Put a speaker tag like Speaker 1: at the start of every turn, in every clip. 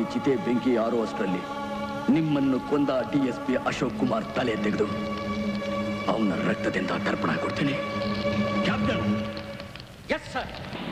Speaker 1: ಚಿತೆ ಬೆಂಕಿ ಯಾರೋ ಅಷ್ಟರಲ್ಲಿ ನಿಮ್ಮನ್ನು ಕೊಂದ D S P Ashok Kumar ತಲೆ ತೆಗೆದು ಅವನ ರಕ್ತದಿಂದ ತರ್ಪಣ ಕೊಡ್ತೀನಿ ಕ್ಯಾಪ್ಟನ್
Speaker 2: ಎಸ್ ಸರ್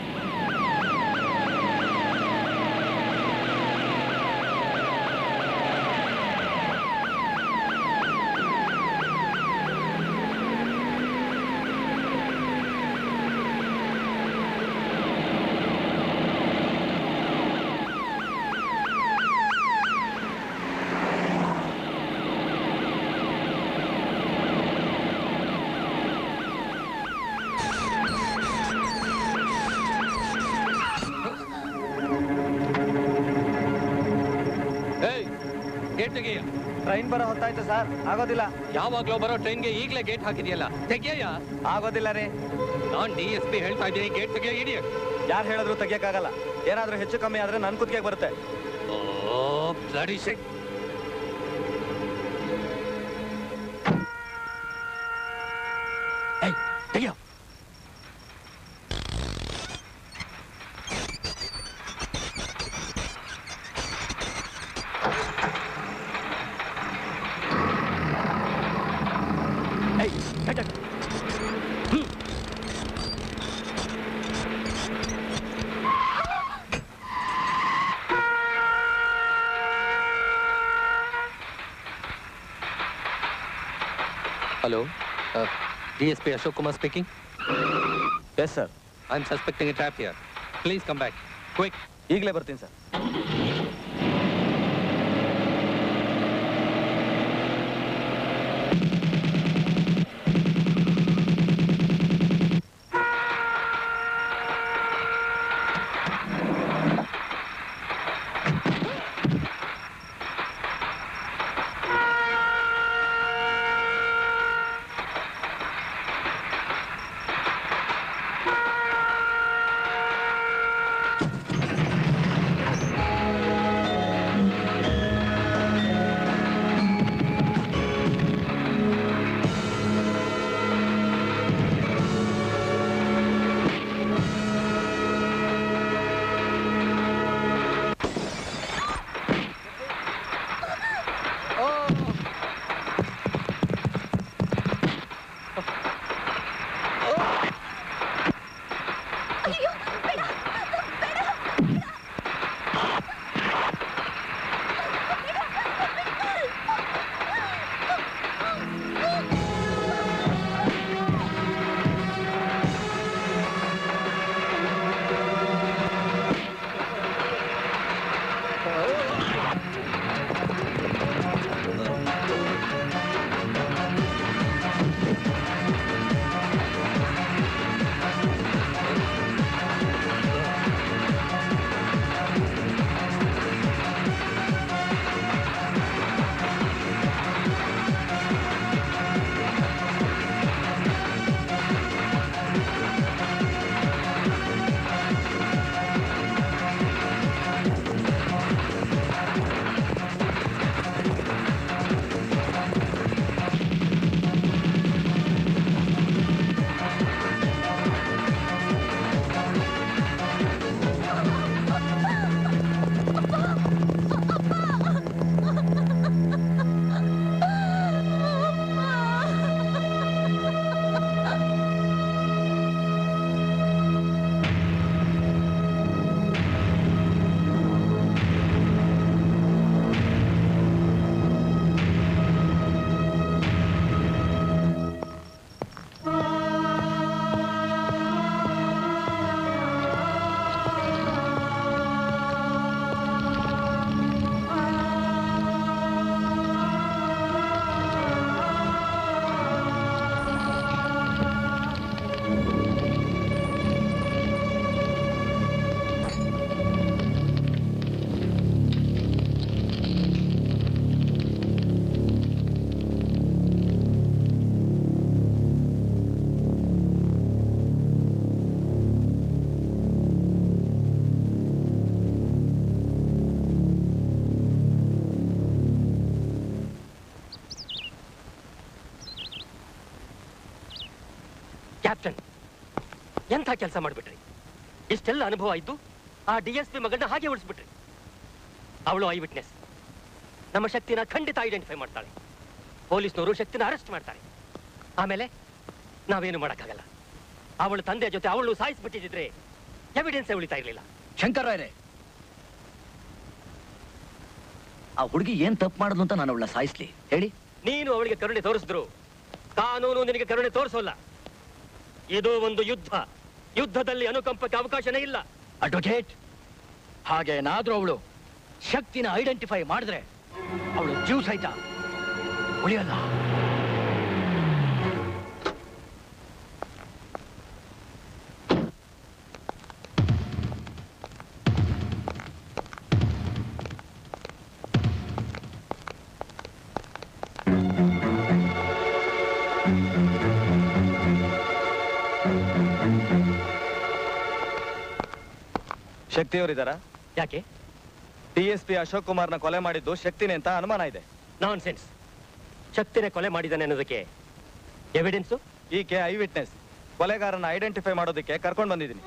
Speaker 2: ಗೇಟ್ ತೆಗೆಯ
Speaker 3: ಟ್ರೈನ್ ಬರೋ ಹೊತ್ತಾಯ್ತು ಸರ್ ಆಗೋದಿಲ್ಲ
Speaker 2: ಯಾವಾಗ್ಲೋ ಬರೋ ಟ್ರೈನ್ಗೆ ಈಗಲೇ ಗೇಟ್ ಹಾಕಿದ್ಯಲ್ಲ ತೆಗಿಯಯ್ಯ
Speaker 3: ಆಗೋದಿಲ್ಲ ರೀ
Speaker 2: ನಾನ್ ಡಿ ಎಸ್ ಪಿ ಹೇಳ್ತಾ ಇದ್ದೀನಿ ಗೇಟ್ ತೆಗಿಯ ಇಡಿಯಟ್
Speaker 3: ಯಾರು ಹೇಳಿದ್ರು ತೆಗಿಯಕ್ಕಾಗಲ್ಲ ಏನಾದ್ರೂ ಹೆಚ್ಚು ಕಮ್ಮಿ ಆದ್ರೆ ನನ್ ಕುತ್ತಿಗೆ ಬರುತ್ತೆ
Speaker 2: ಓ ಬ್ಲಡಿ ಶಿಟ್
Speaker 1: ಏಯ್ ತೆಗಿಯೋ ಏಯ್ cut cut. Hmm.
Speaker 2: Hello D S P Ashok Kumar speaking
Speaker 3: yes sir
Speaker 2: I am suspecting a trap here please come back quick
Speaker 3: ಈಗಲೇ ಬರ್ತೀನಿ ಸರ್
Speaker 2: ಕ್ಯಾಪ್ಟನ್ ಎಂಥ ಕೆಲಸ ಮಾಡಿಬಿಟ್ರಿ ಇಷ್ಟೆಲ್ಲ ಅನುಭವ ಇದ್ದು ಆ ಡಿ ಎಸ್ ಪಿ ಮಗನ ಹಾಗೆ ಉಳಿಸ್ಬಿಟ್ರಿ
Speaker 4: ಅವಳು ಐ ವಿಟ್ನೆಸ್ ನಮ್ಮ ಶಕ್ತಿನ ಖಂಡಿತ ಐಡೆಂಟಿಫೈ ಮಾಡ್ತಾಳೆ ಪೊಲೀಸ್ನವರು ಶಕ್ತಿನ ಅರೆಸ್ಟ್ ಮಾಡ್ತಾರೆ ಆಮೇಲೆ ನಾವೇನು ಮಾಡೋಕ್ಕಾಗಲ್ಲ ಅವಳ ತಂದೆ ಜೊತೆ ಅವಳು ಸಾಯಿಸ್ಬಿಟ್ಟಿದ್ರೆ ಎವಿಡೆನ್ಸ್ ಉಳಿತಾ ಇರಲಿಲ್ಲ
Speaker 1: ಶಂಕರ್ ರಾಯ್ರೆ ಆ ಹುಡುಗಿ ಏನ್ ತಪ್ಪು ಮಾಡಿದ್ಲು ಅಂತ ನಾನು ಅವಳ ಸಾಯಿಸ್ಲಿ ಹೇಳಿ
Speaker 4: ನೀನು ಅವಳಿಗೆ ಕರುಣೆ ತೋರಿಸಿದ್ರು ಕಾನೂನು ನಿನಗೆ ಕರುಣೆ ತೋರಿಸೋಲ್ಲ ಇದು ಒಂದು ಯುದ್ಧ ಯುದ್ಧದಲ್ಲಿ ಅನುಕಂಪಕ್ಕೆ ಅವಕಾಶನೇ ಇಲ್ಲ
Speaker 1: ಅಡ್ವೊಕೇಟ್ ಹಾಗೇನಾದ್ರೂ ಅವಳು ಶಕ್ತಿನ ಐಡೆಂಟಿಫೈ ಮಾಡಿದ್ರೆ ಅವಳು ಜೀವ ಸಹಿತ ಉಳಿಯಲ್ಲ
Speaker 3: ಶಕ್ತಿಯವರಿದ್ದಾರಾ
Speaker 4: ಯಾಕೆ
Speaker 3: ಡಿ ಎಸ್ ಪಿ ಅಶೋಕ್ ಕುಮಾರ್ನ ಕೊಲೆ ಮಾಡಿದ್ದು ಶಕ್ತಿನೇ ಅಂತ ಅನುಮಾನ ಇದೆ
Speaker 4: ನಾನ್ ಸೆನ್ಸ್ ಶಕ್ತಿನೇ ಕೊಲೆ ಮಾಡಿದ್ದಾನೆ ಅನ್ನೋದಕ್ಕೆ ಎವಿಡೆನ್ಸು
Speaker 3: ಈಕೆ ಐ ವಿಟ್ನೆಸ್ ಕೊಲೆಗಾರನ ಐಡೆಂಟಿಫೈ ಮಾಡೋದಕ್ಕೆ ಕರ್ಕೊಂಡು ಬಂದಿದ್ದೀನಿ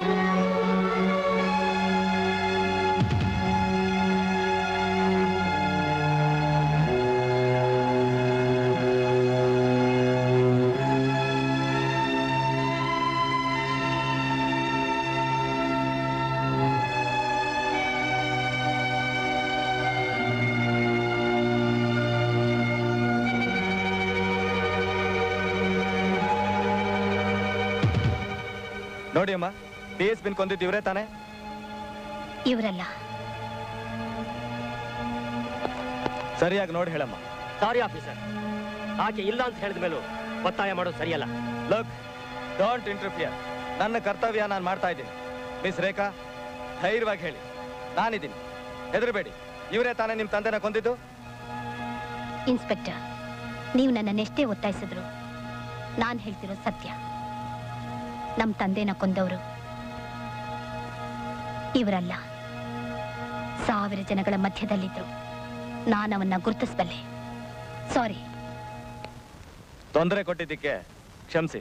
Speaker 3: ನೋಡಿ ಅಮ್ಮ ಡಿ ಎಸ್ ಬಿನ್ ಕೊಂದಿದ್ದು ಇವರೇ ತಾನೇ
Speaker 5: ಇವರಲ್ಲ
Speaker 3: ಸರಿಯಾಗಿ ನೋಡಿ ಹೇಳಮ್ಮ
Speaker 4: ಸಾರಿ ಆಫೀಸರ್ ಆಕೆ ಇಲ್ಲ ಅಂತ ಹೇಳಿದ ಮೇಲೂ ಒತ್ತಾಯ ಮಾಡೋದು ಸರಿಯಲ್ಲ
Speaker 3: ಲುಕ್ ಡೋಂಟ್ ಇಂಟರ್ಫಿಯರ್ ನನ್ನ ಕರ್ತವ್ಯ ನಾನು ಮಾಡ್ತಾ ಇದ್ದೀನಿ ಮಿಸ್ ರೇಖಾ ಧೈರ್ಯವಾಗಿ ಹೇಳಿ ನಾನಿದ್ದೀನಿ ಹೆದರಬೇಡಿ ಇವರೇ ತಾನೇ ನಿಮ್ಮ ತಂದೆನ ಕೊಂದಿದ್ದು
Speaker 5: ಇನ್ಸ್ಪೆಕ್ಟರ್ ನೀವು ನನ್ನನ್ನೆಷ್ಟೇ ಒತ್ತಾಯಿಸಿದ್ರು ನಾನು ಹೇಳ್ತಿರೋ ಸತ್ಯ ನಮ್ಮ ತಂದೆನ ಕೊಂದವರು ಇವರಲ್ಲ ಸಾವಿರ ಜನಗಳ ಮಧ್ಯದಲ್ಲಿದ್ರು ನಾನು ಅವನ್ನ ಗುರುತಿಸಬಲ್ಲೆ ಸಾರಿ
Speaker 3: ತೊಂದರೆ ಕೊಟ್ಟಿದ್ದಕ್ಕೆ ಕ್ಷಮಿಸಿ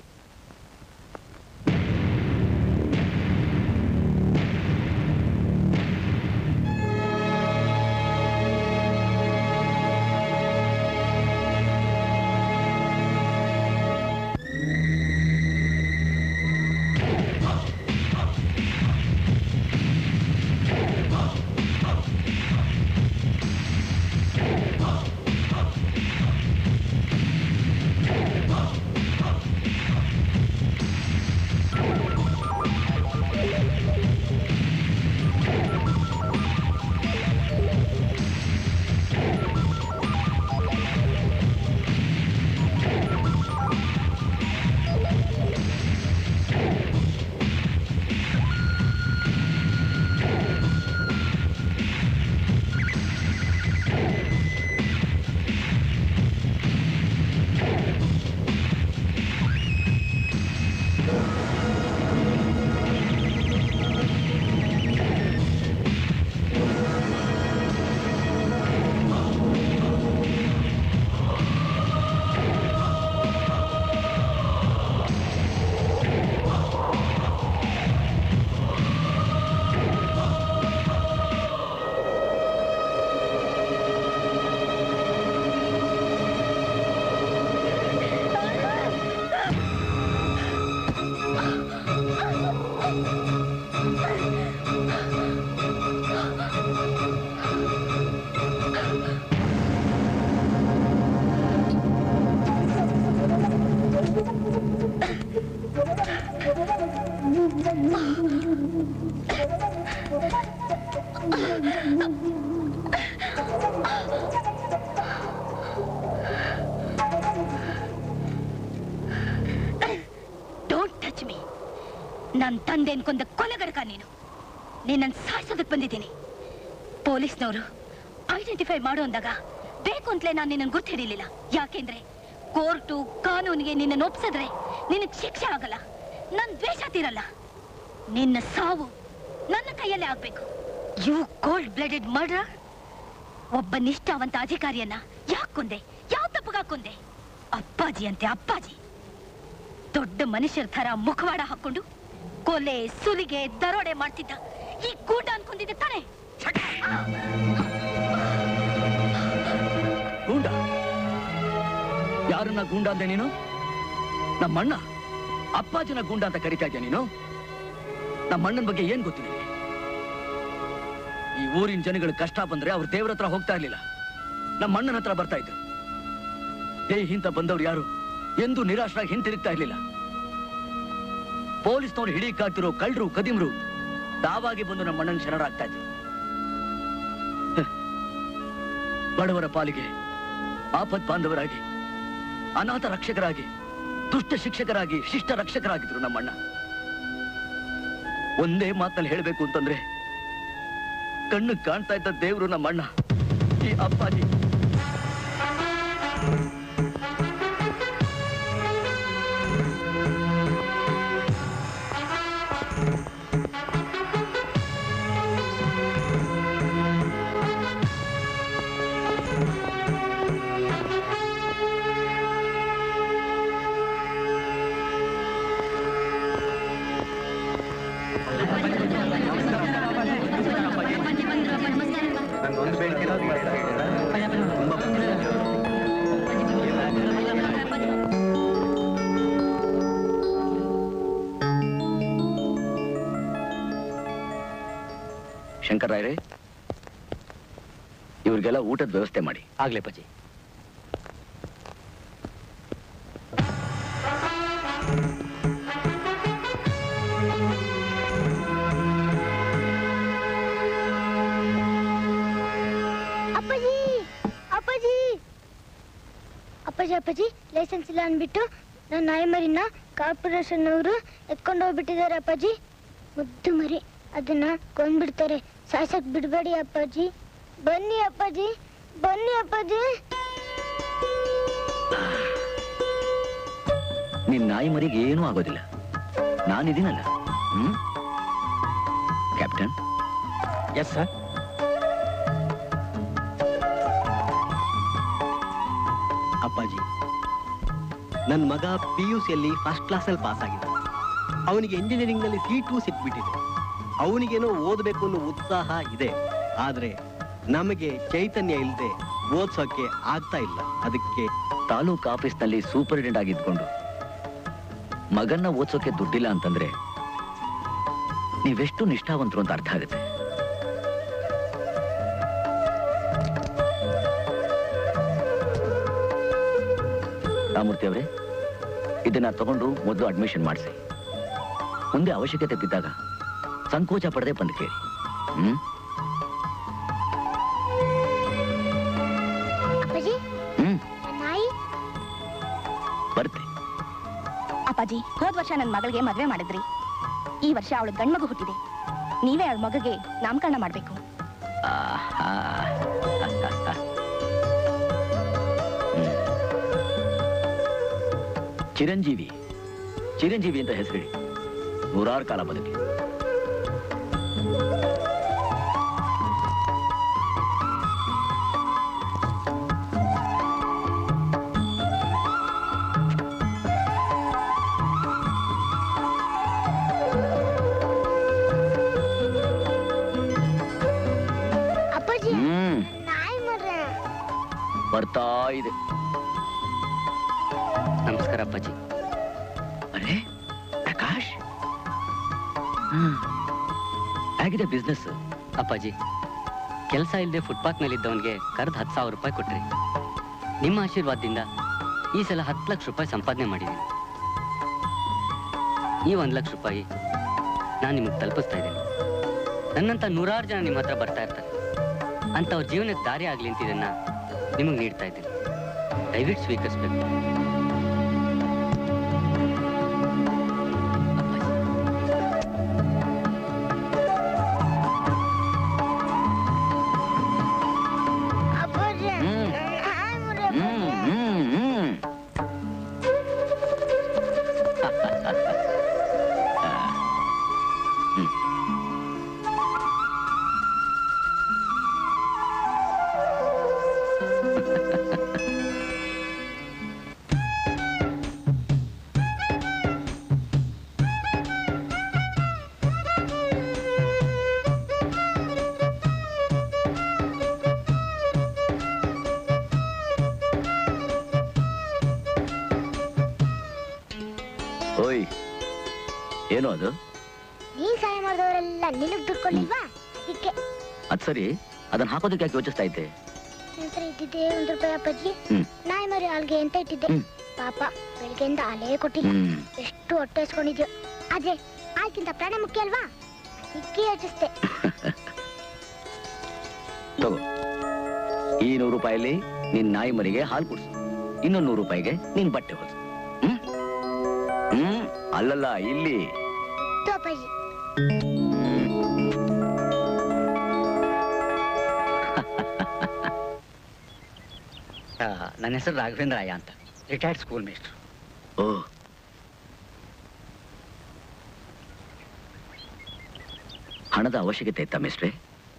Speaker 5: ಡೋಂಟ್ ಟಚ್ ಮೀ ನನ್ನ ತಂದೆ ಅನ್ಕೊಂಡ ಕೊಲೆಗಡಕ ನೀನು ನಿನ್ನನ್ನು ಸಾಯಿಸೋದಕ್ಕೆ ಬಂದಿದ್ದೀನಿ ಪೊಲೀಸ್ನವರು ಐಡೆಂಟಿಫೈ ಮಾಡು ಅಂದಾಗ ಬೇಕು ಅಂತಲೇ ನಾನು ನಿನ್ನನ್ನು ಗುರ್ತು ಹಿಡಿಲಿಲ್ಲ ಯಾಕೆಂದ್ರೆ ಕೋರ್ಟು ಕಾನೂನಿಗೆ ನಿನ್ನನ್ನು ಒಪ್ಸಿದ್ರೆ ನಿನಗೆ ಶಿಕ್ಷೆ ಆಗಲ್ಲ ನನ್ನ ದ್ವೇಷ ತೀರಲ್ಲ ನಿನ್ನ ಸಾವು ನನ್ನ ಕೈಯಲ್ಲೇ ಆಗ್ಬೇಕು ಯು ಕೋಲ್ಡ್ ಬ್ಲಡೆಡ್ ಮರ್ಡರ್ ಒಬ್ಬ ನಿಷ್ಠಾವಂತ ಅಧಿಕಾರಿಯನ್ನ ಯಾಕೆ ಕೊಂದೆ ಯಾವ ತಪ್ಪಗ ಕೊಂದೆ ಅಪ್ಪಾಜಿ ಅಂತೆ ಅಪ್ಪಾಜಿ ದೊಡ್ಡ ಮನುಷ್ಯರ ತರ ಮುಖವಾಡ ಹಾಕೊಂಡು ಕೊಲೆ ಸುಲಿಗೆ ದರೋಡೆ ಮಾಡ್ತಿದ್ದ ಈ ಗೂಂಡ ಅನ್ಕೊಂಡಿದ್ದೆ ತಾನೆ
Speaker 1: ಗೂಂಡ ಯಾರನ್ನ ಗೂಂಡ ಅಂದೆ ನೀನು ನಮ್ಮಣ್ಣ ಅಪ್ಪಾಜಿನ ಗೂಂಡ ಅಂತ ಕರಿತಾ ಇದ್ಯಾ ನೀನು ನಮ್ಮಣ್ಣನ ಬಗ್ಗೆ ಏನ್ ಗೊತ್ತು ನಿನಗೆ ಈ ಊರಿನ ಜನಗಳು ಕಷ್ಟ ಬಂದ್ರೆ ಅವ್ರು ದೇವ್ರ ಹತ್ರ ಹೋಗ್ತಾ ಇರ್ಲಿಲ್ಲ ನಮ್ಮ ಅಣ್ಣನ ಹತ್ರ ಬರ್ತಾ ಇದ್ರು ದೇಹಿಂತ ಬಂದವ್ರು ಯಾರು ಎಂದು ನಿರಾಶರಾಗಿ ಹಿಂತಿರುಗ್ತಾ ಇರ್ಲಿಲ್ಲ ಪೊಲೀಸ್ನವ್ರು ಹಿಡಿಯಕ್ಕಾಗ್ತಿರೋ ಕಳ್ಳರು ಕದಿಮ್ರು ತಾವಾಗಿ ಬಂದು ನಮ್ಮ ಅಣ್ಣನ ಶರಣರಾಗ್ತಾ ಇದ್ರು ಹ. ಬಡವರ ಪಾಲಿಗೆ ಆಪತ್ ಬಾಂಧವರಾಗಿ ಅನಾಥ ರಕ್ಷಕರಾಗಿ ದುಷ್ಟ ಶಿಕ್ಷಕರಾಗಿ ಶಿಷ್ಟ ರಕ್ಷಕರಾಗಿದ್ರು ನಮ್ಮಣ್ಣ ಒಂದೇ ಮಾತಲ್ಲಿ ಹೇಳಬೇಕು ಅಂತಂದ್ರೆ ಕಣ್ಣು ಕಾಣ್ತಾ ಇದ್ದ ದೇವರು ನಮ್ಮಣ್ಣ ಈ ಅಪ್ಪಾಜಿ ಶಂಕರ್ ರಾಯ್ರೆ ಇವ್ರಿಗೆಲ್ಲ ಊಟದ ವ್ಯವಸ್ಥೆ ಮಾಡಿ
Speaker 4: ಆಗ್ಲೇ ಅಪ್ಪಾಜಿ
Speaker 6: ಅಪ್ಪಾಜಿ ಅಪ್ಪಾಜಿ ಅಪ್ಪಾಜಿ ಅಪ್ಪಾಜಿ ಲೈಸೆನ್ಸ್ ಇಲ್ಲ ಅಂದ್ಬಿಟ್ಟು ನನ್ನ ನಾಯಿ ಮರಿನ ಕಾರ್ಪೊರೇಷನ್ ಅವರು ಎತ್ಕೊಂಡು ಹೋಗ್ಬಿಟ್ಟಿದ್ದಾರೆ ಅಪ್ಪಾಜಿ ಮುದ್ದು ಮರಿ ಅದನ್ನ ಕೊಂದ್ಬಿಡ್ತಾರೆ ಸಾಯ್ಸಕ್ ಬಿಡಬೇಡಿ ಅಪ್ಪಾಜಿ ಬನ್ನಿ ಅಪ್ಪಾಜಿ ಬನ್ನಿ ಅಪ್ಪಾಜಿ
Speaker 1: ನಿನ್ ನಾಯಿ ಮರಿಗೆ ಏನೂ ಆಗೋದಿಲ್ಲ ನಾನಿದ್ದೀನಲ್ಲ ಹ್ಮ್ ಕ್ಯಾಪ್ಟನ್
Speaker 4: ಎಸ್ ಸರ್
Speaker 7: ಅಪ್ಪಾಜಿ ನನ್ನ ಮಗ ಪಿ ಯು ಸಿಯಲ್ಲಿ ಫಸ್ಟ್ ಕ್ಲಾಸಲ್ಲಿ ಪಾಸ್ ಆಗಿದ್ದ ಅವನಿಗೆ ಇಂಜಿನಿಯರಿಂಗ್ನಲ್ಲಿ ಸೀಟು ಸಿಕ್ಬಿಟ್ಟಿದೆ ಅವನಿಗೇನೋ ಓದಬೇಕು ಅನ್ನೋ ಉತ್ಸಾಹ ಇದೆ ಆದರೆ ನಮಗೆ ಚೈತನ್ಯ ಇಲ್ಲದೆ ಓದ್ಸೋಕೆ ಆಗ್ತಾ ಇಲ್ಲ ಅದಕ್ಕೆ
Speaker 1: ತಾಲೂಕ್ ಆಫೀಸ್ನಲ್ಲಿ ಸೂಪರಿಂಟೆಂಡೆಂಟ್ ಆಗಿದ್ಕೊಂಡು ಮಗನ್ನ ಓದ್ಸೋಕೆ ದುಡ್ಡಿಲ್ಲ ಅಂತಂದ್ರೆ ನೀವೆಷ್ಟು ನಿಷ್ಠಾವಂತರು ಅಂತ ಅರ್ಥ ಆಗುತ್ತೆ ರಾಮೂರ್ತಿ ಅವರೇ ಇದನ್ನ ತಗೊಂಡು ಮೊದಲು ಅಡ್ಮಿಷನ್ ಮಾಡಿಸಿ ಮುಂದೆ ಅವಶ್ಯಕತೆ ಬಿದ್ದಾಗ ಸಂಕೋಚ ಪಡದೆ ಬಂದು ಕೇಳಿ ಹ್ಮ್
Speaker 6: ಅಪ್ಪಾಜಿ
Speaker 1: ಹ್ಮ್
Speaker 6: ನನ್ನ ನಾಯಿ
Speaker 1: ಬರ್ತೆ
Speaker 5: ಅಪ್ಪಾಜಿ ಹೋದ್ ವರ್ಷ ನನ್ನ ಮಗಳಿಗೆ ಮದ್ವೆ ಮಾಡಿದ್ರಿ ಈ ವರ್ಷ ಅವಳು ಗಂಡ್ಮಗು ಹುಟ್ಟಿದೆ ನೀವೇ ಅವಳ ಮಗಗೆ ನಾಮಕರಣ ಮಾಡ್ಬೇಕು
Speaker 1: ಆಹಾ. ಹ್ಮ್. ಚಿರಂಜೀವಿ ಚಿರಂಜೀವಿ ಅಂತ ಹೆಸರಿಡಿ ನೂರಾರು ಕಾಲ ಬದುಕಿ
Speaker 6: ಅಪ್ಪಾಜಿ
Speaker 1: ಹ್ಮ್
Speaker 6: ನಾಯಿ ಮರ
Speaker 1: ಬರ್ತಾ ಇದೆ
Speaker 4: ನಮಸ್ಕಾರ ಅಪ್ಪಾಜಿ
Speaker 1: ಅರೆ ಪ್ರಕಾಶ್ ಹ್ಮ್. ಹೇಗಿದೆ ಬಿಸ್ನೆಸ್
Speaker 8: ಅಪ್ಪಾಜಿ ಕೆಲಸ ಇಲ್ಲದೆ ಫುಟ್ಪಾತ್ನಲ್ಲಿದ್ದವನಿಗೆ ಕರೆದು ಹತ್ತು ಸಾವಿರ ರೂಪಾಯಿ ಕೊಟ್ರಿ ನಿಮ್ಮ ಆಶೀರ್ವಾದದಿಂದ ಈ ಸಲ ಹತ್ತು ಲಕ್ಷ ರೂಪಾಯಿ ಸಂಪಾದನೆ ಮಾಡಿದ್ದೀನಿ ಈ ಒಂದು ಲಕ್ಷ ರೂಪಾಯಿ ನಾನು ನಿಮಗೆ ತಲುಪಿಸ್ತಾ ಇದ್ದೀನಿ ನನ್ನಂತ ನೂರಾರು ಜನ ನಿಮ್ಮ ಹತ್ರ ಬರ್ತಾ ಇರ್ತಾರೆ ಅಂಥವ್ರ ಜೀವನಕ್ಕೆ ದಾರಿ ಆಗಲಿ ಅಂತ ಇದನ್ನ ನಿಮಗೆ ನೀಡ್ತಾ ಇದ್ದೀನಿ ದಯವಿಟ್ಟು ಸ್ವೀಕರಿಸ್ಬೇಕು
Speaker 6: ಅಪ್ಪಾಜಿ
Speaker 1: ಹ್ಮ್.
Speaker 6: ನಾಯಿ ಮರ
Speaker 1: ಹ್ಮ್ ಹ್ಮ್ ಹ್ಮ್ ಹ್ಮ್. ಏಯ್ ಏನು ಅದು
Speaker 6: ನೀನ್ ಸಹಾಯ ಮಾಡಿದವರೆಲ್ಲ ನಿನಗ್ ದುಡ್ಕೊಂಡಿಲ್ವಾ ಅದಕ್ಕೆ
Speaker 1: ಅದ್ ಸರಿ ಅದನ್ನ ಹಾಕೋದಕ್ಕೆ ಯಾಕೆ ಯೋಚಿಸ್ತಾ ಇದ್ದೆ
Speaker 6: ನನ್ನ ಹತ್ರ ಇದ್ದಿದ್ದೆ ಒಂದ್ ರೂಪಾಯಿ ಅಪ್ಪಾಜಿ
Speaker 1: ಹ್ಮ್.
Speaker 6: ನಾಯಿ ಮರಿ ಹಾಲ್ಗೆ ಅಂತ ಇಟ್ಟಿದ್ದೆ
Speaker 1: ಹ್ಮ್.
Speaker 6: ಪಾಪ ಬೆಳಗ್ಗೆಯಿಂದ ಹಾಲೇ ಕೊಟ್ಟಿಲ್ಲ
Speaker 1: ಹ್ಮ್
Speaker 6: ಎಷ್ಟು ಹೊಟ್ಟೆ ಹಸ್ಕೊಂಡಿದ್ಯೋ ಆದ್ರೆ ಹಾಲ್ಗಿಂತ ಪ್ರಾಣ ಮುಖ್ಯ ಅಲ್ವಾ ಅದಕ್ಕೆ ಯೋಚಿಸ್ದೆ
Speaker 1: ತಗೋ ಈ ನೂರು ರೂಪಾಯಲ್ಲಿ ನಿನ್ ನಾಯಿ ಮರಿಗೆ ಹಾಲು ಕುಡ್ಸು ಇನ್ನೊಂದು ನೂರು ರೂಪಾಯಿಗೆ ನಿನ್ ಬಟ್ಟೆ ಹೊಲ್ಸು ಹ್ಮ್ ಹ್ಮ್ ಅಲ್ಲಲ್ಲ ಇಲ್ಲಿ
Speaker 6: ಇದು ಅಪ್ಪಾಜಿ
Speaker 8: ನನ್ನ ಹೆಸರು ರಾಘವೇಂದ್ರ ಅಯ್ಯ ಅಂತ ರಿಟೈರ್ಡ್ ಸ್ಕೂಲ್ ಮೇಸ್ಟ್ರು
Speaker 1: ಓ ಹಣದ ಅವಶ್ಯಕತೆ ಇತ್ತ ಮಿಸ್ಟ್ರೆ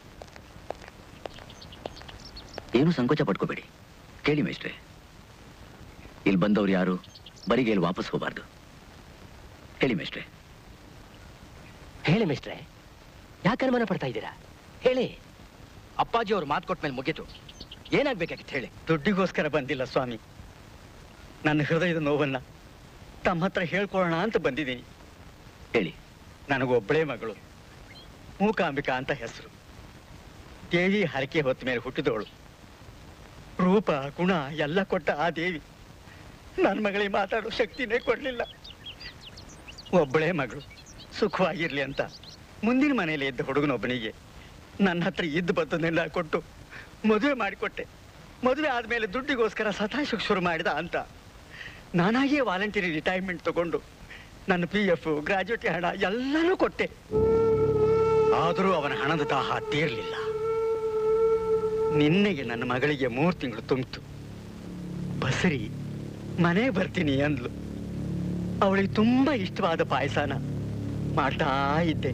Speaker 1: ಏನು ಸಂಕೋಚ ಪಡ್ಕೋಬೇಡಿ ಕೇಳಿ ಮಿಸ್ಟ್ರೆ ಇಲ್ಲಿ ಬಂದವ್ರು ಯಾರು ಬರಿಗೆ ಇಲ್ಲಿ ವಾಪಸ್ ಹೋಗಬಾರ್ದು ಹೇಳಿ ಮಿಸ್ಟ್ರೆ
Speaker 4: ಹೇಳಿ ಮಿಸ್ಟ್ರೆ ಯಾಕೆ ಅನುಮಾನ ಪಡ್ತಾ ಇದ್ದೀರಾ ಹೇಳಿ
Speaker 9: ಅಪ್ಪಾಜಿ ಅವ್ರು ಮಾತು ಕೊಟ್ಮೇಲೆ ಮುಗೀತು ಏನಾಗ್ಬೇಕಾಗಿತ್ತು ಹೇಳಿ
Speaker 10: ದುಡ್ಡಿಗೋಸ್ಕರ ಬಂದಿಲ್ಲ ಸ್ವಾಮಿ ನನ್ನ ಹೃದಯದ ನೋವನ್ನ ತಮ್ಮ ಹತ್ರ ಹೇಳ್ಕೊಳ್ಳೋಣ ಅಂತ ಬಂದಿದ್ದೀನಿ
Speaker 1: ಹೇಳಿ
Speaker 10: ನನಗೊಬ್ಬಳೇ ಮಗಳು ಮೂಕಾಂಬಿಕಾ ಅಂತ ಹೆಸರು ದೇವಿ ಹರಕೆ ಹೊತ್ತ ಮೇಲೆ ಹುಟ್ಟಿದವಳು ರೂಪ ಗುಣ ಎಲ್ಲ ಕೊಟ್ಟ ಆ ದೇವಿ ನನ್ನ ಮಗಳಿಗೆ ಮಾತಾಡೋ ಶಕ್ತಿನೇ ಕೊಡ್ಲಿಲ್ಲ ಒಬ್ಬಳೇ ಮಗಳು ಸುಖವಾಗಿರ್ಲಿ ಅಂತ ಮುಂದಿನ ಮನೆಯಲ್ಲಿ ಇದ್ದ ಹುಡುಗನೊಬ್ಬನಿಗೆ ನನ್ನ ಹತ್ರ ಇದ್ದು ಬದ್ದನ್ನೆಲ್ಲ ಕೊಟ್ಟು ಮದುವೆ ಮಾಡಿಕೊಟ್ಟೆ ಮದುವೆ ಆದ್ಮೇಲೆ ದುಡ್ಡಿಗೋಸ್ಕರ ಸತಾಯಿಸೋಕೆ ಶುರು ಮಾಡಿದ ಅಂತ ನಾನಾಗಿಯೇ ವಾಲಂಟಿಯರಿ ರಿಟೈರ್ಮೆಂಟ್ ತಗೊಂಡು ನನ್ನ ಪಿ ಎಫ್ ಗ್ರಾಜುಯೇಟಿ ಹಣ ಎಲ್ಲನೂ ಕೊಟ್ಟೆ ಆದರೂ ಅವನ ಹಣದ ದಾಹ ತೀರ್ಲಿಲ್ಲ ನಿನ್ನೆಗೆ ನನ್ನ ಮಗಳಿಗೆ ಮೂರು ತಿಂಗಳು ತುಂಬಿತು ಬಸರಿ ಮನೆಗೆ ಬರ್ತೀನಿ ಅಂದ್ಲು ಅವಳಿಗೆ ತುಂಬಾ ಇಷ್ಟವಾದ ಪಾಯಸನ ಮಾಡ್ತಾ ಇದ್ದೆ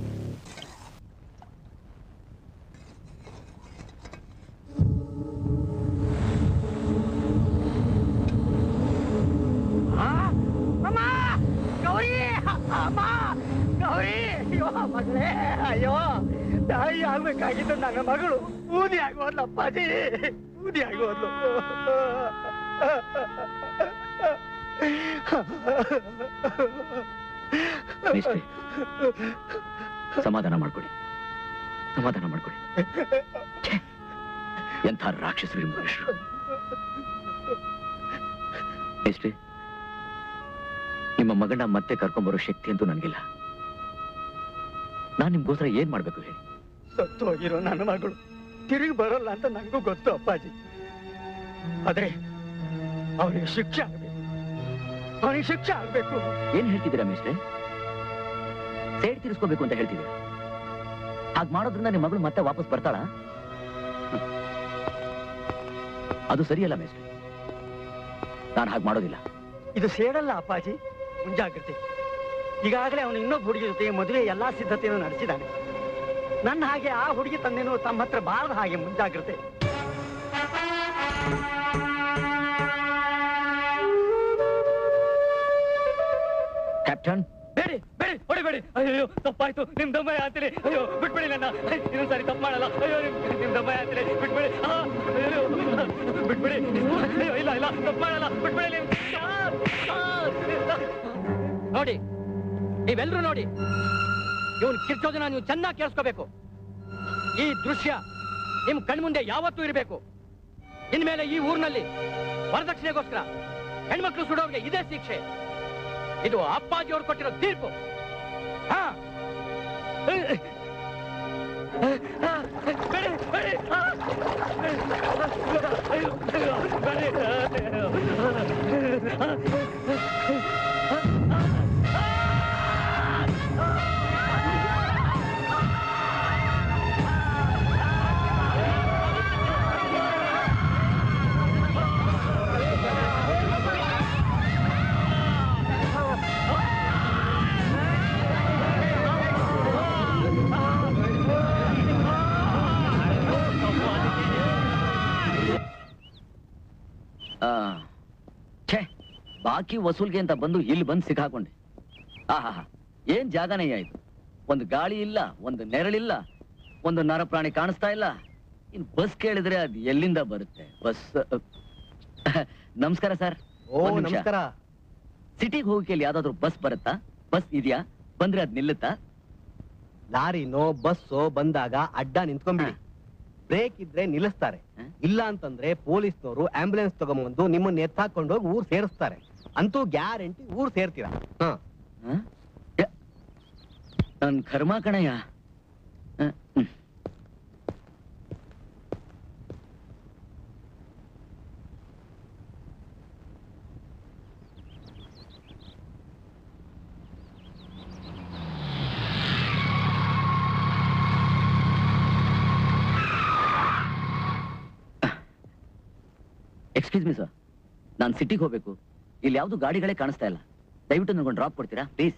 Speaker 9: ಅಮ್ಮ ಗೌರಿ ಅಮ್ಮ ಗೌರಿ ಅಯ್ಯೋ ಮಗಳೇ ಅಯ್ಯೋ ತಾಯಿ ಆಗ್ಬೇಕಾಗಿದ್ದು ನನ್ನ ಮಗಳು ಊದಿ ಆಗೋದ್ಲು ಅಪ್ಪಾಜಿ ಊದಿ ಆಗೋದ್ಲು
Speaker 1: ಮಿಸ್ಟ್ರೆ ಸಮಾಧಾನ ಮಾಡ್ಕೊಳ್ಳಿ ಸಮಾಧಾನ ಮಾಡ್ಕೊಳ್ಳಿ ಛೆ, ಎಂಥ ರಾಕ್ಷಸರು ಈ ಮನುಷ್ಯರು ಮಿಸ್ಟ್ರೆ ನಿಮ್ಮ ಮಗನ ಮತ್ತೆ ಕರ್ಕೊಂಡ್ಬರೋ ಶಕ್ತಿ ಅಂತೂ ನನಗಿಲ್ಲ ನಾನ್ ನಿಮ್ಗೋಸ್ಕರ ಏನ್ ಮಾಡ್ಬೇಕು ಹೇಳಿ
Speaker 10: ಸತ್ತು ಹೋಗಿರೋ ನನ್ನ ಮಗಳು ತಿರುಗಿ ಬರೋಲ್ಲ ಅಂತ ನಂಗೂ ಗೊತ್ತು ಅಪ್ಪಾಜಿ ಆದ್ರೆ ಅವನಿಗೆ ಶಿಕ್ಷೆ ಆಗ್ಬೇಕು ಅವನಿಗೆ ಶಿಕ್ಷೆ ಆಗ್ಬೇಕು
Speaker 1: ಏನ್ ಹೇಳ್ತಿದ್ದೀರಾ ಮಿಸ್ಟ್ರೆ ಸೇಡ್ ತೀರಿಸ್ಕೋಬೇಕು ಅಂತ ಹೇಳ್ತಿದ್ದೀರಾ ಹಾಗೆ ಮಾಡೋದ್ರಿಂದ ನಿಮ್ಮ ಮಗಳು ಮತ್ತೆ ವಾಪಸ್ ಬರ್ತಾಳ ಅದು ಸರಿಯಲ್ಲ ಮಿಸ್ಟ್ರೆ ನಾನು ಹಾಗೆ ಮಾಡೋದಿಲ್ಲ
Speaker 10: ಇದು ಸೇಡಲ್ಲ ಅಪ್ಪಾಜಿ ಮುಂಜಾಗ್ರತೆ ಈಗಾಗಲೇ ಅವನು ಇನ್ನೊಬ್ಬ ಹುಡುಗಿ ಜೊತೆ ಮದುವೆ ಎಲ್ಲಾ ಸಿದ್ಧತೆಯನ್ನು ನಡೆಸಿದ್ದಾನೆ ನನ್ನ ಹಾಗೆ ಆ ಹುಡುಗಿ ತಂದೆನೂ ತಮ್ಮ ಹತ್ರ ಬಾರದ ಹಾಗೆ ಮುಂಜಾಗ್ರತೆ
Speaker 1: ಕ್ಯಾಪ್ಟನ್
Speaker 9: ಬೇಡಿ ಬೇಡಿ ಹೊಡಿಬೇಡಿ ಅಯ್ಯೋ ತಪ್ಪಾಯ್ತು ನಿಮ್ ದಮ್ಮಯ್ಯ ಅಂತೀನಿ ಅಯ್ಯೋ ಬಿಟ್ಬಿಡಿ ನನ್ನ ಇನ್ನೊಂದ್ ಸಾರಿ ತಪ್ಪು ಮಾಡಲ್ಲ ಅಯ್ಯೋ ನಿಮ್ ನಿಮ್ ದಮ್ಮಯ್ಯ ಅಂತೀನಿ ಬಿಟ್ಬಿಡಿ ಆ, ಅಯ್ಯೋ ಬಿಟ್ಬಿಡಿ ಅಯ್ಯೋ ಇಲ್ಲ ಇಲ್ಲ ತಪ್ಪು ಮಾಡಲ್ಲ ಬಿಟ್ಬಿಡಿ ನಿಮ್ ನೋಡಿ ನೀವೆಲ್ರೂ ನೋಡಿ ಇವನ್ ಕಿರ್ಚೋದನ್ನ ನೀವು ಚೆನ್ನಾಗಿ ಕೇಳಿಸ್ಕೋಬೇಕು ಈ ದೃಶ್ಯ ನಿಮ್ ಕಣ್ಮುಂದೆ ಯಾವತ್ತೂ ಇರಬೇಕು ಇನ್ಮೇಲೆ ಈ ಊರಿನಲ್ಲಿ ವರದಕ್ಷಿಣೆಗೋಸ್ಕರ ಹೆಣ್ಮಕ್ಳು ಸುಡೋರ್ಗೆ ಇದೇ ಶಿಕ್ಷೆ ಇದು ಅಪ್ಪಾಜಿ ಅವ್ರು ಕೊಟ್ಟಿರೋ ತೀರ್ಪು ಹಾ ಬೇಡಿ, ಬೇಡಿ, ಆ. ಅಯ್ಯೋ, ಅಯ್ಯೋ, ಬೇಡಿ.
Speaker 1: ಆ, ಛೇ ಬಾಕಿ ವಸೂಲ್ಗೆ ಅಂತ ಬಂದು ಇಲ್ಲಿ ಬಂದು ಸಿಕ್ಕಾಕೊಂಡೆ ಆಹಾ ಏನ್ ಜಾಗನೇ ಆಯ್ತು ಒಂದು ಗಾಳಿ ಇಲ್ಲ ಒಂದು ನೆರಳಿಲ್ಲ ಒಂದು ನರಪ್ರಾಣಿ ಕಾಣಿಸ್ತಾ ಇಲ್ಲ ಇನ್ ಬಸ್ ಕೇಳಿದ್ರೆ ಅದು ಎಲ್ಲಿಂದ ಬರುತ್ತೆ ಬಸ್ ನಮಸ್ಕಾರ ಸರ್
Speaker 3: ಓ ನಮಸ್ಕಾರ
Speaker 1: ಸಿಟಿಗೆ ಹೋಗಕ್ಕೆ ಇಲ್ಲಿ ಯಾವ್ದಾದ್ರು ಬಸ್ ಬರುತ್ತಾ ಬಸ್ ಇದೆಯಾ ಬಂದ್ರೆ ಅದ್ ನಿಲ್ಲುತ್ತಾ
Speaker 7: ಲಾರಿನೋ ಬಸ್ಸೋ ಬಂದಾಗ ಅಡ್ಡ ನಿಂತ್ಕೊಂಡ್ಬಿಡಿ ಬ್ರೇಕ್ ಇದ್ರೆ ನಿಲ್ಲಿಸ್ತಾರೆ
Speaker 1: ಹ?
Speaker 7: ಇಲ್ಲ ಅಂತಂದ್ರೆ ಪೊಲೀಸ್ನವರು ಆಂಬುಲೆನ್ಸ್ ತಗೊಂಬಂದು ನಿಮ್ಮನ್ನ ಎತ್ತಾಕೊಂಡು ಹೋಗಿ ಊರ್ ಸೇರಿಸ್ತಾರೆ ಅಂತೂ ಗ್ಯಾರಂಟಿ ಊರ್ ಸೇರ್ತೀರಾ ಹ
Speaker 1: ಹ? ಯ- ನನ್ ಕರ್ಮ ಕಣಯ್ಯ ಹ, ಹ್ಮ್. ಎಕ್ಸ್ಕ್ಯೂಸ್ ಮಿ ಸರ್ ನಾನು ಸಿಟಿಗೆ ಹೋಗ್ಬೇಕು ಇಲ್ಲಿ ಯಾವ್ದು ಗಾಡಿಗಳೇ ಕಾಣಿಸ್ತಾ ಇಲ್ಲ ದಯವಿಟ್ಟು ನನಗೊಂದು ಡ್ರಾಪ್ ಕೊಡ್ತೀರಾ ಪ್ಲೀಸ್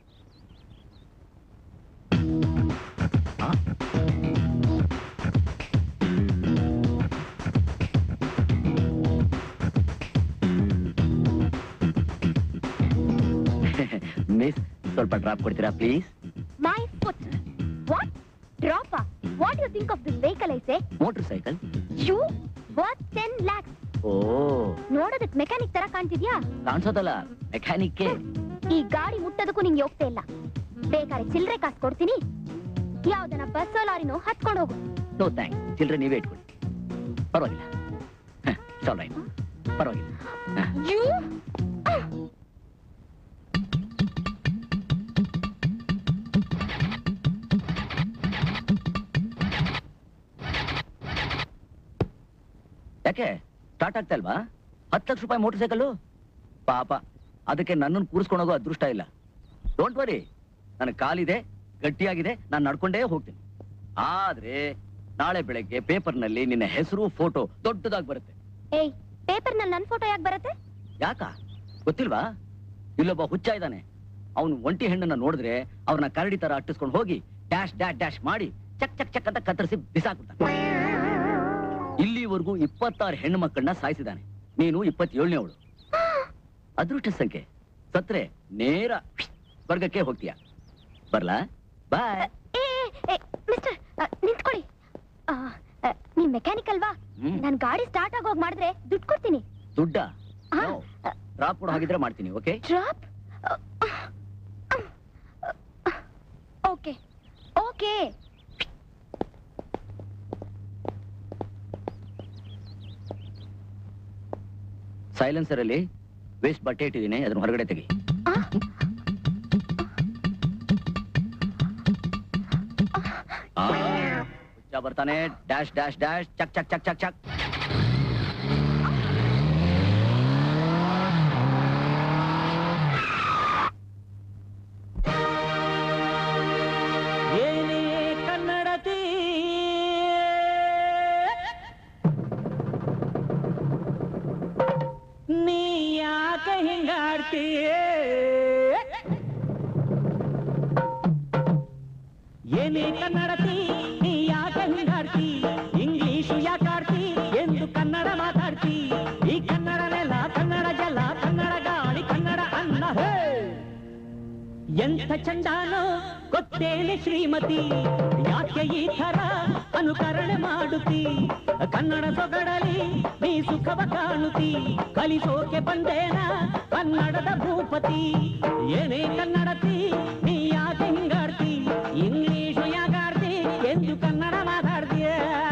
Speaker 1: ಮಿಸ್ ಸ್ವಲ್ಪ ಡ್ರಾಪ್ ಕೊಡ್ತೀರಾ please
Speaker 6: my foot what drop what you think of this vehicle ಐಸೆ
Speaker 1: motorcycle
Speaker 6: you worth ten lakhs
Speaker 1: oh
Speaker 6: ನೋಡೋದಕ್ ಮೆಕ್ಯಾನಿಕ್ ತರ ಕಾಣ್ತಿದ್ಯಾ
Speaker 1: ಕಾಣಿಸೋದಲ್ಲ ಮೆಕ್ಯಾನಿಕ್ಗೆ
Speaker 6: ಈ ಗಾಡಿ ಮುಟ್ಟೋದಕ್ಕೂ ನಿಂಗೆ ಹೋಗ್ತಾ ಇಲ್ಲ ಬೇಕಾದ್ರೆ ಚಿಲ್ಲರೆ ಕಾಸು ಕೊಡ್ತೀನಿ ಯಾವ್ದನ ಬಸ್ಸೋ ಲಾರಿನೋ ಹತ್ಕೊಂಡು ಹೋಗು
Speaker 1: ನೋ ಥ್ಯಾಂಕ್ಸ್ ಚಿಲ್ಡ್ರೆ ನೀವೇ ಇಟ್ಕೊಳ್ಳಿ ಪರವಾಗಿಲ್ಲ ಸಾಲ್ ರೈಟ್ ಪರವಾಗಿಲ್ಲ ಹ.
Speaker 6: ಯು
Speaker 1: ಯಾಕೆ ಸ್ಟಾರ್ಟ್ ಆಗ್ತಾ ಇಲ್ವಾ ಹತ್ತು ಲಕ್ಷ ರೂಪಾಯಿ ಮೋಟರ್ ಸೈಕಲ್ಲು ಪಾಪ ಅದಕ್ಕೆ ನನ್ನನ್ನು ಕೂರಿಸ್ಕೊಂಡೋಗೋ ಅದೃಷ್ಟ ಇಲ್ಲ ಡೋಂಟ್ ವರಿ ನನ್ನ ಕಾಲಿದೆ ಗಟ್ಟಿಯಾಗಿದೆ ನಾನು ನಡ್ಕೊಂಡೇ ಹೋಗ್ತೀನಿ ಆದ್ರೆ ನಾಳೆ ಬೆಳಗ್ಗೆ ಪೇಪರ್ನಲ್ಲಿ ನಿನ್ನ ಹೆಸರು ಫೋಟೋ ದೊಡ್ಡದಾಗಿ ಬರುತ್ತೆ
Speaker 6: ಏಯ್ ಪೇಪರ್ ನಲ್ಲಿ ನನ್ ಫೋಟೋ ಯಾಕೆ ಬರುತ್ತೆ
Speaker 1: ಯಾಕ ಗೊತ್ತಿಲ್ವಾ ಇಲ್ಲೊಬ್ಬ ಹುಚ್ಚ ಇದ್ದಾನೆ ಅವನು ಒಂಟಿ ಹೆಣ್ಣನ್ನ ನೋಡಿದ್ರೆ ಅವ್ರನ್ನ ಕರಡಿ ತರ ಅಟ್ಟಿಸ್ಕೊಂಡು ಹೋಗಿ ಡ್ಯಾಶ್ ಡ್ಯಾಶ್ ಡ್ಯಾಶ್ ಮಾಡಿ ಚಕ್ ಚಕ್ ಚಕ್ ಅಂತ ಕತ್ತರಿಸಿ ಬಿಸಾಕ್ಬಿಡ್ತಾನೆ ಇಲ್ಲಿವರೆಗೂ ಇಪ್ಪತ್ತಾರು ಹೆಣ್ಣು ಮಕ್ಕಳನ್ನ ಸಾಯಿಸಿದಾನೆ ನೀನು ಇಪ್ಪತ್ತೇಳನೇ ಅವಳು ಅದೃಷ್ಟ ಸಂಖ್ಯೆ ಸತ್ರೆ ನೇರ ಸ್ವರ್ಗಕ್ಕೆ ಹೋಗ್ತೀಯ ಬರ್ಲಾ ಬಾಯ್
Speaker 6: ಏ ಏ, ಮಿಸ್ಟರ್ ಅ, ನಿಂತ್ಕೊಳ್ಳಿ ಆ, ಅ, ನೀವ್ ಮೆಕ್ಯಾನಿಕ್ ಅಲ್ವಾ
Speaker 1: ಹ್ಮ್.
Speaker 6: ನನ್ ಗಾಡಿ ಸ್ಟಾರ್ಟ್ ಆಗೋಗ್ ಮಾಡಿದ್ರೆ ದುಡ್ಡು ಕೊಡ್ತೀನಿ
Speaker 1: ದುಡ್ಡ
Speaker 6: ಆ,
Speaker 1: ಡ್ರಾಪ್ ಕೊಡೋ ಹಾಗಿದ್ರೆ ಮಾಡ್ತೀನಿ okay
Speaker 6: drop okay okay
Speaker 1: silencer ಅಲ್ಲಿ ವೇಸ್ಟ್ ಬಟ್ಟೆ ಇಟ್ಟಿದ್ದೀನಿ ಅದನ್ನ ಹೊರಗಡೆ ತೆಗಿ ಆ, ಹುಚ್ಚ ಬರ್ತಾನೆ ಡ್ಯಾಶ್ ಡ್ಯಾಶ್ ಡ್ಯಾಶ್ ಚಕ್ ಚಕ್ ಚಕ್ ಚಕ್ ಚಕ್
Speaker 11: ಏನೇ ಕನ್ನಡತಿ ನೀ ಯಾಕೆ ಹಿಂಗಾಡ್ತೀಯ ಏನೇ ಕನ್ನಡತಿ ನೀ ಯಾಕೆ ಹಿಂಗಾಡ್ತಿ ಇಂಗ್ಲಿಷು ಯಾಕಾಡ್ತಿ ಎಂದು ಕನ್ನಡ ಮಾತಾಡ್ತಿ ಈ ಕನ್ನಡ ನೆಲ ಕನ್ನಡ ಜಲ ಕನ್ನಡ ಗಾಳಿ ಕನ್ನಡ ಅನ್ನ ಹೇ ಎಂಥ ಚಂಡಾನೋ ಗೊತ್ತೇನೆ ಶ್ರೀಮತಿ ಯಾಕೆ ಈ ತರ ಅನುಕರಣೆ ಮಾಡುತ್ತಿ ಕನ್ನಡ ಸೊಗಡಲಿ ನೀ ಸುಖವ ಕಾಣುತ್ತಿ ಕಲಿಸೋಕೆ ಬಂದೇನ ಕನ್ನಡದ ಭೂಪತಿ ಏನೇ ಕನ್ನಡತಿ ನೀ ಯಾಕೆ ಹಿಂಗಾಡ್ತಿ ಇಂಗ್ಲಿಷು ಯಾಕಾಡ್ತಿ ಎಂದು ಕನ್ನಡ ಮಾತಾಡ್ತೀಯ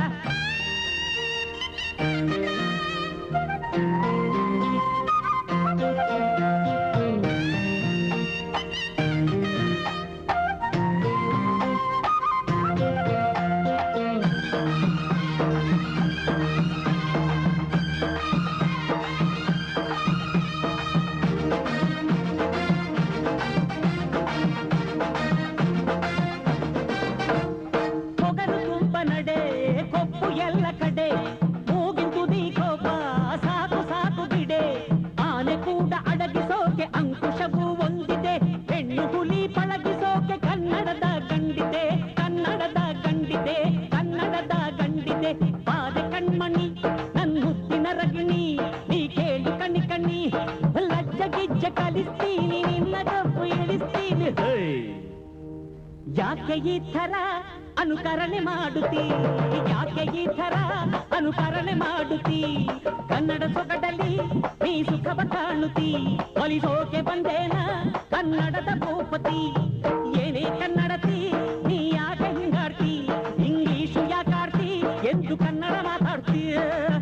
Speaker 11: ಮೊಗಲು ತುಂಬ ನಡೆ ಕೊಪ್ಪು ಎಲ್ಲ ಕಡೆ ಮೂಗಿನ ತುದಿ ಕೋಪ ಸಾಕು ಸಾಕು ಬಿಡೆ ಆನೆ ಕೂಡ ಅಡಗಿಸೋಕೆ ಅಂಕುಶವೂ ಒಂದಿದೆ ಹೆಣ್ಣು ಹುಲಿ ಪಳಗಿಸೋಕೆ ಕನ್ನಡದ ಗಂಡಿದೆ ಕನ್ನಡದ ಗಂಡಿದೆ ಕನ್ನಡದ ಗಂಡಿದೆ ಪಾದೆ ಕಣ್ಮಣಿ ನನ್ ಮುತ್ತಿನ ರಗಿಣಿ ನೀ ಕೇಳಿ ಕಣ್ಣಿ ಕಣ್ಣಿ ಲಜ್ಜ ಗಿಜ್ಜ ಕಲಿಸ್ತೀನಿ ನಿನ್ನ ಕಪ್ಪು ಇಳಿಸ್ತೀನಿ ಹೇ ಯಾಕೆ ಈ ಥರ ಅನುಕರಣೆ ಮಾಡುತ್ತಿ ಯಾಕೆ ಈ ಥರ ಅನುಕರಣೆ ಮಾಡುತ್ತಿ ಕನ್ನಡ ಸೊಗಡಲ್ಲಿ ನೀ ಸುಖವ ಕಾಣುತ್ತಿ ಒಲಿಸೋಕೆ ಬಂದೇನ ಕನ್ನಡದ ಭೂಪತಿ ಏನೇ ಕನ್ನಡತಿ ನೀ ಯಾಕೆ ಹಿಂಗಾಡ್ತಿ ಇಂಗ್ಲೀಷು ಯಾಕಾಡ್ತಿ ಎಂದು ಕನ್ನಡ ಮಾತಾಡ್ತೀಯ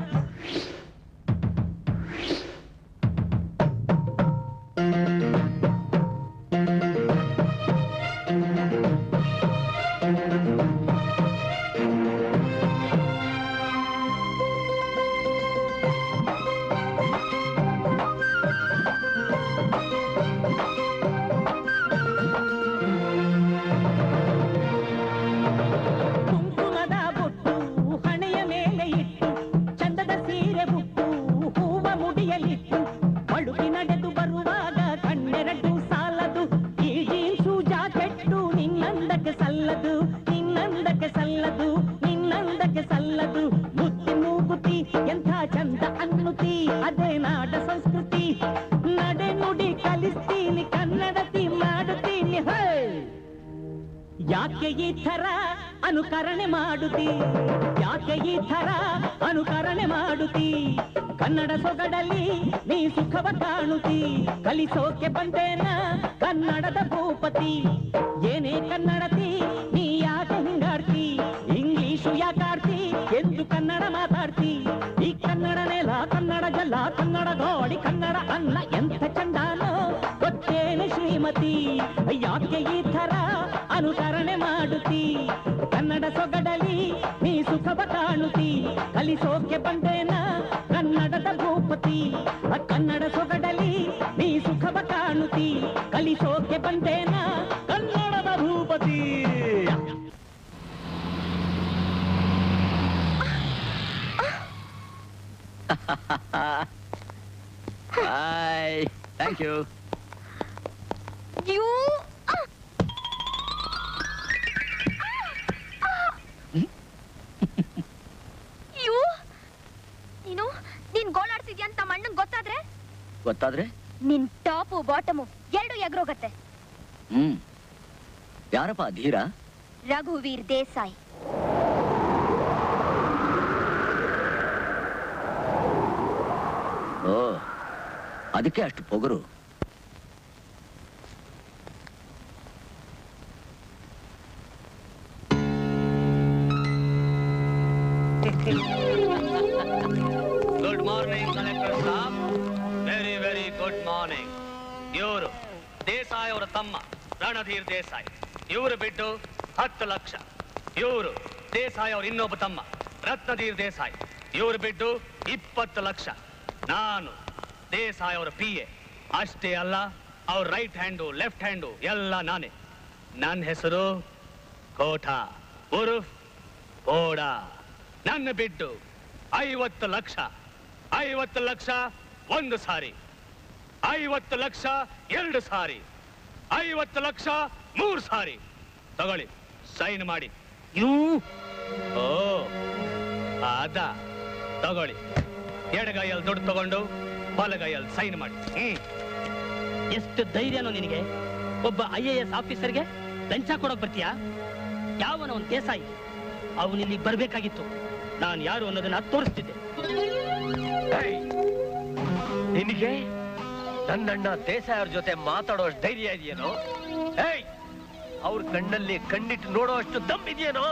Speaker 11: ಕುಂಕುಮದ ಬೊಟ್ಟು ಹಣೆಯ ಮೇಲೆ ಇಟ್ಟು ಚಂದದ ಸೀರೆ ಬುಟ್ಟು ಹೂವ ಮುಡಿಯಲಿಟ್ಟು ಬಳುಕಿ ನಡೆದು ಬರುವಾಗ ಕಣ್ಣೆರಡು ಸಾಲದು ಈ ಜೀನ್ಸು ಜಾಕೆಟ್ಟು ನಿನ್ನಂದಕ್ಕೆ ಸಲ್ಲದು ನಿನ್ನಂದಕ್ಕೆ ಸಲ್ಲದು ನಿನ್ನಂದಕ್ಕೆ ಸಲ್ಲದು ಮುತ್ತಿ ಮೂಗುತಿ ಎಂಥ ಚಂದ ಅನ್ನುತಿ ಅದೇ ನಾಡ ಸಂಸ್ಕೃತಿ ನಡೆ ನುಡಿ ಕಲಿಸ್ತೀನಿ ಕನ್ನಡತಿ ಮಾಡುತ್ತೀನಿ ಹೇ ಯಾಕೆ ಈ ಥರ ಅನುಕರಣೆ ಮಾಡುತ್ತಿ ಯಾಕೆ ಈ ಥರ ಅನುಕರಣೆ ಮಾಡುತ್ತಿ ಕನ್ನಡ ಸೊಗಡಲ್ಲಿ ನೀ ಸುಖವ ಕಾಣುತ್ತಿ ಕಲಿಸೋಕೆ ಬಂದೇನ ಕನ್ನಡದ ಭೂಪತಿ ಏನೇ ಕನ್ನಡತಿ ನೀ ಯಾಕೆ ಹಿಂಗಾಡ್ತಿ ಇಂಗ್ಲೀಷು ಯಾಕಾಡ್ತಿ ಎಂದು ಕನ್ನಡ ಮಾತಾಡ್ತಿ ಈ ಕನ್ನಡ ನೆಲ ಕನ್ನಡ ಜಲ ಕನ್ನಡ ಗೋಡಿ ಕನ್ನಡ ಅನ್ನ ಎಂಥ ಚಂದಾನೋ ಗೊತ್ತೇನೆ ಶ್ರೀಮತಿ ಯಾಕೆ ಈ ಥರ ಅನುಕರಣೆ ಮಾಡುತ್ತಿ ಕನ್ನಡ ಸೊಗಡಲಿ ನೀ ಸುಖವ ಕಾಣುತ್ತಿ ಕಲಿಸೋಕೆ ಬಂದೇನ ಕನ್ನಡದ ಭೂಪತಿ ಆ ಕನ್ನಡ ಸೊಗಡಲಿ ನೀ ಸುಖವ ಕಾಣುತ್ತಿ ಕಲಿಸೋಕೆ ಬಂದೇನ ಕನ್ನಡದ ಭೂಪತಿ
Speaker 1: bye thank you
Speaker 6: you you ನೀನು ನೀನ್ ಗೋಳಾಡ್ಸಿದ್ಯಾ ಅಂತ ಮಣ್ಣನ್ ಗೊತ್ತಾದ್ರೆ
Speaker 1: ಗೊತ್ತಾದ್ರೆ
Speaker 6: ನಿನ್ ಟಾಪು ಬಾಟಮು ಎರಡು ಎಗ್ರೋಗತ್ತೆ
Speaker 1: ಹ್ಮ್ ಯಾರಪ್ಪ ಧೀರ
Speaker 6: ರಘುವೀರ್ ದೇಸಾಯಿ
Speaker 1: ಓ ಅದಕ್ಕೆ ಅಷ್ಟು ಪೊಗರು
Speaker 12: good morning collector saab very very good morning ಇವರು ದೇಸಾಯಿ ಅವರ ತಮ್ಮ ರಣಧೀರ್ ದೇಸಾಯಿ ಇವರು ಬಿಟ್ಟು ಹತ್ತು ಲಕ್ಷ ಇವರು ದೇಸಾಯಿ ಅವ್ರ ಇನ್ನೊಬ್ಬ ತಮ್ಮ ರತ್ನಧೀರ್ ದೇಸಾಯಿ ಇವರು ಬಿಟ್ಟು ಇಪ್ಪತ್ತು ಲಕ್ಷ ನಾನು ದೇಸಾಯಿ ಅವರ ಪಿ ಎ ಅಷ್ಟೇ ಅಲ್ಲ ಅವ್ರ ರೈಟ್ ಹ್ಯಾಂಡು ಲೆಫ್ಟ್ ಹ್ಯಾಂಡು ಎಲ್ಲ ನಾನೇ ನನ್ನ ಹೆಸರು ಕೋಠ ಉರುಫ್ ಓಡ ನನ್ನ ಬಿಟ್ಟು ಐವತ್ತು ಲಕ್ಷ ಐವತ್ತು ಲಕ್ಷ ಒಂದು ಸಾರಿ ಐವತ್ತು ಲಕ್ಷ ಎರಡು ಸಾರಿ ಐವತ್ತು ಲಕ್ಷ ಮೂರು ಸಾರಿ ತಗೊಳ್ಳಿ ಸೈನ್ ಮಾಡಿ ಯೂ ಓ ಅದ ತಗೊಳ್ಳಿ ಎಡಗೈಯಲ್ಲಿ ದುಡ್ಡು ತಗೊಂಡು ಬಲಗೈಯಲ್ಲಿ ಸೈನ್ ಮಾಡಿ ಹ್ಮ್
Speaker 9: ಎಷ್ಟು ಧೈರ್ಯನೋ ನಿನಗೆ ಒಬ್ಬ ಐ ಎ ಎಸ್ ಆಫೀಸರ್ಗೆ ಲಂಚ ಕೊಡೋಕ್ ಬರ್ತೀಯಾ ಯಾವನ ಅವನ್ ದೇಸಾಯಿ ಅವನಿಲ್ಲಿ ಬರ್ಬೇಕಾಗಿತ್ತು ನಾನು ಯಾರು ಅನ್ನೋದನ್ನ ತೋರಿಸ್ತಿದ್ದೆ
Speaker 13: ನಿನಗೆ ನನ್ನಣ್ಣ ದೇಸಾಯಿ ಅವ್ರ ಜೊತೆ ಮಾತಾಡೋ ಅಷ್ಟು ಧೈರ್ಯ ಇದೆಯೇನೋ ಏಯ್ ಅವ್ರ ಕಣ್ಣಲ್ಲಿ ಕಣ್ಣಿಟ್ಟು ನೋಡೋ ಅಷ್ಟು ದಮ್ ಇದೆಯೇನೋ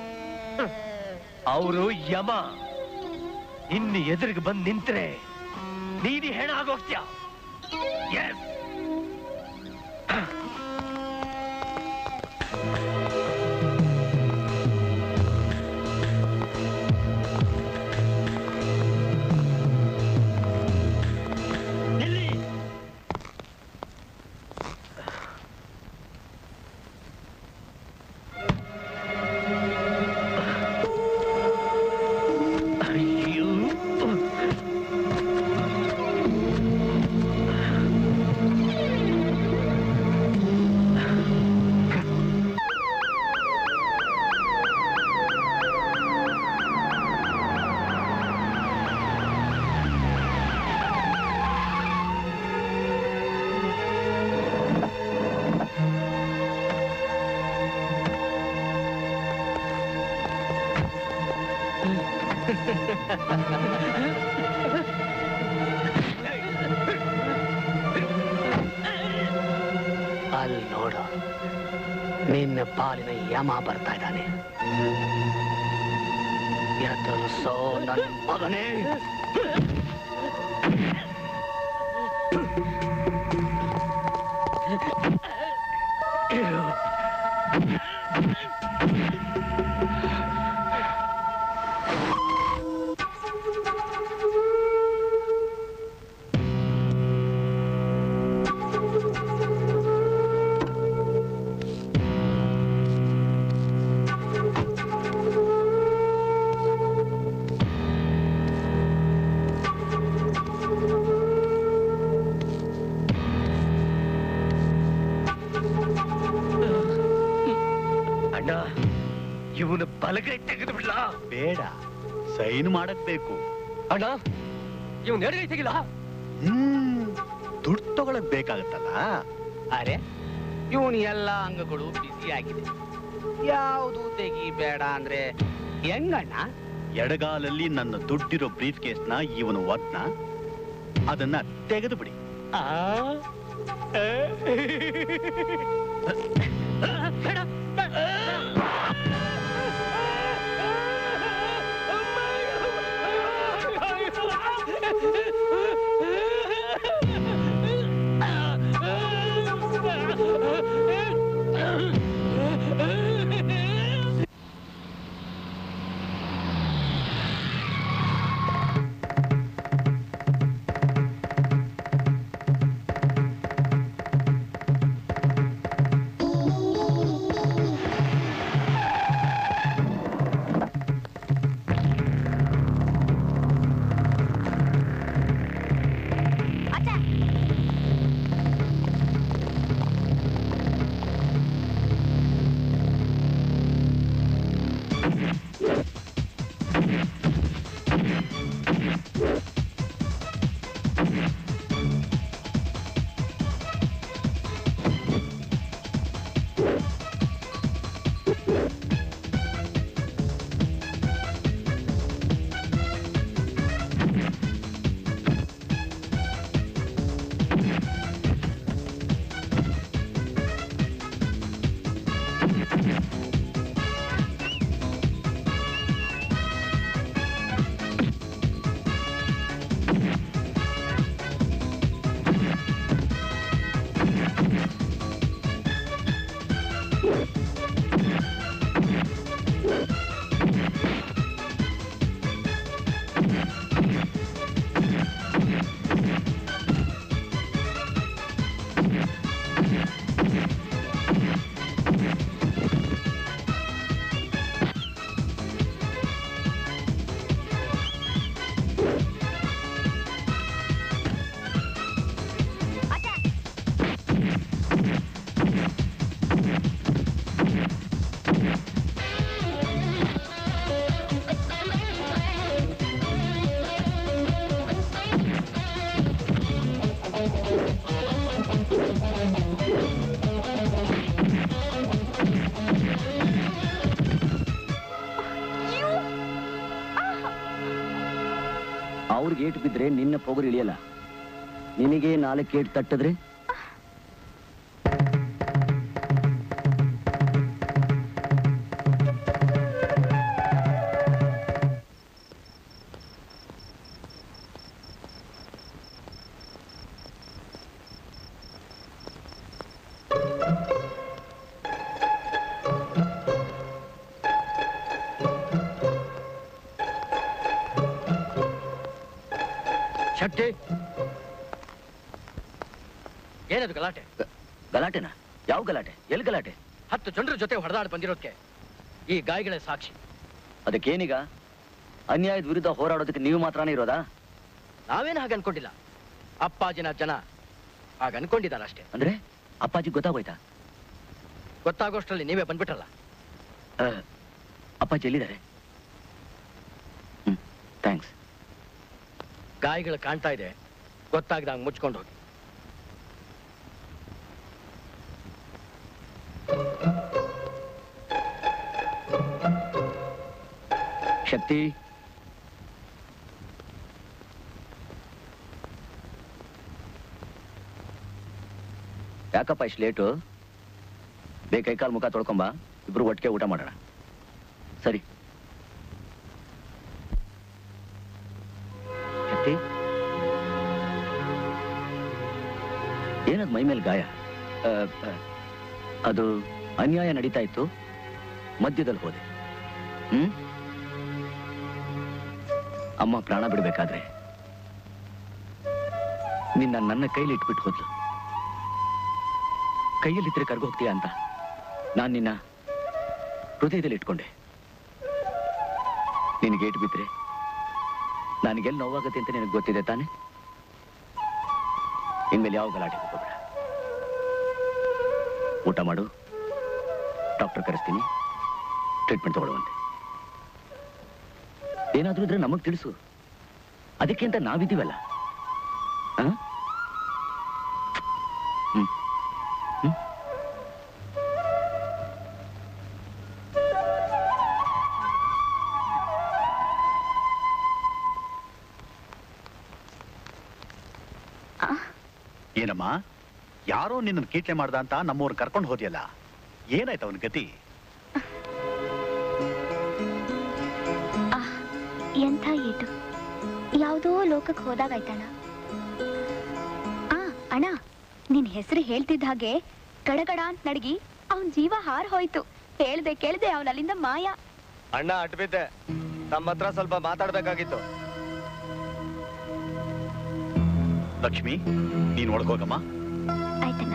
Speaker 13: ಅವರು ಯಮ ಇನ್ನು ಎದುರಿಗೆ ಬಂದು ನಿಂತ್ರೆ ನೀನು ಹೆಣ ಆಗೋಗ್ತೀಯ ಎಸ್
Speaker 12: ಅಯ್ಯೋ
Speaker 14: ಅಲ್ಲಿ ನೋಡು ನಿನ್ನ ಪಾಲಿನ ಯಮ ಬರ್ತಾ ಇದ್ದಾನೆ ಎದುರಿಸೋ ನನ್ನ ಮಗನೇ
Speaker 13: ಅಣ್ಣ ಇವನು ಬಲಗೈ ತೆಗೆದು ಬಿಡ್ಲಾ
Speaker 15: ಬೇಡ ಸೈನ್ ಮಾಡಕ್ ಬೇಕು
Speaker 13: ಅಣ್ಣ ಇವನ್ ಎಡಗೈ ತೆಗಿಲ್ಲ
Speaker 15: ಹ್ಮ್ ದುಡ್ಡು ತಗೊಳಕ್ ಬೇಕಾಗತ್ತಲ್ಲ
Speaker 14: ಅರೆ ಇವನ್ ಎಲ್ಲ ಅಂಗಗಳು ಬಿಸಿ ಆಗಿದೆ ಯಾವುದು ತೆಗಿಬೇಡ ಅಂದ್ರೆ ಹೆಂಗಣ್ಣ
Speaker 15: ಎಡಗಾಲಲ್ಲಿ ನನ್ನ ದುಡ್ಡಿರೋ ಬ್ರೀಫ್ ಕೇಸ್ನ ಇವನು ಒದ್ನ ಅದನ್ನ ತೆಗೆದು ಬಿಡಿ
Speaker 1: ಅವ್ರಿಗೆ ಏಟು ಬಿದ್ರೆ ನಿನ್ನ ಪೊಗರು ಇಳಿಯಲ್ಲ ನಿನಗೆ ನಾಲ್ಕು ಏಟು ತಟ್ಟಿದ್ರೆ
Speaker 9: ಶಕ್ತಿ ಏನದು ಗಲಾಟೆ
Speaker 1: ಗಲಾಟೆನಾ ಯಾವ ಗಲಾಟೆ ಎಲ್ಲಿ ಗಲಾಟೆ
Speaker 9: ಹತ್ತು ಜನರ ಜೊತೆ ಹೊಡೆದಾಡ್ ಬಂದಿರೋದಕ್ಕೆ ಈ ಗಾಯಗಳೇ ಸಾಕ್ಷಿ
Speaker 1: ಅದಕ್ಕೇನೀಗ ಅನ್ಯಾಯದ ವಿರುದ್ಧ ಹೋರಾಡೋದಕ್ಕೆ ನೀವು ಮಾತ್ರನೇ ಇರೋದಾ
Speaker 9: ನಾವೇನು ಹಾಗೆ ಅನ್ಕೊಂಡಿಲ್ಲ ಅಪ್ಪಾಜಿನ ಜನ ಹಾಗ ಅನ್ಕೊಂಡಿದ್ದಾರೆ ಅಷ್ಟೇ
Speaker 1: ಅಂದ್ರೆ ಅಪ್ಪಾಜಿ ಗೊತ್ತಾಗೋಯ್ತಾ
Speaker 9: ಗೊತ್ತಾಗೋಷ್ಟರಲ್ಲಿ ನೀವೇ ಬಂದ್ಬಿಟ್ರಲ್ಲ
Speaker 1: ಆ, ಅಪ್ಪಾಜಿ ಎಲ್ಲಿದ್ದಾರೆ ಹ್ಮ್ ಥ್ಯಾಂಕ್ಸ್
Speaker 9: ಗಾಯಗಳು ಕಾಣ್ತಾ ಇದೆ ಗೊತ್ತಾಗ್ದಂಗ್ ಮುಚ್ಕೊಂಡು ಹೋಗಿ
Speaker 1: ಶಕ್ತಿ ಯಾಕಪ್ಪ ಇಷ್ಟು ಲೇಟು ಬೇಗ ಕೈ ಕಾಲು ಮುಖ ತೊಳ್ಕೊಂಬ ಇಬ್ರು ಒಟ್ಟಿಗೆ ಊಟ ಮಾಡೋಣ ಸರಿ ಶಕ್ತಿ ಏನದ್ ಮೈ ಮೇಲೆ ಗಾಯ ಆ, ಆ, ಅದು ಅನ್ಯಾಯ ನಡೀತಾ ಇತ್ತು ಮಧ್ಯದಲ್ಲಿ ಹೋದೆ ಹ್ಮ್ ಅಮ್ಮ ಪ್ರಾಣ ಬಿಡ್ಬೇಕಾದ್ರೆ ನಿನ್ನ ನನ್ನ ಕೈಲಿ ಇಟ್ಬಿಟ್ಟು ಹೋದ್ಲು ಕೈಯಲ್ಲಿದ್ರೆ ಕರ್ಗೋಗ್ತೀಯ ಅಂತ ನಾನು ನಿನ್ನ ಹೃದಯದಲ್ಲಿ ಇಟ್ಕೊಂಡೆ ನಿನಗೆ ಏಟು ಬಿದ್ರೆ ನನಗೆಲ್ಲಿ ನೋವಾಗತ್ತೆ ಅಂತ ನಿನಗೆ ಗೊತ್ತಿದೆ ತಾನೆ ಇನ್ಮೇಲೆ ಯಾವ ಗಲಾಟೆ ಹೋಗಬೇಡ ಊಟ ಮಾಡು ಡಾಕ್ಟರ್ ಕರೆಸ್ತೀನಿ ಟ್ರೀಟ್ಮೆಂಟ್ ತಗೊಳ್ಳುವಂತೆ ಏನಾದ್ರೂ ಇದ್ರೆ ನಮಗ್ ತಿಳಿಸು ಅದಕ್ಕೆ ಅಂತ ನಾವಿದ್ದೀವಲ್ಲ ಆ? ಹ್ಮ್ ಹ್ಮ್
Speaker 15: ಏನಮ್ಮ ಯಾರೋ ನಿನ್ನ ಕೀಟ್ಲೆ ಮಾಡ್ದ ಅಂತ ನಮ್ಮವ್ರು ಕರ್ಕೊಂಡು ಹೋದ್ಯಲ್ಲ ಏನಾಯ್ತು ಅವನ ಗತಿ
Speaker 6: ಎಂಥ ಏಟು ಯಾವುದೋ ಲೋಕಕ್ಕೆ ಹೋದಾಗಾಯ್ತಣ್ಣ ಆ ಅಣ್ಣ ನಿನ್ ಹೆಸರು ಹೇಳ್ತಿದ್ದ ಹಾಗೆ ಗಡಗಡ ಅಂತ ನಡಗಿ ಅವನ್ ಜೀವ ಹಾರ್ ಹೋಯ್ತು ಹೇಳ್ದೆ ಕೇಳ್ದೆ ಅವನ ಅಲ್ಲಿಂದ ಮಾಯ
Speaker 3: ಅಣ್ಣ ಅಟ್ಬಿದ್ದೆ ತಮ್ಮ ಹತ್ರ ಸ್ವಲ್ಪ ಮಾತಾಡ್ಬೇಕಾಗಿತ್ತು
Speaker 15: ಲಕ್ಷ್ಮಿ ನೀನ್ ಒಳಗೋಗಮ್ಮ
Speaker 6: ಆಯ್ತಣ್ಣ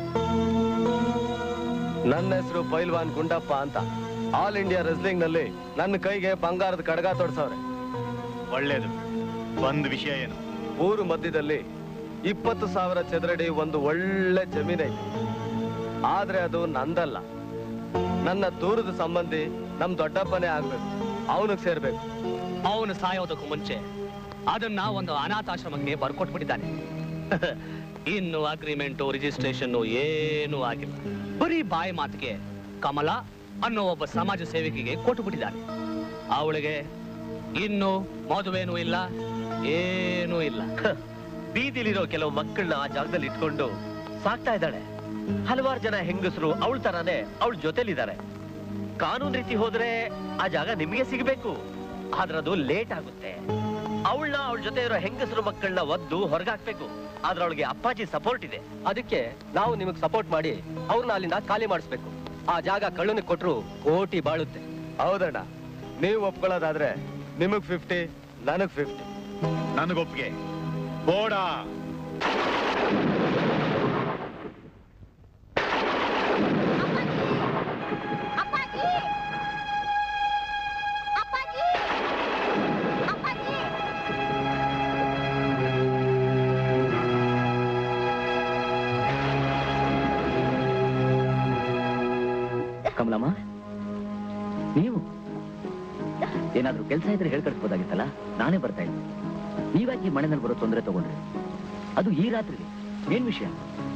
Speaker 3: ನನ್ನ ಹೆಸರು ಪೈಲ್ವಾನ್ ಗುಂಡಪ್ಪ ಅಂತ ಆಲ್ ಇಂಡಿಯಾ ರೆಸ್ಲಿಂಗ್ ನಲ್ಲಿ ನನ್ನ ಕೈಗೆ ಬಂಗಾರದ ಕಡಗ ತೊಡ್ಸವ್ರೆ
Speaker 15: ಒಳ್ಳೇದು ಒಂದ್ ವಿಷಯ ಏನು
Speaker 3: ಊರು ಮಧ್ಯದಲ್ಲಿ ಇಪ್ಪತ್ತು ಸಾವಿರ ಚದರಡಿ ಒಂದು ಒಳ್ಳೆ ಜಮೀನೈತೆ ಆದ್ರೆ ಅದು ನಂದಲ್ಲ ನನ್ನ ದೂರದ ಸಂಬಂಧಿ ನಮ್ ದೊಡ್ಡಪ್ಪನೇ ಆಗ್ಬೇಕು ಅವನಿಗೆ ಸೇರ್ಬೇಕು
Speaker 12: ಅವನು ಸಾಯೋದಕ್ಕೂ ಮುಂಚೆ ಅದನ್ನ ಒಂದು ಅನಾಥಾಶ್ರಮಕ್ಕೆ ಬರ್ಕೊಟ್ಬಿಟ್ಟಿದ್ದಾನೆ ಇನ್ನು ಅಗ್ರಿಮೆಂಟು ರಿಜಿಸ್ಟ್ರೇಷನ್ ಏನೂ ಆಗಿಲ್ಲ ಬರೀ ಬಾಯಿ ಮಾತಿಗೆ ಕಮಲ ಅನ್ನೋ ಒಬ್ಬ ಸಮಾಜ ಸೇವಕಿಗೆ ಕೊಟ್ಟುಬಿಟ್ಟಿದ್ದಾನೆ ಅವಳಿಗೆ ಇನ್ನು ಮದುವೆನೂ ಇಲ್ಲ ಏನೂ ಇಲ್ಲ
Speaker 13: ಬೀದಿಲಿರೋ ಕೆಲವು ಮಕ್ಕಳನ್ನ ಆ ಜಾಗದಲ್ಲಿ ಇಟ್ಕೊಂಡು ಸಾಕ್ತಾ ಇದ್ದಾಳೆ ಹಲವಾರು ಜನ ಹೆಂಗಸರು ಅವಳ ತರಾನೇ ಅವಳ ಜೊತೆಲಿದ್ದಾರೆ ಕಾನೂನ್ ರೀತಿ ಹೋದ್ರೆ ಆ ಜಾಗ ನಿಮಗೆ ಸಿಗಬೇಕು ಆದ್ರೆ ಅದು ಲೇಟ್ ಆಗುತ್ತೆ ಅವಳನ್ನ ಅವಳ ಜೊತೆ ಇರೋ ಹೆಂಗಸರು ಮಕ್ಕಳನ್ನ ಒದ್ದು ಹೊರಗಾಕ್ಬೇಕು ಆದ್ರೆ ಅವಳಿಗೆ ಅಪ್ಪಾಜಿ ಸಪೋರ್ಟ್ ಇದೆ
Speaker 4: ಅದಕ್ಕೆ ನಾವು ನಿಮಗೆ ಸಪೋರ್ಟ್ ಮಾಡಿ ಅವ್ರನ್ನ ಅಲ್ಲಿಂದ ಖಾಲಿ ಮಾಡಿಸ್ಬೇಕು ಆ ಜಾಗ ಕಳ್ಳನಿಗೆ ಕೊಟ್ರು ಕೋಟಿ ಬಾಳುತ್ತೆ
Speaker 3: ಹೌದಣ್ಣ ನೀವು ಒಪ್ಕೊಳ್ಳೋದಾದ್ರೆ ನಿಮಗ್ ಫಿಫ್ಟಿ ನನಗ್ ಫಿಫ್ಟಿ
Speaker 15: ನನಗೊಪ್ಪಿಗೆ ಬೋಡ
Speaker 6: ಅಪ್ಪಾಜಿ ಅಪ್ಪಾಜಿ ಅಪ್ಪಾಜಿ
Speaker 1: ಕಮಲಮ್ಮ ನೀವು ಏನಾದ್ರೂ ಕೆಲಸ ಇದ್ರೆ ಹೇಳ್ಕಳಿಸ್ಬೋದಾಗಿತ್ತಲ್ಲ ನಾನೇ ಬರ್ತಾ ಇದ್ದೆ ನೀವ್ಯಾಕೆ ಈ ಮನೆಯಲ್ಲಿ ಬರೋ ತೊಂದರೆ ತಗೊಂಡ್ರಿ ಅದು ಈ ರಾತ್ರಿ ಏನ್ ವಿಷಯ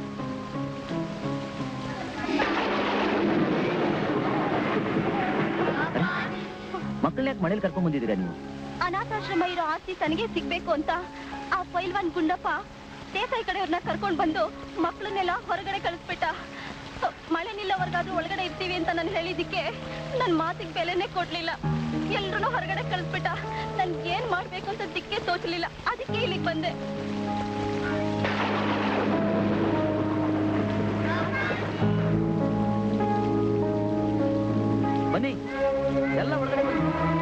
Speaker 1: ಮಕ್ಕಳನ್ನ ಯಾಕೆ ಮನೇಲಿ ಕರ್ಕೊಂಡ್ ಬಂದಿದ್ದೀರಾ ನೀವು
Speaker 5: ಅನಾಥಾಶ್ರಮ ಇರೋ ಆಸ್ತಿ ತನಗೆ ಸಿಗ್ಬೇಕು ಅಂತ ಆ ಪೈಲ್ವಾನ್ ಗುಂಡಪ್ಪ ದೇಸಾಯಿ ಕಡೆಯವ್ರನ್ನ ಕರ್ಕೊಂಡ್ ಬಂದು ಮಕ್ಕಳನ್ನೆಲ್ಲ ಹೊರಗಡೆ ಕಳಿಸ್ಬಿಟ್ಟ ಮಳೆ ನಿಲ್ಲವರೆಗಾದ್ರೂ ಒಳಗಡೆ ಇರ್ತೀವಿ ಅಂತ ನಾನು ಹೇಳಿದ್ದಕ್ಕೆ ನನ್ ಮಾತಿಗೆ ಬೆಲೆನೇ ಕೊಡ್ಲಿಲ್ಲ ಎಲ್ರೂ ಹೊರಗಡೆ ಕಳಿಸ್ಬಿಟ್ಟ ನನ್ ಏನ್ ಮಾಡ್ಬೇಕು ಅಂತ ದಿಕ್ಕೆ ತೋಚಲಿಲ್ಲ ಅದಕ್ಕೆ ಇಲ್ಲಿಗೆ ಬಂದೆ
Speaker 1: ಬನ್ನಿ ಎಲ್ಲ ಒಳಗಡೆ ಬನ್ನಿ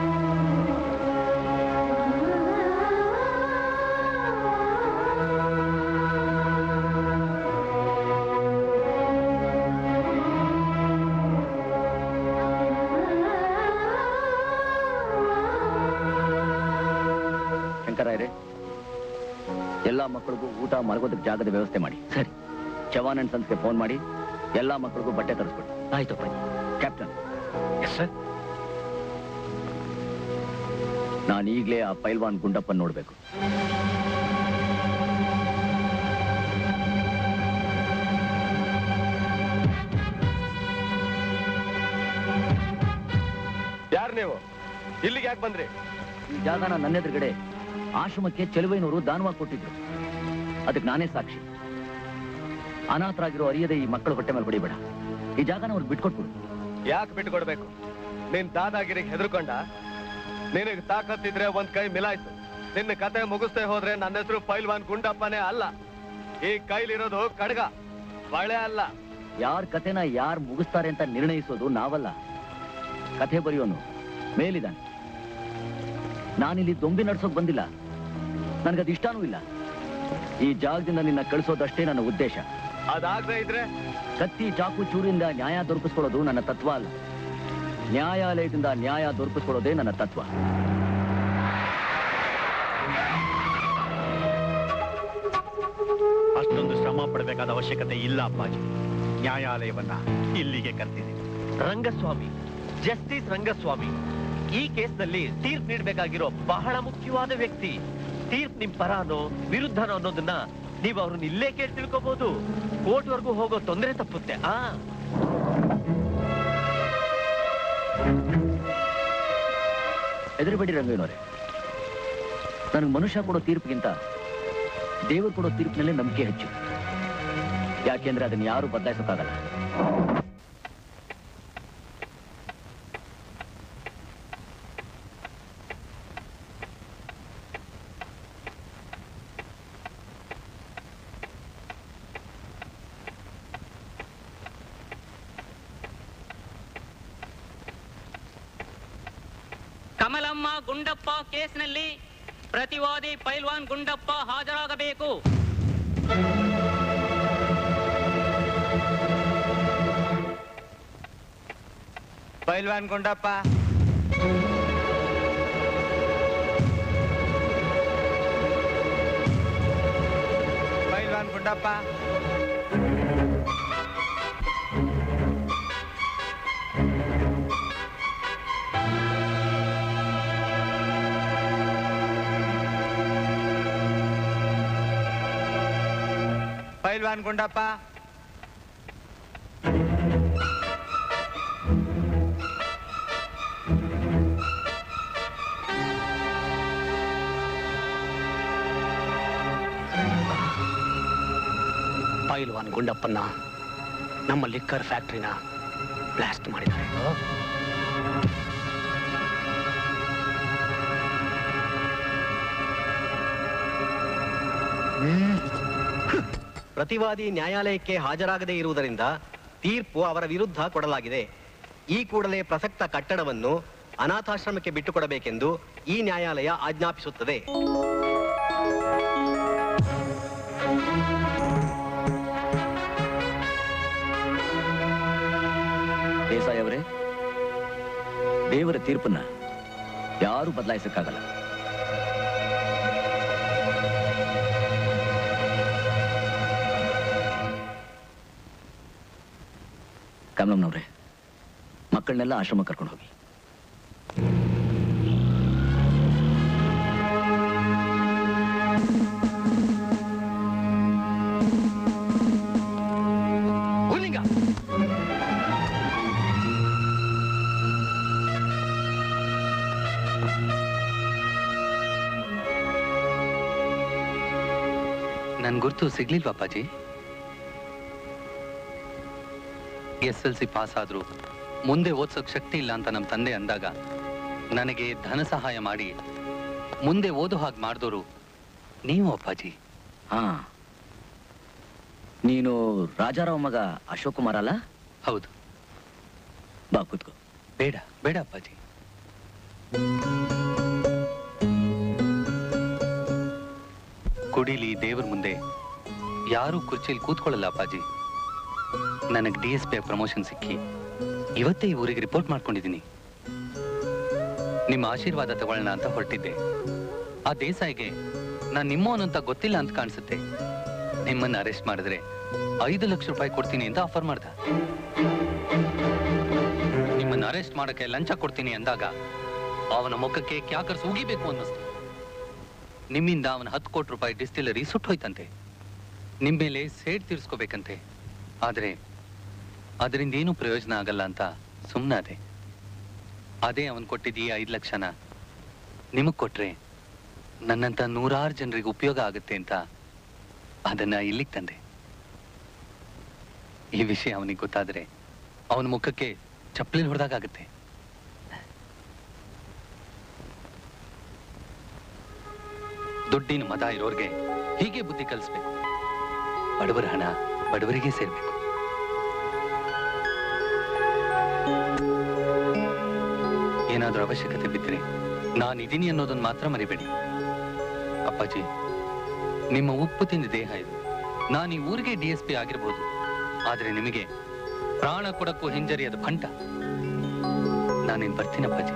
Speaker 1: ಶಂಕರಾಯರೇ ಎಲ್ಲಾ ಮಕ್ಕಳಿಗೂ ಊಟ ಮಲಗೋದಕ್ಕೆ ಜಾಗದ ವ್ಯವಸ್ಥೆ ಮಾಡಿ ಸರಿ ಚವಾನ್ ಅಂಡ್ ಸನ್ಸ್ಗೆ ಫೋನ್ ಮಾಡಿ ಎಲ್ಲಾ ಮಕ್ಕಳಿಗೂ ಬಟ್ಟೆ ತರಿಸ್ಬಿಡಿ ಆಯ್ತು ಬನ್ನಿ ಕ್ಯಾಪ್ಟನ್ ಸರ್ ನಾನು ಈಗಲೇ ಆ ಪೈಲ್ವಾನ್ ಗುಂಡಪ್ಪನ್ ನೋಡ್ಬೇಕು
Speaker 3: ಯಾರು ನೀವು ಇಲ್ಲಿಗೆ ಯಾಕೆ ಬಂದ್ರಿ
Speaker 1: ಈ ಜಾಗನ ನನ್ನ ಎದುರುಗಡೆ ಆಶ್ರಮಕ್ಕೆ ಚೆಲುವೈನವರು ದಾನವಾಗಿ ಕೊಟ್ಟಿದ್ರು ಅದಕ್ಕೆ ನಾನೇ ಸಾಕ್ಷಿ ಅನಾಥರಾಗಿರೋ ಅರಿಯದೆ ಈ ಮಕ್ಕಳು ಹೊಟ್ಟೆ ಮೇಲೆ ಹೊಡಿಬೇಡ ಈ ಜಾಗನ ಅವ್ರಿಗೆ ಬಿಟ್ಕೊಟ್ಬಿಡು
Speaker 3: ಯಾಕೆ ಬಿಟ್ಕೊಡ್ಬೇಕು ನಿನ್ ದಾದಾಗಿರಿಗೆ ಹೆದರ್ಕೊಂಡ ನಿನಗ್ ತಾಕತ್ತಿದ್ರೆ ಒಂದ್ ಕೈ ಮಿಲಾಯ್ತು ನಿನ್ನ ಕತೆ ಮುಗಿಸ್ದೆ ಹೋದ್ರೆ ನನ್ನ ಹೆಸರು ಪೈಲ್ವಾನ್ ಗುಂಡಪ್ಪನೇ ಅಲ್ಲ ಈ ಕೈಲಿರೋದು ಕಡ್ಗ ಬಳೆ ಅಲ್ಲ
Speaker 1: ಯಾರ ಕತೆನ ಯಾರು ಮುಗಿಸ್ತಾರೆ ಅಂತ ನಿರ್ಣಯಿಸೋದು ನಾವಲ್ಲ ಕಥೆ ಬರೆಯೋನು ಮೇಲಿದ್ದಾನೆ ನಾನಿಲ್ಲಿ ದೊಂಬಿ ನಡ್ಸೋಕ್ ಬಂದಿಲ್ಲ ನನಗದು ಇಷ್ಟನೂ ಇಲ್ಲ ಈ ಜಾಗದಿಂದ ನಿನ್ನ ಕಳಿಸೋದಷ್ಟೇ ನನ್ನ ಉದ್ದೇಶ
Speaker 3: ಅದಾಗದೆ ಇದ್ರೆ
Speaker 1: ಕತ್ತಿ ಚಾಕು ಚೂರಿಂದ ನ್ಯಾಯ ದೊರಕಿಸ್ಕೊಳ್ಳೋದು ನನ್ನ ತತ್ವ ಅಲ್ಲ ನ್ಯಾಯಾಲಯದಿಂದ ನ್ಯಾಯ ದೊರಕಿಸ್ಕೊಳ್ಳೋದೇ ನನ್ನ ತತ್ವ
Speaker 15: ಅಷ್ಟೊಂದು ಶ್ರಮ ಪಡಬೇಕಾದ ಅವಶ್ಯಕತೆ ಇಲ್ಲ ಅಪ್ಪಾಜಿ ನ್ಯಾಯಾಲಯವನ್ನ ಇಲ್ಲಿಗೆ ಕರ್ತೀನಿ
Speaker 13: ರಂಗಸ್ವಾಮಿ ಜಸ್ಟಿಸ್ ರಂಗಸ್ವಾಮಿ ಈ ಕೇಸ್ನಲ್ಲಿ ತೀರ್ಪು ನೀಡಬೇಕಾಗಿರೋ ಬಹಳ ಮುಖ್ಯವಾದ ವ್ಯಕ್ತಿ ತೀರ್ಪು ನಿಮ್ ಪರಾನೋ ವಿರುದ್ಧನೋ ಅನ್ನೋದನ್ನ ನೀವು ಅವ್ರನ್ನ ಇಲ್ಲೇ ಕೇಳಿ ತಿಳ್ಕೊಬಹುದು ಕೋರ್ಟ್ವರೆಗೂ ಹೋಗೋ ತೊಂದರೆ ತಪ್ಪುತ್ತೆ ಆ
Speaker 1: ಹೆದರಬೇಡಿ ರಂಗಯ್ಯನವರೇ ನನಗೆ ಮನುಷ್ಯ ಕೊಡೋ ತೀರ್ಪಿಗಿಂತ ದೇವರು ಕೊಡೋ ತೀರ್ಪಿನಲ್ಲೇ ನಂಬಿಕೆ ಹೆಚ್ಚು ಯಾಕೆಂದ್ರೆ ಅದನ್ನ ಯಾರು ಬದಲಾಯಿಸೋಕ್ಕಾಗಲ್ಲ
Speaker 16: ಕಮಲಮ್ಮ ಗುಂಡಪ್ಪ ಕೇಸ್ನಲ್ಲಿ ಪ್ರತಿವಾದಿ ಪೈಲ್ವಾನ್ ಗುಂಡಪ್ಪ ಹಾಜರಾಗಬೇಕು
Speaker 17: ಪೈಲ್ವಾನ್ ಗುಂಡಪ್ಪ ಪೈಲ್ವಾನ್ ಗುಂಡಪ್ಪ ಪೈಲ್ವಾನ್ ಗುಂಡಪ್ಪ
Speaker 14: ಪೈಲ್ವಾನ್ ಗುಂಡಪ್ಪನ್ನ ನಮ್ಮ ಲಿಕ್ಕರ್ ಫ್ಯಾಕ್ಟ್ರಿನ ಬ್ಲಾಸ್ಟ್ ಮಾಡಿದ್ದಾರೆ
Speaker 7: ಪ್ರತಿವಾದಿ ನ್ಯಾಯಾಲಯಕ್ಕೆ ಹಾಜರಾಗದೇ ಇರುವುದರಿಂದ ತೀರ್ಪು ಅವರ ವಿರುದ್ಧ ಕೊಡಲಾಗಿದೆ ಈ ಕೂಡಲೇ ಪ್ರಸಕ್ತ ಕಟ್ಟಡವನ್ನು ಅನಾಥಾಶ್ರಮಕ್ಕೆ ಬಿಟ್ಟುಕೊಡಬೇಕೆಂದು ಈ ನ್ಯಾಯಾಲಯ ಆಜ್ಞಾಪಿಸುತ್ತದೆ
Speaker 1: ದೇಸಾಯಿ ಅವರೇ ದೇವರ ತೀರ್ಪನ್ನ ಯಾರು ಬದಲಾಯಿಸಕ್ಕಾಗಲ್ಲ ಕಮಲಮ್ನವ್ರೆ ಮಕ್ಕಳನ್ನೆಲ್ಲ ಆಶ್ರಮ ಕರ್ಕೊಂಡು ಹೋಗಿ
Speaker 9: ಹುಲ್ಲಿಂಗ
Speaker 2: ನನ್ ಗುರ್ತು ಸಿಗ್ಲಿಲ್ವಾ ಅಪ್ಪಾಜಿ ಎಸ್ ಎಲ್ ಸಿ ಪಾಸ್ ಆದ್ರು ಮುಂದೆ ಓದ್ಸೋಕ್ ಶಕ್ತಿ ಇಲ್ಲ ಅಂತ ನಮ್ಮ ತಂದೆ ಅಂದಾಗ ನನಗೆ ಧನ ಸಹಾಯ ಮಾಡಿ ಮುಂದೆ ಓದೋ ಹಾಗೆ ಮಾಡಿದವರು ನೀವು ಅಪ್ಪಾಜಿ
Speaker 1: ಹಾ ನೀನು ರಾಜಾರಾವ್ ಮಗ ಅಶೋಕ್ ಕುಮಾರ್ ಅಲ್ಲ
Speaker 2: ಹೌದು
Speaker 1: ಬಾ ಕೂತ್ಕೋ
Speaker 2: ಬೇಡ ಬೇಡ ಅಪ್ಪಾಜಿ ಕುಡಿಲಿ ದೇವ್ರ ಮುಂದೆ ಯಾರೂ ಕುರ್ಚಿಯಲ್ಲಿ ಕೂತ್ಕೊಳ್ಳಲ್ಲ ಅಪ್ಪಾಜಿ ನನಗೆ ಡಿ ಎಸ್ ಪಿ ಪ್ರಮೋಷನ್ ಸಿಕ್ಕಿ ಇವತ್ತೇ ಈ ಊರಿಗೆ ರಿಪೋರ್ಟ್ ಮಾಡ್ಕೊಂಡಿದ್ದೀನಿ ನಿಮ್ಮ ಆಶೀರ್ವಾದ ತಗೊಳ್ಳೋಣ ಅಂತ ಹೊರಟಿದ್ದೆ ಆ ದೇಸಾಯಿಗೆ ನಾನು ನಿಮ್ಮವನು ಅಂತ ಗೊತ್ತಿಲ್ಲ ಅಂತ ಕಾಣಿಸುತ್ತೆ ನಿಮ್ಮನ್ನ ಅರೆಸ್ಟ್ ಮಾಡಿದ್ರೆ ಐದು ಲಕ್ಷ ರೂಪಾಯಿ ಕೊಡ್ತೀನಿ ಅಂತ ಆಫರ್ ಮಾಡ್ದ ನಿಮ್ಮನ್ನ ಅರೆಸ್ಟ್ ಮಾಡಕ್ಕೆ ಲಂಚ ಕೊಡ್ತೀನಿ ಅಂದಾಗ ಅವನ ಮುಖಕ್ಕೆ ಕ್ಯಾಕರ್ಸ್ ಉಗಿಬೇಕು ಅನ್ನಿಸ್ತು ನಿಮ್ಮಿಂದ ಅವನ ಹತ್ತು ಕೋಟಿ ರೂಪಾಯಿ ಡಿಸ್ಟಿಲರಿ ಸುಟ್ಟೋಯ್ತಂತೆ ನಿಮ್ಮ ಮೇಲೆ ಸೇಡ್ ತೀರ್ಸ್ಕೋಬೇಕಂತೆ ಆದ್ರೆ ಅದರಿಂದ ಏನೂ ಪ್ರಯೋಜನ ಆಗಲ್ಲ ಅಂತ ಸುಮ್ಮನಾದೆ ಅದೇ ಅವನ್ ಕೊಟ್ಟಿದ್ದ ಈ ಐದು ಲಕ್ಷನ ನಿಮಗ್ ಕೊಟ್ರೆ ನನ್ನಂತ ನೂರಾರು ಜನರಿಗೆ ಉಪಯೋಗ ಆಗುತ್ತೆ ಅಂತ ಅದನ್ನ ಇಲ್ಲಿಗೆ ತಂದೆ ಈ ವಿಷಯ ಅವನಿಗೆ ಗೊತ್ತಾದ್ರೆ ಅವನ ಮುಖಕ್ಕೆ ಚಪ್ಪಲಿನ ಹೊಡೆದಾಗತ್ತೆ ದುಡ್ಡಿನ ಮದ ಇರೋರ್ಗೆ ಹೀಗೆ ಬುದ್ಧಿ ಕಲಿಸ್ಬೇಕು ಬಡವರ ಹಣ ಬಡವರಿಗೆ ಸೇರ್ಬೇಕು ಏನಾದ್ರೂ ಅವಶ್ಯಕತೆ ಬಿದ್ದರೆ ನಾನಿದ್ದೀನಿ ಅನ್ನೋದನ್ನ ಮಾತ್ರ ಮರಿಬೇಡಿ ಅಪ್ಪಾಜಿ ನಿಮ್ಮ ಉಪ್ಪು ತಿಂದ ದೇಹ ಇದು ನಾನು ಈ ಊರಿಗೆ ಡಿ ಎಸ್ ಪಿ ಆಗಿರ್ಬೋದು ಆದ್ರೆ ನಿಮಗೆ ಪ್ರಾಣ ಕೊಡಕ್ಕೂ ಹಿಂಜರಿಯದ ಭಂಟ ನಾನೇನ್ ಬರ್ತೀನಿ ಅಪ್ಪಾಜಿ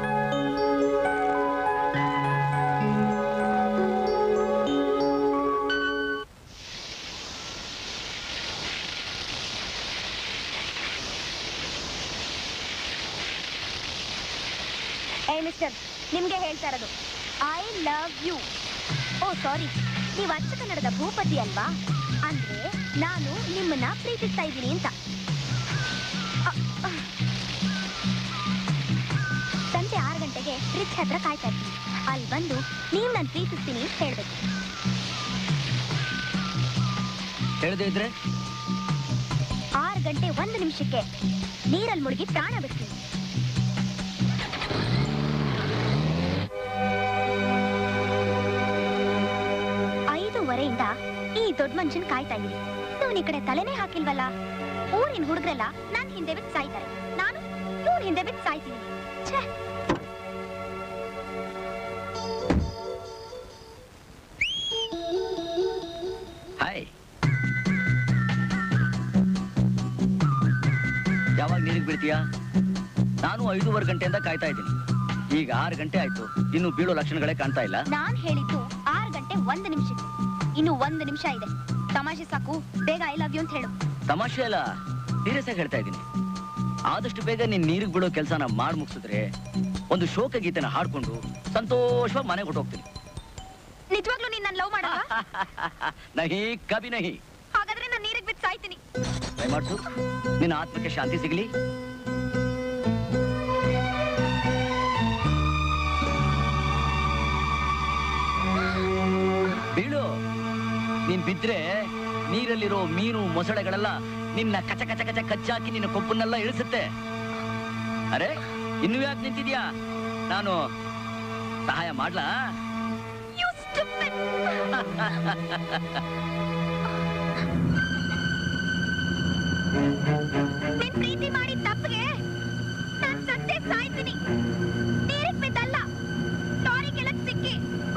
Speaker 6: ಏ ಮಿಸ್ಟರ್ ನಿಮ್ಗೆ ಹೇಳ್ತಾ ಇರೋದು I love you oh sorry ನೀವು ಅಚ್ಚ ಕನ್ನಡದ ಭೂಪತಿ ಅಲ್ವಾ ಅಂದ್ರೆ ನಾನು ನಿಮ್ಮನ್ನ ಪ್ರೀತಿಸ್ತಾ ಇದ್ದೀನಿ ಅಂತ ಅ, ಅ. ಸಂಜೆ ಆರು ಗಂಟೆಗೆ ಬ್ರಿಡ್ಜ್ ಹತ್ರ ಕಾಯ್ತಾ ಇರ್ತೀನಿ ಅಲ್ಲಿ ಬಂದು ನೀವು ನಾನು ಪ್ರೀತಿಸ್ತೀನಿ ಅಂತ ಹೇಳ್ಬೇಕು
Speaker 1: ಹೇಳದೇ ಇದ್ರೆ
Speaker 6: ಆರು ಗಂಟೆ ಒಂದು ನಿಮಿಷಕ್ಕೆ ನೀರಲ್ಲಿ ಮುಳುಗಿ ಪ್ರಾಣ ಬಿಡ್ತೀನಿ ಐದೂವರೆಯಿಂದ ಈ ದೊಡ್ಡ ಮನುಷ್ಯನ್ ಕಾಯ್ತಾ ಇದೀನಿ ಇವನ್ ಈ ಕಡೆ ತಲೆನೇ ಹಾಕಿಲ್ವಲ್ಲ ಊರಿನ ಹುಡುಗ್ರೆಲ್ಲ ನನ್ ಹಿಂದೆ ಬಿದ್ದು ಸಾಯ್ತಾರೆ ನಾನು ಇವ್ರ ಹಿಂದೆ ಬಿದ್ದು ಸಾಯ್ತೀನಿ ಛೇ
Speaker 1: ಹಾಯ್ ಯಾವಾಗ ನೀರಿಗೆ ಬೀಳ್ತೀಯಾ ನಾನು ಐದೂವರೆ ಗಂಟೆಯಿಂದ ಕಾಯ್ತಾ ಇದ್ದೀನಿ ಈಗ ಆರು ಗಂಟೆ ಆಯ್ತು ಇನ್ನು ಬೀಳೋ ಲಕ್ಷಣಗಳೇ ಕಾಣ್ತಾ ಇಲ್ಲ
Speaker 6: ನಾನ್ ಹೇಳಿದ್ದು ಆರು ಗಂಟೆ ಒಂದು ನಿಮಿಷಕ್ಕೆ ಇನ್ನು ಒಂದು ನಿಮಿಷ ಇದೆ ತಮಾಷೆ ಸಾಕು ಬೇಗ ಐ ಲವ್ ಯು ಅಂತ ಹೇಳು
Speaker 1: ತಮಾಷೆ ಅಲ್ಲ ಸೀರಿಯಸ್ ಆಗಿ ಹೇಳ್ತಾ ಇದ್ದೀನಿ ಆದಷ್ಟು ಬೇಗ ನೀನ್ ನೀರಿಗೆ ಬೀಳೋ ಕೆಲಸನ ಮಾಡಿ ಮುಗಿಸಿದ್ರೆ ಒಂದು ಶೋಕ ಗೀತೆನ ಹಾಡ್ಕೊಂಡು ಸಂತೋಷವಾಗಿ ಮನೆಗೆ ಹೊಟ್ಟೋಗ್ತೀನಿ
Speaker 6: ನಿಜವಾಗ್ಲೂ ನೀನ್ ನನ್ ಲವ್ ಮಾಡಲ್ಲ
Speaker 1: ನಹಿ ಕಬಿ ನಹಿ
Speaker 6: ಹಾಗಾದ್ರೆ ನಾನು ನೀರಿಗೆ ಬಿದ್ದು ಸಾಯ್ತೀನಿ
Speaker 1: ಟ್ರೈ ಮಾಡ್ಸು ನಿನ್ನ ಆತ್ಮಕ್ಕೆ ಶಾಂತಿ ಸಿಗಲಿ ಬೀಳು ನೀನ್ ಬಿದ್ರೆ ನೀರಲ್ಲಿರೋ ಮೀನು ಮೊಸಳೆಗಳೆಲ್ಲ ನಿನ್ನ ಕಚ ಕಚ ಕಚ ಕಚ್ಚಾಕಿ ನಿನ್ನ ಕೊಬ್ಬನ್ನೆಲ್ಲ ಇಳಿಸುತ್ತೆ ಅರೆ ಇನ್ನು ಯಾಕೆ ನಿಂತಿದ್ಯಾ ನಾನು ಸಹಾಯ ಮಾಡ್ಲಾ
Speaker 6: ನಿನ್ ಪ್ರೀತಿ ಮಾಡಿದ ತಪ್ಪಿಗೆ ನಾನ್ ಸತ್ತೇ ಸಾಯ್ತೀನಿ ನೀರಿಗೆ ಬಿದ್ದಲ್ಲ ಲಾರಿ ಕೆಳಗ್ ಸಿಕ್ಕಿ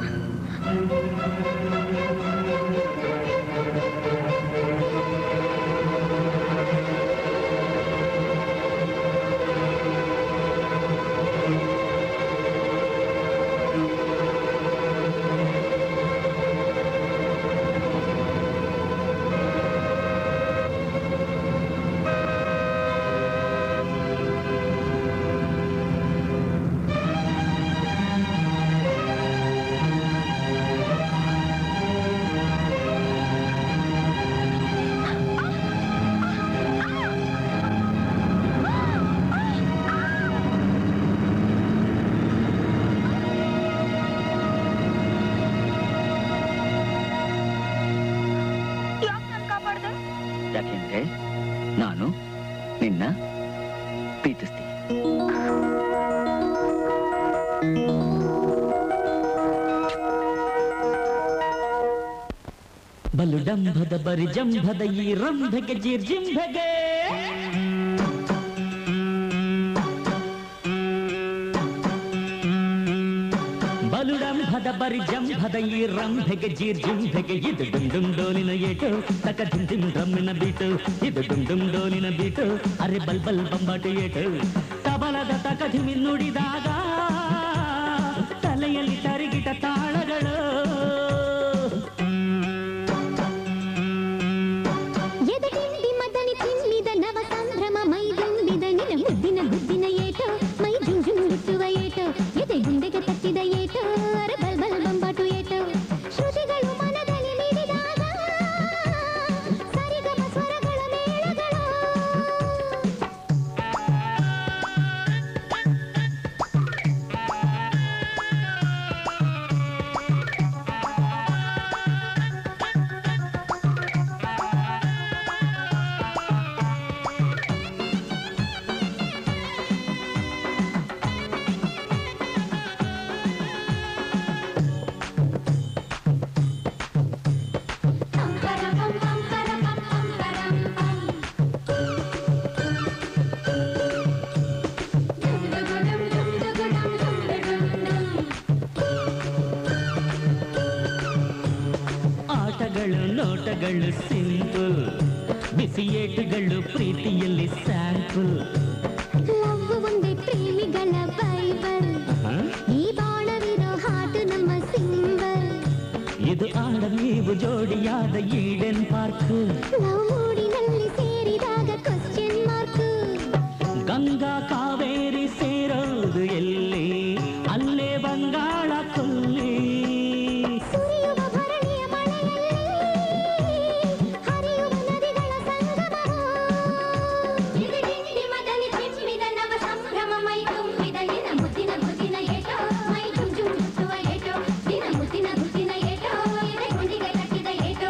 Speaker 6: ಯಾಕೆ ನನ್ ಕಾಪಾಡ್ದೆ
Speaker 1: ಯಾಕೆಂದ್ರೆ ನಾನು ನಿನ್ನ ಪ್ರೀತಿಸ್ತೀನಿ
Speaker 11: ಬಲು ಡಂಭದ ಬರಿ ಜಂಭದ ಈ ರಂಭಗೆ ಜಿರ್ಜಿಂಭಗೆ ಬಲು ಡಂಭದ ಬರಿ ಜಂಭದ ಈ ರಂಭೆಗೆ ಜೀರ್ಜಿಂಭೆಗೆ ಇದು ಡುಮ್ ಡುಮ್ ಡೋಲಿನ ಏಟು ತಕ ಧಿಮ್ ಧಿಮ್ ಡ್ರಮ್ಮಿನ ಬೀಟು ಇದು ಡುಮ್ ಡುಮ್ ಡೋಲಿನ ಬೀಟು ಅರೆ ಬಲ್ ಬಲ್ ಬಂಬಾಟು ಏಟು ತಬಲದ ತಕ ಧಿಮಿ ನುಡಿದಾಗ ತಲೆಯಲ್ಲಿ ತರಿಗಿಟ ತಾಳಗಳು
Speaker 18: ಎದೆಗಿಂಡಿ ಮದನಿ ತಿನ್ನಿದ ನವ ಸಂಭ್ರಮ ಮೈ ದುಂಬಿದ ನಿನ ಮುದ್ದಿನ ಬುದ್ದಿನ ಏಟು ಮೈ ಜುಂಜುಂ ಮುಟ್ಟುವ ಏಟು ಎದೆ ಗುಂಡೆಗೆ ತಟ್ಟಿದ ಏಟು ಅರೆ ಬಲ್ ಬಲ್ ಬಂಬಾಟು ಏಟು ಶ್ರುತಿಗಳು ಮನದಲ್ಲಿ ಮಿಡಿದಾಗ ಸರಿಗಮ ಸ್ವರಗಳ ಮೇಳಗಳು
Speaker 11: ಪ್ರೇಮಗಳು ಸಿಂಪಲ್ ಬಿಸಿ ಏಟುಗಳು ಪ್ರೀತಿಯಲ್ಲಿ ಸ್ಯಾಂಪಲ್
Speaker 18: ಲವ್ ಒಂದೇ ಪ್ರೇಮಿಗಳ ಬೈಬಲ್ ಈ ಬಾಣವಿರೋ ಹಾಟು ನಮ್ಮ ಸಿಂಬಲ್
Speaker 11: ಇದು ಆಡ ನೀವು ಜೋಡಿಯಾದ ಈಡನ್ ಪಾರ್ಕ್
Speaker 18: ಲವ್ ಮೂಡಿನಲ್ಲಿ ಸೇರಿದಾಗ ಕ್ವಶನ್ ಮಾರ್ಕ್
Speaker 11: ಗಂಗಾ ಕಾವೇರಿ ಸೇರೋದು ಎಲ್ಲಿ ಅಲ್ಲೇ ಬಂಗಾಳ ಕೊಲ್ಲಿ
Speaker 18: ಸುರಿಯುವ ಭರಣಿಯ ಮಳೆಯಲ್ಲಿ ಹರಿಯುವ ನದಿಗಳ ಸಂಗಮವು ಗಿರಿಗಿಂಡಿ ಮದನಿ ಚಿಮ್ಮಿದ ನವ ಸಂಭ್ರಮ ಮೈ ತುಂಬಿದ ನಿನ ಮುದ್ದಿನ ಮುದ್ದಿನ ಏಟೋ ಮೈ ಜುಮ್ ಜುಮ್ ಜುಟ್ಟುವ ಏಟೋ ನಿನ ಮುದ್ದಿನ ಮುದ್ದಿನ ಏಟೋ ಎದೆ ಗುಂಡಿಗೆ ಕಟ್ಟಿದ ಏಟೋ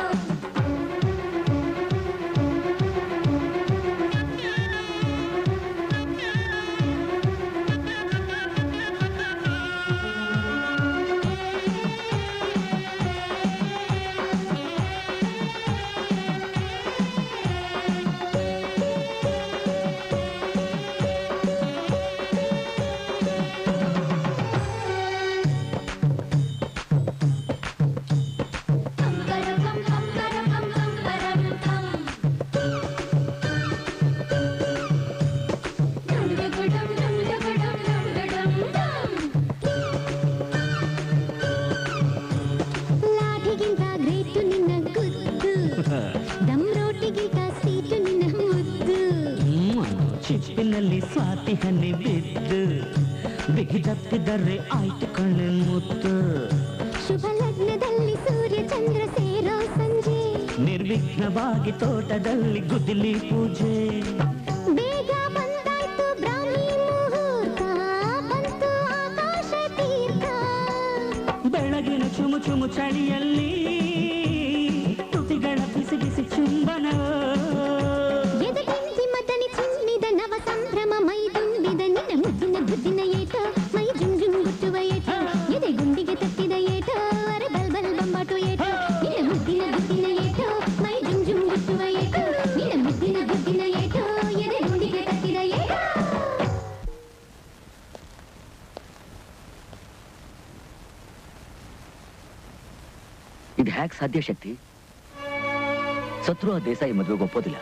Speaker 18: ಲಾಠಿಗಿಂತ ಗ್ರೇಟು ನಿನ್ನ ಗುದ್ದು ದಮ್ ರೋಟಿಗಿಂತ ಸ್ವೀಟು ನಿನ್ನ ಮುದ್ದು
Speaker 11: ಚಿಪ್ಪಿನಲ್ಲಿ ಸ್ವಾತಿ ಹನಿ ಬಿದ್ದು ಬಿಗಿದಪ್ಪಿದರೆ ಆಯ್ತು ಕಣ್ಣೆ ಮುತ್ತು
Speaker 18: ಶುಭ ಲಗ್ನದಲ್ಲಿ ಸೂರ್ಯ ಚಂದ್ರ ಸೇರೋ ಸಂಜೆ
Speaker 11: ನಿರ್ವಿಘ್ನವಾಗಿ ತೋಟದಲ್ಲಿ ಗುದಿಲಿ ಪೂಜೆ
Speaker 18: ಬೇಗ ಬಂದಾಯ್ತು ಬ್ರಾಹ್ಮಿ ಮುಹೂರ್ತ ಬಂತು ಆಕಾಶ ತೀರ್ಥ
Speaker 11: ಬೆಳಗಿನ ಚುಮು ಚುಮು ಚಳಿಯಲ್ಲಿ ತುಟಿಗಳ ಬಿಸಿ ಬಿಸಿ ಚುಂಬನ
Speaker 18: ಎದೆಗಿಂತಿ ಮದನಿ ಚಿಮ್ಮಿದ ನವ ಸಂಭ್ರಮ ಮೈ ತುಂಬಿದ ನಿನ್ನ ಮುದ್ದಿನ ಬುದ್ದಿನ ಏಟ ಮೈ ಜುಮ್ ಜುಮ್ ಗುಟ್ಟುವ ಏಟ ಎದೆ ಗುಂಡಿಗೆ ತಟ್ಟಿದ ಏಟ ಅರೆ ಬಲ್ ಬಲ್ ಬಂಬಾಟು ಏಟ ನಿನ್ನ ಮುದ್ದಿನ ಬುದ್ದಿನ ಏಟ ಮೈ ಜುಮ್ ಜುಮ್ ಗುಟ್ಟುವ ಏಟ ನಿನ್ನ ಮುದ್ದಿನ ಬುದ್ದಿನ ಏಟ ಎದೆ ಗುಂಡಿಗೆ ತಟ್ಟಿದ ಏಟ
Speaker 1: ಇದು ಹ್ಯಾಕ್ ಸಾಧ್ಯ ಶಕ್ತಿ ಸತ್ರು ಆ ದೇಸಾಯಿ ಮದುವೆಗೆ ಒಪ್ಪೋದಿಲ್ಲ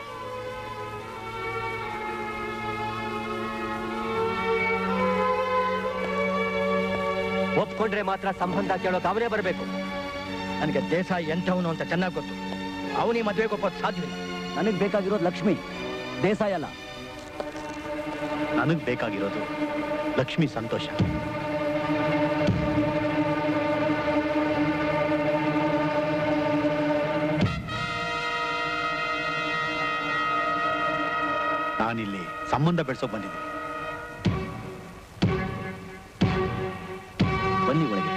Speaker 4: ಒಪ್ಕೊಂಡ್ರೆ ಮಾತ್ರ ಸಂಬಂಧ ಕೇಳೋಕೆ ಅವನೇ ಬರಬೇಕು
Speaker 9: ನನಗೆ ದೇಸಾಯಿ ಎಂಥವನು ಅಂತ ಚೆನ್ನಾಗಿ ಗೊತ್ತು ಅವನಿ ಮದುವೆಗೆ ಒಪ್ಪೋದು ಸಾಧ್ಯವಿಲ್ಲ
Speaker 1: ನನಗ್ ಬೇಕಾಗಿರೋದು ಲಕ್ಷ್ಮಿ ದೇಸಾಯಿ ಅಲ್ಲ
Speaker 15: ನನಗ್ ಬೇಕಾಗಿರೋದು ಲಕ್ಷ್ಮಿ ಸಂತೋಷ ನಾನಿಲ್ಲಿ ಸಂಬಂಧ ಬೆಳೆಸೋಕ್ ಬಂದಿದ್ದೀನಿ
Speaker 1: ಬನ್ನಿ ಒಳಗೆ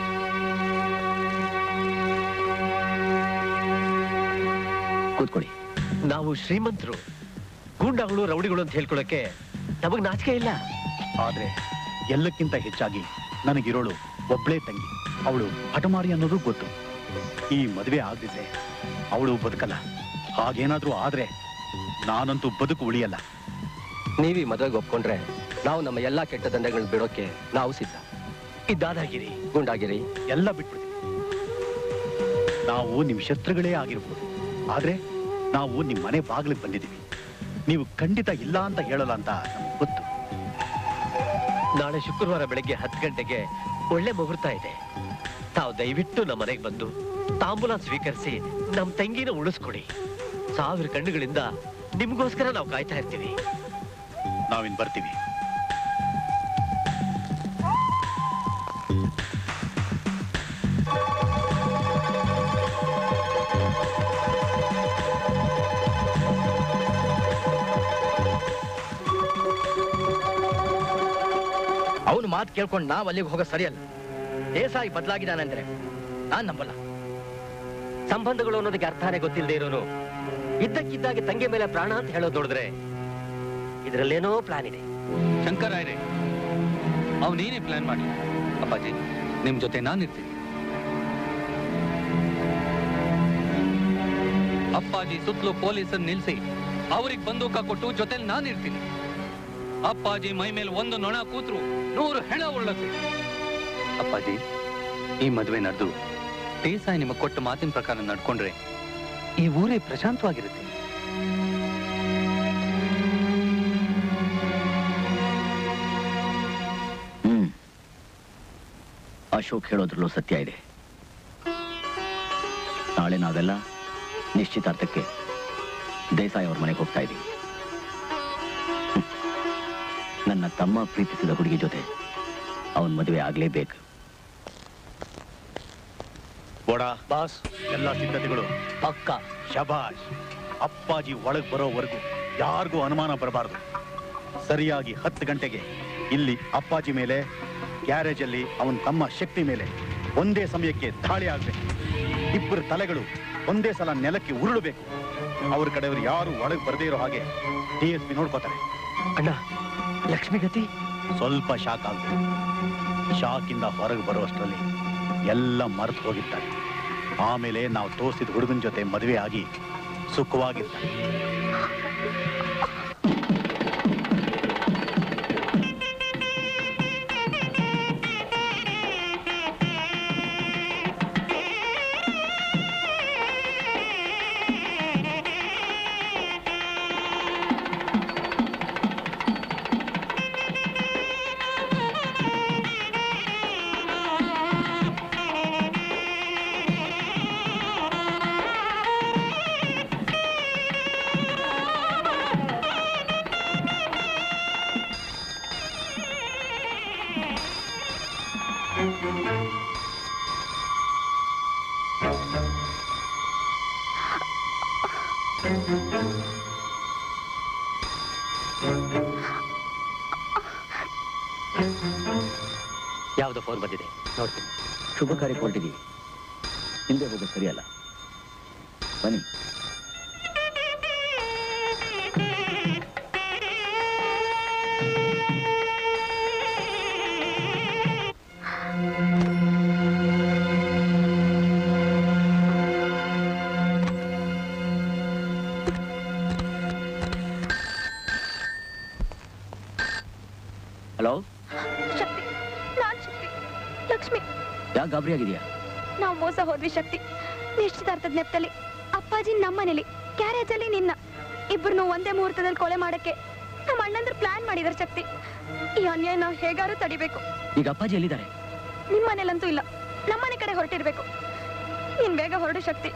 Speaker 1: ಕೂತ್ಕೊಳ್ಳಿ
Speaker 13: ನಾವು ಶ್ರೀಮಂತರು ಗೂಂಡಾಗಳು ರೌಡಿಗಳು ಅಂತ ಹೇಳ್ಕೊಳಕ್ಕೆ ನಮಗ್ ನಾಚಿಕೆ ಇಲ್ಲ
Speaker 15: ಆದ್ರೆ ಎಲ್ಲಕ್ಕಿಂತ ಹೆಚ್ಚಾಗಿ ನನಗಿರೋಳು ಒಬ್ಳೇ ತಂಗಿ ಅವಳು ಹಠಮಾರಿ ಅನ್ನೋದು ಗೊತ್ತು ಈ ಮದುವೆ ಆಗದಿದ್ರೆ ಅವಳು ಬದುಕಲ್ಲ ಹಾಗೇನಾದ್ರೂ ಆದ್ರೆ ನಾನಂತೂ ಬದುಕು ಉಳಿಯಲ್ಲ
Speaker 4: ನೀವಿ ಮದುವೆಗೆ ಒಪ್ಕೊಂಡ್ರೆ ನಾವು ನಮ್ಮ ಎಲ್ಲಾ ಕೆಟ್ಟ ದಂಧೆಗಳನ್ನ ಬಿಡೋಕೆ ನಾವು ಸಿದ್ಧ
Speaker 13: ಇದಾದಾಗಿರಿ
Speaker 4: ಗುಂಡಾಗಿರಿ
Speaker 15: ಎಲ್ಲ ಬಿಟ್ಬಿಡ್ತೀವಿ ನಾವು ನಿಮ್ ಶತ್ರುಗಳೇ ಆಗಿರ್ಬೋದು ಆದ್ರೆ ನಾವು ನಿಮ್ ಮನೆ ಬಾಗಿಲಿಗೆ ಬಂದಿದ್ದೀವಿ ನೀವು ಖಂಡಿತ ಇಲ್ಲ ಅಂತ ಹೇಳಲ್ಲ ಅಂತ ನಮ್ಗೆ ಗೊತ್ತು
Speaker 13: ನಾಳೆ ಶುಕ್ರವಾರ ಬೆಳಗ್ಗೆ ಹತ್ತು ಗಂಟೆಗೆ ಒಳ್ಳೆ ಮುಹೂರ್ತ ಇದೆ ತಾವು ದಯವಿಟ್ಟು ನಮ್ಮ ಮನೆಗೆ ಬಂದು ತಾಂಬೂಲ ಸ್ವೀಕರಿಸಿ ನಮ್ಮ ತಂಗಿನ ಉಳಿಸ್ಕೊಡಿ ಸಾವಿರ ಕಣ್ಣುಗಳಿಂದ ನಿಮ್ಗೋಸ್ಕರ ನಾವು ಕಾಯ್ತಾ ಇರ್ತೀವಿ
Speaker 15: ನಾವಿನ್ ಬರ್ತೀವಿ
Speaker 9: ಅವನು ಮಾತು ಕೇಳ್ಕೊಂಡು ನಾವ್ ಅಲ್ಲಿಗೆ ಹೋಗೋದು ಸರಿಯಲ್ಲ ದೇಸಾಯಿ ಬದಲಾಗಿದ್ದಾನಂದ್ರೆ ನಾನ್ ನಂಬಲ್ಲ
Speaker 4: ಸಂಬಂಧಗಳು ಅನ್ನೋದಕ್ಕೆ ಅರ್ಥನೇ ಗೊತ್ತಿಲ್ಲದೆ ಇರೋನು ಇದ್ದಕ್ಕಿದ್ದಾಗೆ ತಂಗಿ ಮೇಲೆ ಪ್ರಾಣ ಅಂತ ಹೇಳೋದು ನೋಡಿದ್ರೆ ಇದರಲ್ಲೇನೋ ಪ್ಲಾನ್ ಇದೆ
Speaker 2: ಶಂಕರಾಯರೇ ಅವನೇನೇ ಪ್ಲಾನ್ ಮಾಡಿ ಅಪ್ಪಾಜಿ ನಿಮ್ ಜೊತೆ ನಾನಿರ್ತೀನಿ ಅಪ್ಪಾಜಿ ಸುತ್ತಲೂ ಪೊಲೀಸರು ನಿಲ್ಸಿ ಅವ್ರಿಗೆ ಬಂದೂಕ ಕೊಟ್ಟು ಜೊತೆಲಿ ನಾನಿರ್ತೀನಿ ಅಪ್ಪಾಜಿ ಮೈ ಮೇಲೆ ಒಂದು ನೊಣ ಕೂತ್ರು ನೂರು ಹೆಣ ಉಳ್ಳತ್ತೆ ಅಪ್ಪಾಜಿ ಈ ಮದುವೆ ನಡೆದು ದೇಸಾಯಿ ನಿಮಗೆ ಕೊಟ್ಟ ಮಾತಿನ ಪ್ರಕಾರ ನಡ್ಕೊಂಡ್ರೆ ಈ ಊರೇ ಪ್ರಶಾಂತವಾಗಿರುತ್ತೆ
Speaker 1: ಹ್ಮ್ ಅಶೋಕ್ ಹೇಳೋದ್ರಲ್ಲೂ ಸತ್ಯ ಇದೆ ನಾಳೆ ನಾವೆಲ್ಲ ನಿಶ್ಚಿತಾರ್ಥಕ್ಕೆ ದೇಸಾಯಿ ಅವ್ರ ಮನೆಗೆ ಹೋಗ್ತಾ ಇದ್ದೀವಿ ಹ್ಮ್. ನನ್ನ ತಮ್ಮ ಪ್ರೀತಿಸಿದ ಹುಡುಗಿ ಜೊತೆ ಅವನ್ ಮದುವೆ ಆಗ್ಲೇಬೇಕು
Speaker 15: ಬೋಡ ಬಾಸ್ ಎಲ್ಲ ಸಿದ್ಧತೆಗಳು ಪಕ್ಕ ಶಬಾಷ್ ಅಪ್ಪಾಜಿ ಒಳಗ್ ಬರೋವರೆಗೂ ಯಾರಿಗೂ ಅನುಮಾನ ಬರಬಾರದು ಸರಿಯಾಗಿ ಹತ್ತು ಗಂಟೆಗೆ ಇಲ್ಲಿ ಅಪ್ಪಾಜಿ ಮೇಲೆ ಗ್ಯಾರೇಜ್ ಅಲ್ಲಿ ಅವನ ತಮ್ಮ ಶಕ್ತಿ ಮೇಲೆ ಒಂದೇ ಸಮಯಕ್ಕೆ ದಾಳಿ ಆಗ್ಬೇಕು ಇಬ್ಬರ ತಲೆಗಳು ಒಂದೇ ಸಲ ನೆಲಕ್ಕೆ ಉರುಳಬೇಕು ಅವ್ರ ಕಡೆಯವರು ಯಾರು ಒಳಗೆ ಬರದೇ ಇರೋ ಹಾಗೆ ಡಿ ಎಸ್ ಪಿ ನೋಡ್ಕೋತಾರೆ
Speaker 4: ಅಣ್ಣ ಲಕ್ಷ್ಮಿ ಗತಿ
Speaker 15: ಸ್ವಲ್ಪ ಶಾಕ್ ಆಗ್ಬೋದು ಶಾಕಿಂದ ಹೊರಗೆ ಬರುವಷ್ಟರಲ್ಲಿ ಎಲ್ಲ ಮರೆತು ಹೋಗಿರ್ತಾರೆ ಆಮೇಲೆ ನಾವು ತೋರಿಸಿದ ಹುಡುಗನ ಜೊತೆ ಮದುವೆ ಆಗಿ ಸುಖವಾಗಿರ್ತಾರೆ
Speaker 4: ಯಾವ್ದೋ ಫೋನ್ ಬಂದಿದೆ ನೋಡ್ತೀನಿ
Speaker 1: ಶುಭ ಕಾರ್ಯಕ್ಕೆ ಹೊರಟಿದ್ದೀವಿ ಹಿಂದೆ ಹೋಗೋದು ಸರಿಯಲ್ಲ ಬನ್ನಿ ಹಲೋ
Speaker 6: ಶಕ್ತಿ ನಾನ್ ಶಕ್ತಿ ಲಕ್ಷ್ಮಿ
Speaker 1: ಯಾಕೆ ಗಾಬರಿ ಆಗಿದೆಯಾ
Speaker 6: ನಾವು ಮೋಸ ಹೋದ್ವಿ ಶಕ್ತಿ ನಿಶ್ಚಿತಾರ್ಥದ ನೆಪದಲ್ಲಿ ಅಪ್ಪಾಜಿ ನಮ್ಮನೇಲಿ ಕ್ಯಾರೇಜ್ ಅಲ್ಲಿ ನಿನ್ನ ಇಬ್ಬರನ್ನು ಒಂದೇ ಮುಹೂರ್ತದಲ್ಲಿ ಕೊಲೆ ಮಾಡಕ್ಕೆ ನಮ್ಮ ಅಣ್ಣಂದ್ರ ಪ್ಲಾನ್ ಮಾಡಿದಾರೆ ಶಕ್ತಿ ಈ ಅನ್ಯಾಯ ನಾವು ಹೇಗಾದ್ರೂ ತಡಿಬೇಕು
Speaker 1: ಈಗ ಅಪ್ಪಾಜಿ ಎಲ್ಲಿದ್ದಾರೆ
Speaker 6: ನಿಮ್ಮ ಮನೇಲಂತೂ ಇಲ್ಲ ನಮ್ಮನೆ ಕಡೆ ಹೊರಟಿರ್ಬೇಕು ನೀನ್ ಬೇಗ ಹೊರಡು ಶಕ್ತಿ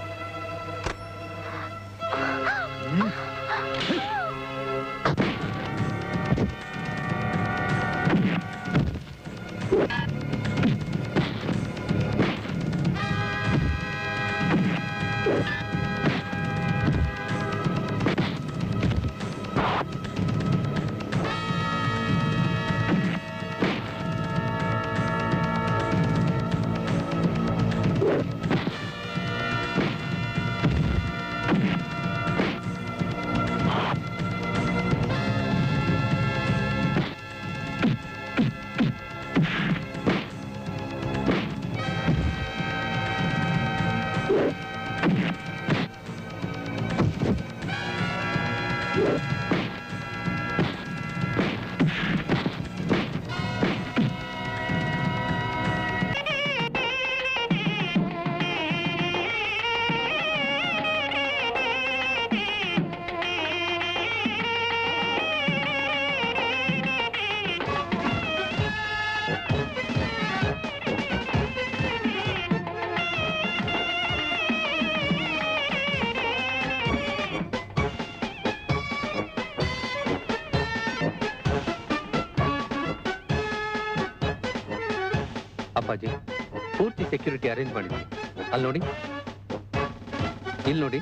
Speaker 2: ಅಪ್ಪಾಜಿ ಪೂರ್ತಿ ಸೆಕ್ಯೂರಿಟಿ ಅರೇಂಜ್ ಮಾಡಿದ್ವಿ ಅಲ್ಲಿ ನೋಡಿ ಇಲ್ಲಿ ನೋಡಿ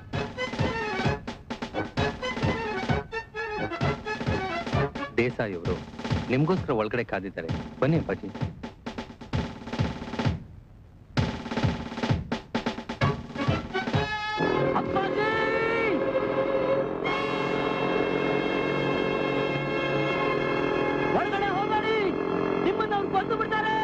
Speaker 2: ದೇಸಾಯಿ ಅವರು ನಿಮ್ಗೋಸ್ಕರ ಒಳಗಡೆ ಕಾದಿದ್ದಾರೆ ಬನ್ನಿ ಅಪ್ಪಾಜಿ
Speaker 9: ಒಳಗಡೆ ಹೋಗಬೇಡಿ ನಿಮ್ಮನ್ನ ಅವ್ರು ಕೊಂದು ಬಿಡ್ತಾರೆ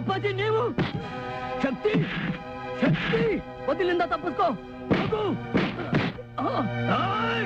Speaker 1: ಅಪ್ಪಾಜಿ ನೀವು ಶಕ್ತಿ ಶಕ್ತಿ ಮೊದಲಿಂದ ತಪ್ಪಿಸ್ಕೋ ಹೋಗು ಆ, ಆಯ್!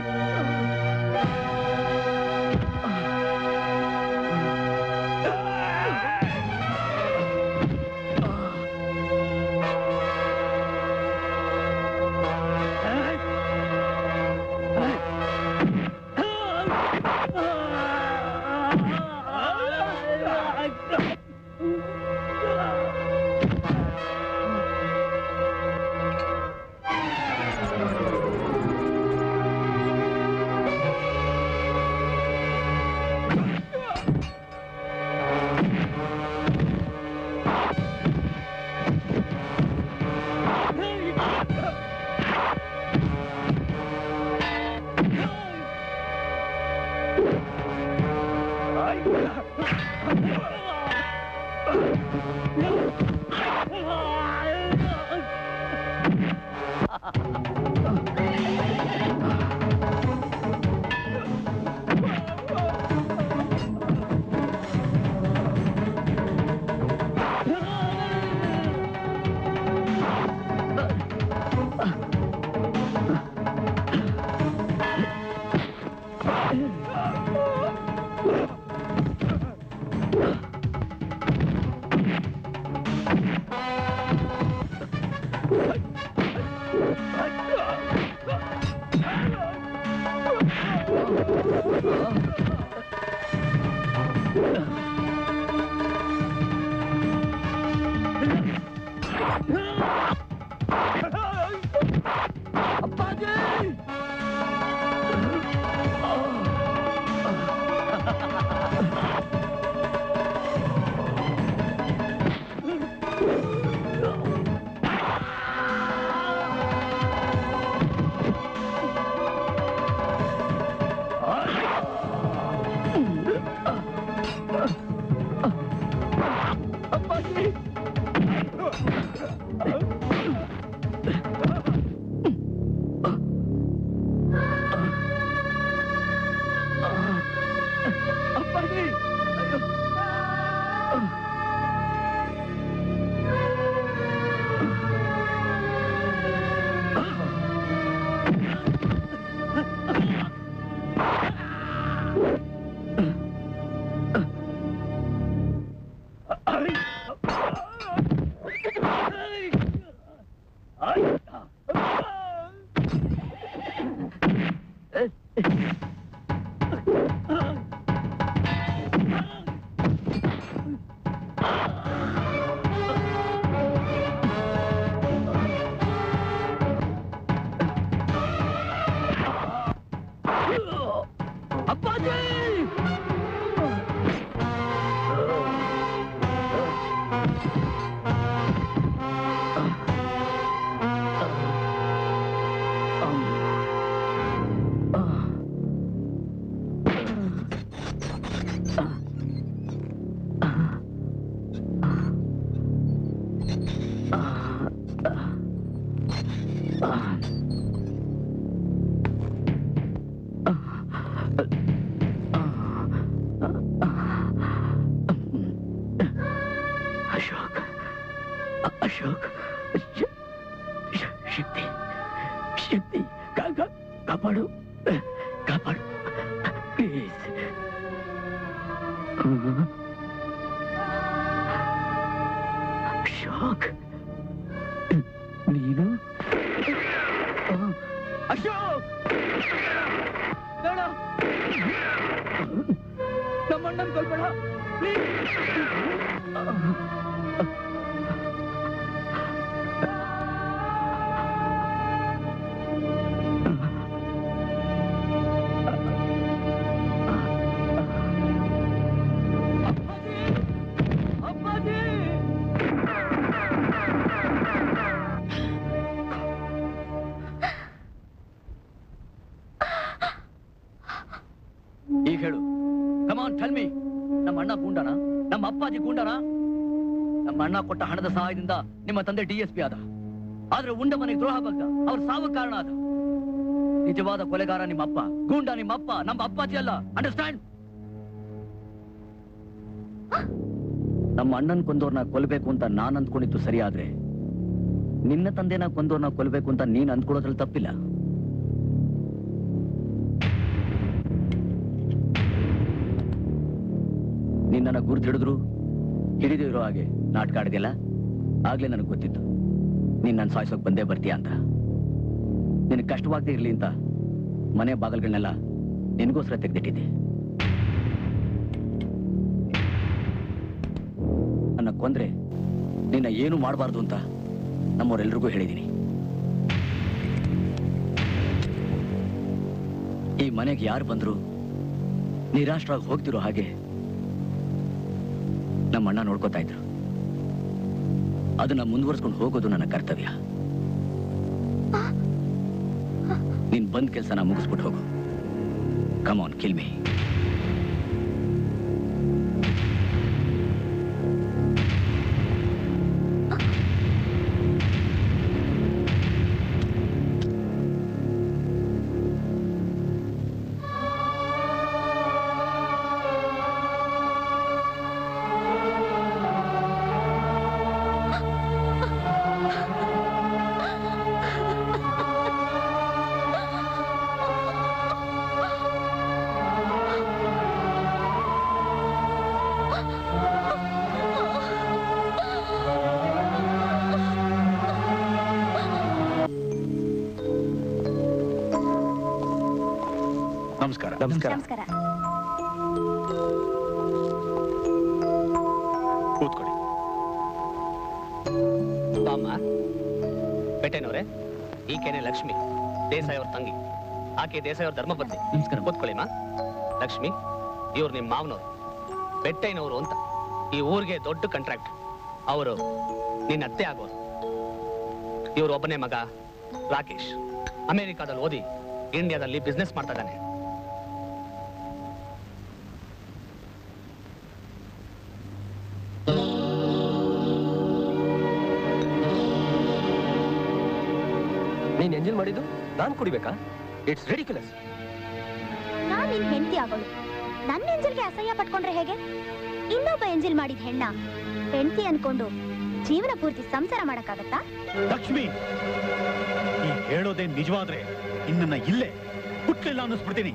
Speaker 1: ಅಪ್ಪಾಜಿ ಅಶೋಕ್ ಅಶೋಕ್ ಶ- ಶ- ಶಕ್ತಿ ಶಕ್ತಿ ಕಾ- ಕಾ- ಕಾಪಾಡು ಕಾಪಾಡು ಪ್ಲೀಸ್ ಅಶೋಕ್ ನೀನು ಆ, ಅಶೋಕ್ ಬೇಡ ನಮ್ಮಣ್ಣನ್ ಕೊಲ್ಬೇಡ ಪ್ಲೀಸ್ ಈಗ ಹೇಳು ಕಮಾನ್ ಟೆಲ್ ಮೀ ನಮ್ಮ ಅಣ್ಣ ಗೂಂಡನ ನಮ್ಮ ಅಪ್ಪಾಜಿ ಗೂಂಡನ ನಮ್ಮ ಅಣ್ಣ ಕೊಟ್ಟ ಹಣದ ಸಹಾಯದಿಂದ ನಿಮ್ಮ ತಂದೆ ಡಿ ಎಸ್ ಪಿ ಆದ ಆದ್ರೆ ಉಂಡ ಮನೆಗೆ ದ್ರೋಹ ಬಗ್ಗ ಅವ್ರ ಸಾವು ಕಾರಣ ಆದ ನಿಜವಾದ ಕೊಲೆಗಾರ ನಿಮ್ಮ ಅಪ್ಪ ಗೂಂಡ ನಿಮ್ಮ ಅಪ್ಪ ನಮ್ಮ ಅಪ್ಪಾಜಿ ಅಲ್ಲ ಅಂಡರ್ಸ್ಟ್ಯಾಂಡ್ ನಮ್ಮ ಅಣ್ಣನ್ ಕೊಂದವ್ರನ್ನ ಕೊಲ್ಬೇಕು ಅಂತ ನಾನ್ ಅಂದ್ಕೊಂಡಿದ್ದು ಸರಿ ಆದ್ರೆ ನಿನ್ನ ತಂದೆನ ಕೊಂದವ್ರನ್ನ ಕೊಲ್ಬೇಕು ಅಂತ ನೀನ್ ಅಂದ್ಕೊಳ್ಳೋದ್ರಲ್ಲಿ ತಪ್ಪಿಲ್ಲ ನಿನ್ನನ್ನ ಗುರ್ತು ಹಿಡಿದ್ರು ಹಿಡಿದು ಇರೋ ಹಾಗೆ ನಾಟಕ ಆಡಿದೆಯಲ್ಲ ಆಗ್ಲೇ ನನಗೆ ಗೊತ್ತಿತ್ತು ನೀನ್ ನನ್ನ ಸಾಯಿಸೋಕ್ ಬಂದೇ ಬರ್ತೀಯ ಅಂತ ನಿನಗೆ ಕಷ್ಟವಾಗದೇ ಇರ್ಲಿ ಅಂತ ಮನೆ ಬಾಗಿಲುಗಳನ್ನೆಲ್ಲ ನಿನಗೋಸ್ಕರ ತೆಗೆದಿಟ್ಟಿದ್ದೆ ನನ್ನ ಕೊಂದ್ರೆ ನಿನ್ನ ಏನು ಮಾಡಬಾರ್ದು ಅಂತ ನಮ್ಮವರೆಲ್ರಿಗೂ ಹೇಳಿದ್ದೀನಿ ಈ ಮನೆಗೆ ಯಾರು ಬಂದ್ರು ನಿರಾಶ್ರಾಗಿ ಹೋಗ್ತಿರೋ ಹಾಗೆ ನಮ್ಮ ಅಣ್ಣ ನೋಡ್ಕೋತಾ ಇದ್ರು ಅದನ್ನ ಮುಂದುವರ್ಸ್ಕೊಂಡು ಹೋಗೋದು ನನ್ನ ಕರ್ತವ್ಯ ನೀನ್ ಬಂದ್ ಕೆಲಸನ ಮುಗಿಸ್ಬಿಟ್ಟು ಹೋಗು ಕಮಾನ್ ಕಿಲ್ ಮೀ
Speaker 15: ನಮಸ್ಕಾರ
Speaker 3: ನಮಸ್ಕಾರ
Speaker 6: ನಮಸ್ಕಾರ
Speaker 15: ಕೂತ್ಕೊಳ್ಳಿ
Speaker 12: ಬಾಮ್ಮ ಬೆಟ್ಟೆನವ್ರೆ ಈಕೆನೆ ಲಕ್ಷ್ಮಿ ದೇಸಾಯಿ ಅವ್ರ ತಂಗಿ ಆಕೆ ದೇಸಾಯಿ ಅವ್ರ ಧರ್ಮಪತ್ನಿ
Speaker 1: ನಮಸ್ಕಾರ
Speaker 12: ಕೂತ್ಕೊಳ್ಳಿಮ್ಮ ಲಕ್ಷ್ಮಿ ಇವ್ರು ನಿಮ್ಮ ಮಾವನವ್ರು ಬೆಟ್ಟಯ್ಯನವರು ಅಂತ ಈ ಊರಿಗೆ ದೊಡ್ಡ ಕಾಂಟ್ರಾಕ್ಟ್ ಅವರು ನಿನ್ನ ಅತ್ತೆ ಆಗೋರು ಇವ್ರ ಒಬ್ಬನೇ ಮಗ ರಾಕೇಶ್ ಅಮೆರಿಕಾದಲ್ಲಿ ಓದಿ ಇಂಡಿಯಾದಲ್ಲಿ ಬಿಸ್ನೆಸ್ ಮಾಡ್ತಾ ಇದ್ದಾನೆ
Speaker 4: ನೀನ್ ಎಂಜಿಲ್ ಮಾಡಿದ್ದು ನಾನ್ ಕುಡಿಬೇಕಾ ಇಟ್ಸ್ ರೆಡಿಕ್ಯುಲಸ್
Speaker 6: ನಾನ್ ನಿನ್ ಹೆಂಡತಿ ಆಗೋಳು ನನ್ನ ಎಂಜಿಲ್ಗೆ ಅಸಹ್ಯ ಪಟ್ಕೊಂಡ್ರೆ ಹೇಗೆ ಇನ್ನೊಬ್ಬ ಎಂಜಿಲ್ ಮಾಡಿದ ಹೆಣ್ಣ ಹೆಂಡತಿ ಅನ್ಕೊಂಡು ಜೀವನ ಪೂರ್ತಿ ಸಂಸಾರ ಮಾಡಕ್ಕಾಗತ್ತಾ
Speaker 15: ಲಕ್ಷ್ಮಿ ಈ ಹೇಳೋದೇ ನಿಜವಾದ್ರೆ ಇನ್ನನ್ನ ಇಲ್ಲೇ ಹುಟ್ಲಿಲ್ಲ ಅನ್ನಿಸ್ಬಿಡ್ತೀನಿ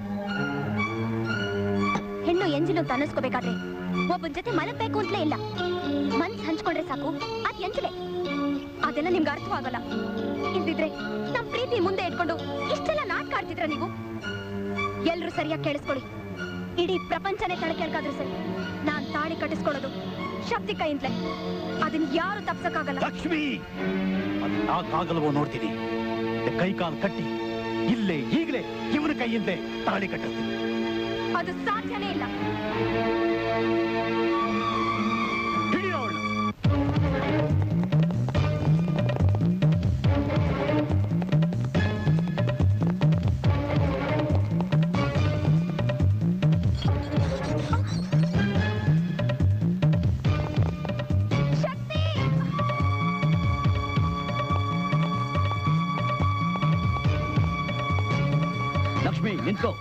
Speaker 6: ಹೆಣ್ಣು ಎಂಜಿಲು ಅಂತ ಅನ್ನಿಸ್ಕೋಬೇಕಾದ್ರೆ ಒಬ್ಬನ್ ಜೊತೆ ಮಲಗ್ಬೇಕು ಅಂತಲೇ ಇಲ್ಲ ಮನ್ಸ್ ಹಂಚ್ಕೊಂಡ್ರೆ ಸಾಕು ಅದ್ ಎಂಜಲೆ ಅದೆಲ್ಲ ನಿಮ್ಗೆ ಅರ್ಥವಾಗಲ್ಲ ಇಲ್ದಿದ್ರೆ ನಮ್ ಪ್ರೀತಿ ಮುಂದೆ ಇಟ್ಕೊಂಡು ಇಷ್ಟೆಲ್ಲ ನಾಟಕ ಆಡ್ತಿದ್ರ ನೀವು ಎಲ್ರು ಸರಿಯಾಗಿ ಕೇಳಿಸ್ಕೊಳ್ಳಿ ಇಡೀ ಪ್ರಪಂಚನೇ ತಲೆ ಕೆಳಗಾದ್ರು ಸರಿ ನಾನ್ ತಾಳಿ ಕಟ್ಟಿಸ್ಕೊಳ್ಳೋದು ಶಕ್ತಿ ಕೈಯಿಂದಲೇ ಅದನ್ನ ಯಾರು ತಪ್ಸಕ್ಕಾಗಲ್ಲ
Speaker 15: ಲಕ್ಷ್ಮಿ ಅದಾಗಲ್ವೋ ನೋಡ್ತೀನಿ ಕೈ ಕಾಲು ಕಟ್ಟಿ ಇಲ್ಲೇ ಈಗಲೇ ಇವನ ಕೈಯಿಂದಲೇ ತಾಳಿ ಕಟ್ಟಿಸ್ತೀನಿ
Speaker 6: ಅದು ಸಾಧ್ಯನೇ ಇಲ್ಲ
Speaker 15: ಹಿಡಿಯೋ ಅವ್ಳ್ನ.
Speaker 1: ಲಕ್ಷ್ಮಿ ನಿಂತ್ಕೋ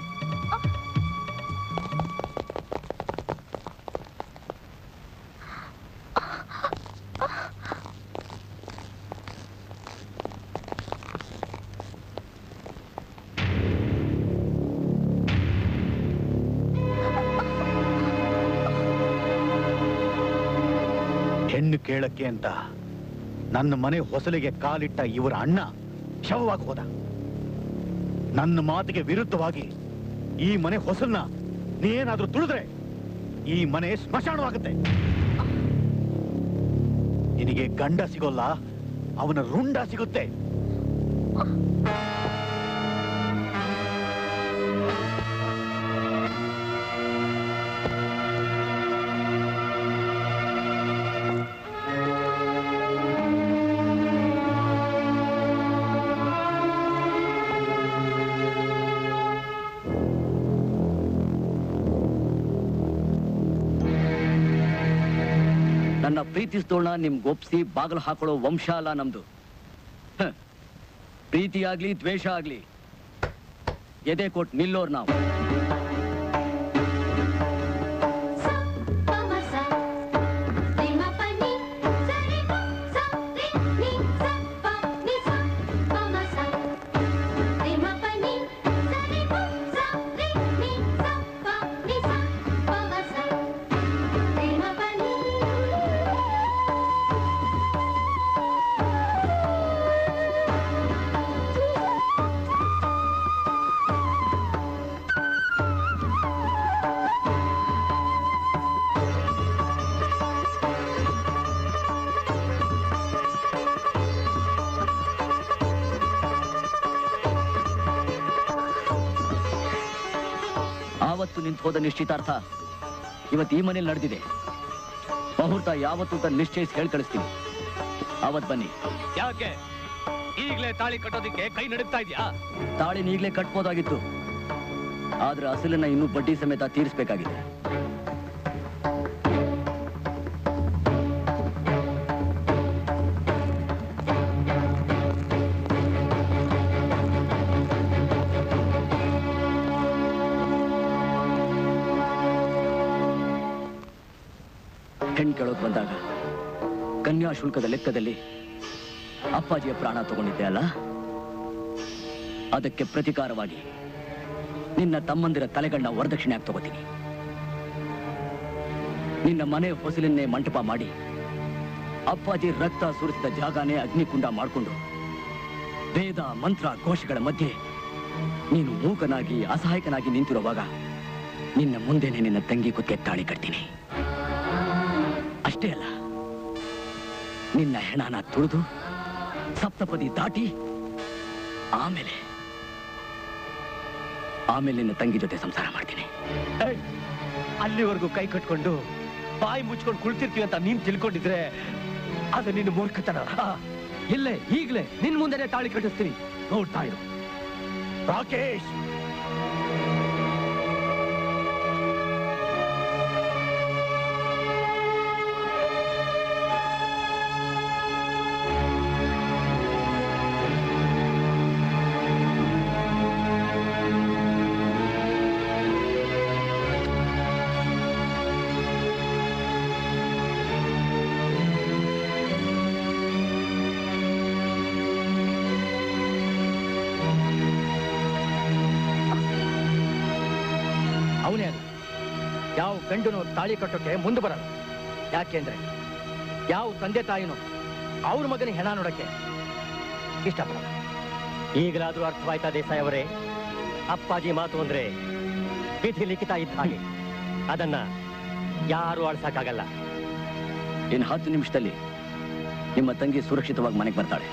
Speaker 15: ಹೆಣ್ಣು ಕೇಳಕ್ಕೆ ಅಂತ ನನ್ನ ಮನೆ ಹೊಸಲಿಗೆ ಕಾಲಿಟ್ಟ ಇವರ ಅಣ್ಣ ಶವವಾಗಿ ಹೋದ ನನ್ನ ಮಾತಿಗೆ ವಿರುದ್ಧವಾಗಿ ಈ ಮನೆ ಹೊಸಲ್ನ ನೀನೇನಾದ್ರೂ ತುಳಿದ್ರೆ ಈ ಮನೆ ಸ್ಮಶಾನವಾಗುತ್ತೆ ನಿನಗೆ ಗಂಡ ಸಿಗೋಲ್ಲ ಅವನ ರುಂಡ ಸಿಗುತ್ತೆ
Speaker 1: ನನ್ನ ಪ್ರೀತಿಸ್ತೋಣ ನಿಮ್ಗೆ ಒಪ್ಸಿ ಬಾಗಿಲು ಹಾಕೊಳ್ಳೋ ವಂಶ ಅಲ್ಲ ನಮ್ದು ಹ. ಪ್ರೀತಿ ಆಗ್ಲಿ ದ್ವೇಷ ಆಗ್ಲಿ ಎದೆ ಕೊಟ್ಟು ನಿಲ್ಲೋರ್ ನಾವು
Speaker 18: ರಿಮ
Speaker 1: ಯಾವತ್ತು ನಿಂತು ಹೋದ ನಿಶ್ಚಿತಾರ್ಥ ಇವತ್ತು ಈ ಮನೇಲಿ ನಡೆದಿದೆ ಮುಹೂರ್ತ ಯಾವತ್ತು ಅಂತ ನಿಶ್ಚಯಿಸಿ ಹೇಳಿ ಕಳಿಸ್ತೀನಿ ಅವತ್ ಬನ್ನಿ
Speaker 12: ಯಾಕೆ ಈಗ್ಲೇ ತಾಳಿ ಕಟ್ಟೋದಿಕ್ಕೆ ಕೈ ನಡುಗ್ತಾ ಇದ್ಯಾ
Speaker 1: ತಾಳಿನ ಈಗಲೇ ಕಟ್ಬೋದಾಗಿತ್ತು ಆದ್ರೆ ಅಸಲನ್ನ ಇನ್ನೂ ಬಡ್ಡಿ ಸಮೇತ ತೀರಿಸಬೇಕಾಗಿದೆ ಹೆಣ್ ಕೇಳೋಕ್ ಬಂದಾಗ ಕನ್ಯಾ ಶುಲ್ಕದ ಲೆಕ್ಕದಲ್ಲಿ ಅಪ್ಪಾಜಿಯ ಪ್ರಾಣ ತಗೊಂಡಿದ್ದೆ ಅಲ್ಲ ಅದಕ್ಕೆ ಪ್ರತಿಕಾರವಾಗಿ ನಿನ್ನ ತಮ್ಮಂದಿರ ತಲೆಗಳನ್ನ ವರದಕ್ಷಿಣೆ ತಗೋತೀನಿ ನಿನ್ನ ಮನೆ ಹೊಸಲನ್ನೇ ಮಂಟಪ ಮಾಡಿ ಅಪ್ಪಾಜಿ ರಕ್ತ ಸುರಿಸಿದ ಜಾಗನೇ ಅಗ್ನಿಕುಂಡ ಮಾಡಿಕೊಂಡು ವೇದ ಮಂತ್ರ ಘೋಷಗಳ ಮಧ್ಯೆ ನೀನು ಮೂಕನಾಗಿ ಅಸಹಾಯಕನಾಗಿ ನಿಂತಿರುವಾಗ ನಿನ್ನ ಮುಂದೆನೆ ನಿನ್ನ ತಂಗಿ ಕುತ್ತಿಗೆ ತಾಳಿ ಕಟ್ತೀನಿ ಅಷ್ಟೇ ಅಲ್ಲ ನಿನ್ನ ಹೆಣನ ತುಳಿದು ಸಪ್ತಪದಿ ದಾಟಿ ಆಮೇಲೆ ಆಮೇಲೆ ನಿನ್ನ ತಂಗಿ ಜೊತೆ ಸಂಸಾರ ಮಾಡ್ತೀನಿ
Speaker 13: ಏಯ್, ಅಲ್ಲಿವರೆಗೂ ಕೈ ಕಟ್ಕೊಂಡು ಬಾಯಿ ಮುಚ್ಕೊಂಡು ಕುಳಿತಿರ್ತೀವಿ ಅಂತ ನೀನ್ ತಿಳ್ಕೊಂಡಿದ್ರೆ ಅದು ನಿನ್ನ ಮೂರ್ಖತನ
Speaker 9: ಇಲ್ಲೇ ಈಗಲೇ ನಿನ್ ಮುಂದೆನೆ ತಾಳಿ ಕಟ್ಟಿಸ್ತೀನಿ ನೋಡ್ತಾ ಇರು
Speaker 13: ರಾಕೇಶ್
Speaker 9: ಅವನೇ ಅದು ಯಾವ ಗಂಡನು ತಾಳಿ ಕಟ್ಟೋಕೆ ಮುಂದೆ ಬರಲ್ಲ ಯಾಕೆಂದ್ರೆ ಯಾವ ತಂದೆ ತಾಯಿನೂ ಅವ್ರ ಮಗನ ಹೆಣ ನೋಡಕ್ಕೆ ಇಷ್ಟಪಡಲ್ಲ
Speaker 4: ಈಗಲಾದ್ರೂ ಅರ್ಥವಾಯ್ತಾ ದೇಸಾಯಿ ಅವರೇ ಅಪ್ಪಾಜಿ ಮಾತು ಅಂದ್ರೆ ವಿಧಿ ಲಿಖಿತ ಇದ್ದ ಹಾಗೆ ಅದನ್ನ ಯಾರು ಅಳ್ಸಕ್ಕಾಗಲ್ಲ
Speaker 1: ಇನ್ನು ಹತ್ತು ನಿಮಿಷದಲ್ಲಿ ನಿಮ್ಮ ತಂಗಿ ಸುರಕ್ಷಿತವಾಗಿ ಮನೆಗೆ ಬರ್ತಾಳೆ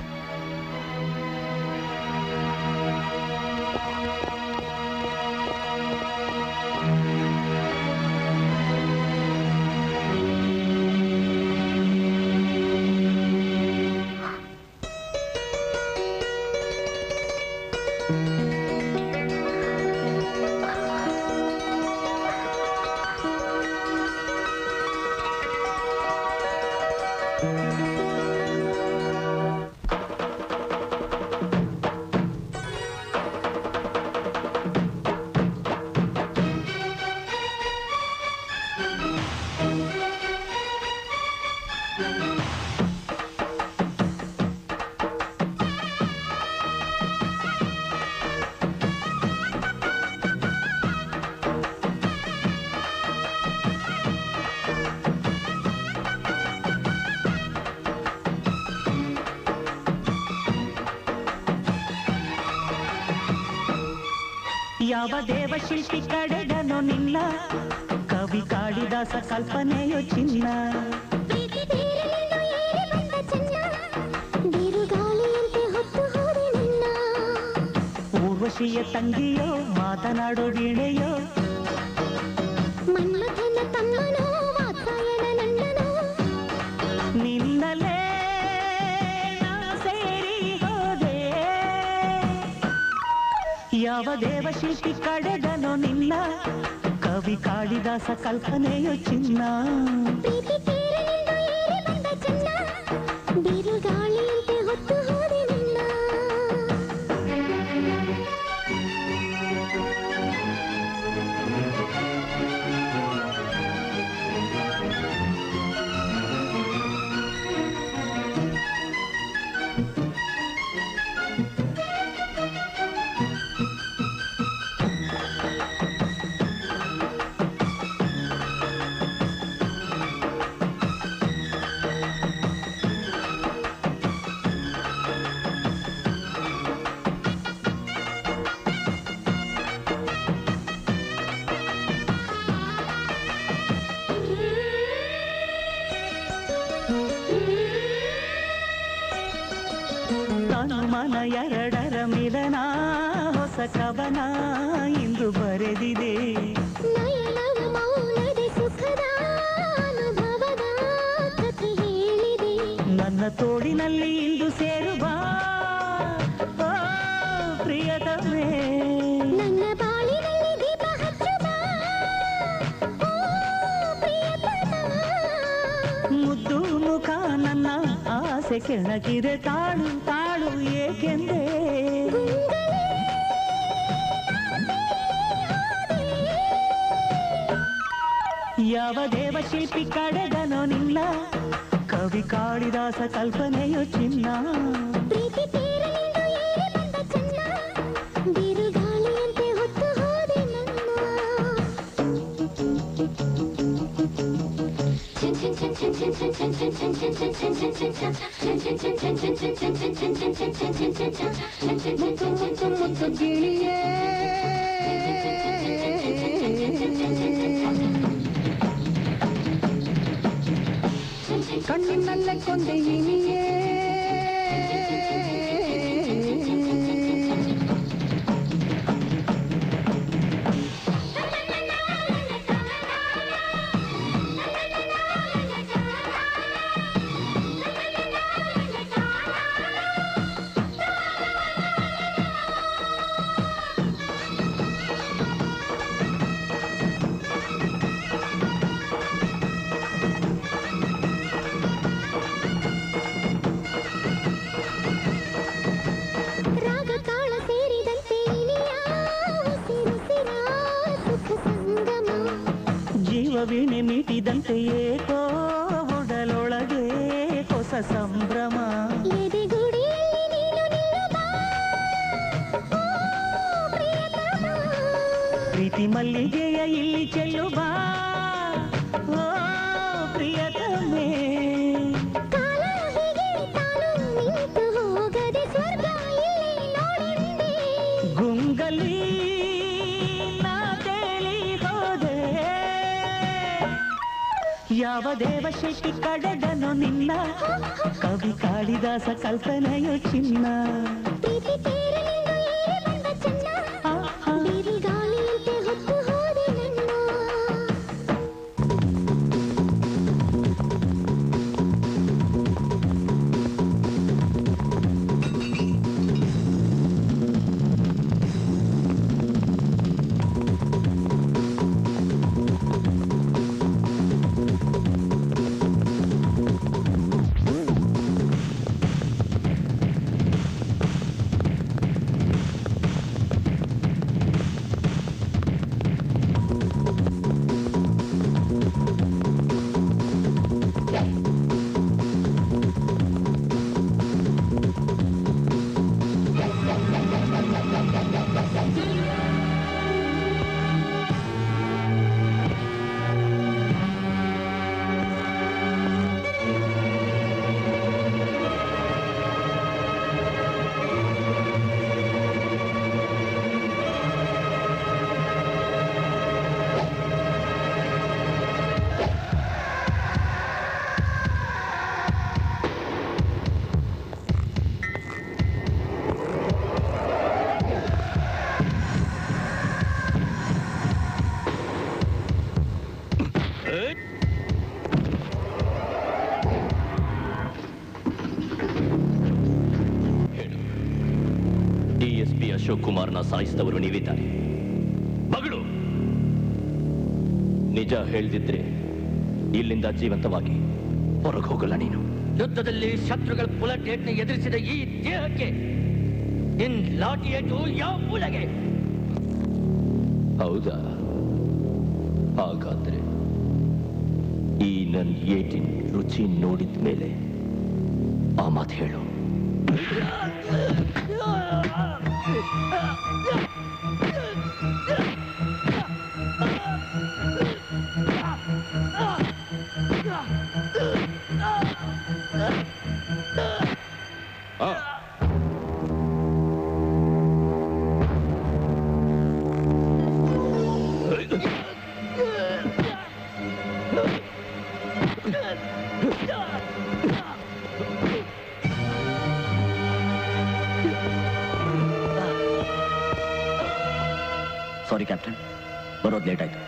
Speaker 11: ಯಾವ ದೇವಶಿಲ್ಪಿ ಕಡೆಗನು ನಿನ್ನ ಕವಿ ಕಾಳಿದಾಸ ಕಲ್ಪನೆಯೋ ಚಿನ್ನ
Speaker 18: ಪ್ರೀತಿ ತೀರಲೆಂದು ಏರಿ ಬಂದ ಚೆನ್ನ ಬಿರುಗಾಳಿಯಂತೆ ಹೊತ್ತು ಹೋದೆ ನಿನ್ನ
Speaker 11: ಊರ್ವಶಿಯ ತಂಗಿಯೋ ಮಾತನಾಡೋ ವೀಣೆಯೋ
Speaker 18: ಮನ್ಮಥನ ತಮ್ಮನೋ ವಾತ್ಸಾಯನ ನಣ್ಣನೋ
Speaker 11: ನಿನ್ನಲೇ ನಾ ಸೇರಿ ಹೋದೆ ಯಾವ ದೇವಶಿಲ್ಪಿ ಕಡೆಗನು ನಿನ್ನ ಕವಿ ಕಾಳಿದಾಸ ಕಲ್ಪನೆಯೋ ಚಿನ್ನ
Speaker 18: ಪ್ರೀತಿ ತೀರಲೆಂದು ಏರಿ ಬಂದ ಚೆನ್ನ ಬಿರುಗಾಳಿಯಂತೆ ಹೊತ್ತು ಹೋದೆ ನಿನ್ನ
Speaker 11: ತನು ಮನ ಎರಡರ ಮಿಲನ ಹೊಸ ಕವನ ಇಂದು ಬರೆದಿದೆ
Speaker 18: ನಯನವು ಮೌನದೆ ಸುಖದ ಅನುಭವದ ಕಥೆ ಹೇಳಿದೆ
Speaker 11: ನನ್ನ ತೋಡಿನಲ್ಲಿ ಇಂದು ಸೇರುವ ಓ, ಪ್ರಿಯತಮೇ
Speaker 18: ನನ್ನ ಬಾಳಿನಲ್ಲಿ ದೀಪ ಹಚ್ಚುವ ಓ ಪ್ರಿಯತಮ
Speaker 11: ಮುದ್ದು ಮುಖ ನನ್ನ ಆಸೆ ಕೆಣಕಿದೆ ತಾಳು ತಾಳು ಏಕೆಂದೇ ಯಾವ ದೇವಶಿಲ್ಪಿ ಕಡೆದನೋ ನಿನ್ನ ಕವಿ ಕಾಳಿದಾಸ ಕಲ್ಪನೆಯು ಚಿನ್ನ
Speaker 18: ಪ್ರೀತಿ ತೀರಲಿಂದು ಏರಿ ಬಂದ ಚೆನ್ನ ಬಿರುಗಾಳಿಯಂತೆ ಹೊತ್ತು ಹೋದೆ ನನ್ನ
Speaker 11: ಕಣ್ಣಿನಲ್ಲೇ ಕೊಂದೆ ಇನಿಯೇ
Speaker 18: ರಾಗ ತಾಳ ಸೇರಿದಂತೆ ಇನಿಯ ಉಸಿರುಸಿರ ಸುಖ ಸಂಗಮ
Speaker 11: ಜೀವ ವೀಣೆ ಮೀಟಿದಂತೆ ಏಕೋ ಒಡಲೊಳಗೆ ಹೊಸ ಸಂಭ್ರಮ
Speaker 18: ಎದೆಗುಡಿಯಲ್ಲಿ ನೀನು ನಿಲ್ಲುವ ಓ ಪ್ರಿಯತಮ
Speaker 11: ಪ್ರೀತಿ ಮಲ್ಲಿಗೆಯ ಇಲ್ಲಿ ಚೆಲ್ಲುವ ಓ ಪ್ರಿಯತಮೇ
Speaker 18: ಕಾಲ ಹೀಗೆ ತಾನು ನಿಂತು ಹೋಗದೆ ಸ್ವರ್ಗ ಇಲ್ಲಿ ನೋಡೆಂದೆ
Speaker 11: ಗುಂಗಲಿ ನಾ ತೇಲಿ ಹೋದೆ ಯಾವ ದೇವಶಕ್ತಿ ಕಡೆದನು ನಿನ್ನ ಕವಿ ಕಾಳಿದಾಸ ಕಲ್ಪನೆಯು ಚಿನ್ನ
Speaker 18: ಪ್ರೀತಿ ತೀರಲಿಂದು ಏರಿ ಬಂದ ಚೆನ್ನ ಬಿರುಗಾಳಿಯಂತೆ ಹೊತ್ತು ಹೋದೆ ನನ್ನ
Speaker 19: ಡಿಎಸ್ಪಿ ಅಶೋಕ್ ಕುಮಾರ್ನ ಸಾಯಿಸಿದವರು ನೀವಿದ್ದಾರೆ ಮಗಳು ನಿಜ ಹೇಳ್ದಿದ್ರೆ ಇಲ್ಲಿಂದ ಜೀವಂತವಾಗಿ ಹೊರಗೆ ಹೋಗಲ್ಲ ನೀನು
Speaker 1: ಯುದ್ಧದಲ್ಲಿ ಶತ್ರುಗಳ ಬುಲೆಟ್ ಏಟ್ನ ಎದುರಿಸಿದ ಈ ದೇಹಕ್ಕೆ ನಿನ್ ಲಾಠಿ ಏಟು ಯಾವ ಮೂಲೆಗೆ
Speaker 19: ಹೌದಾ ಹಾಗಾದ್ರೆ ಈ ನನ್ ಏಟಿನ ರುಚಿ ನೋಡಿದ ಮೇಲೆ ಆ ಮಾತು ಹೇಳು ಆ
Speaker 1: ಸಾರಿ ಕ್ಯಾಪ್ಟನ್ ಬರೋದು ಲೇಟ್ ಆಯ್ತು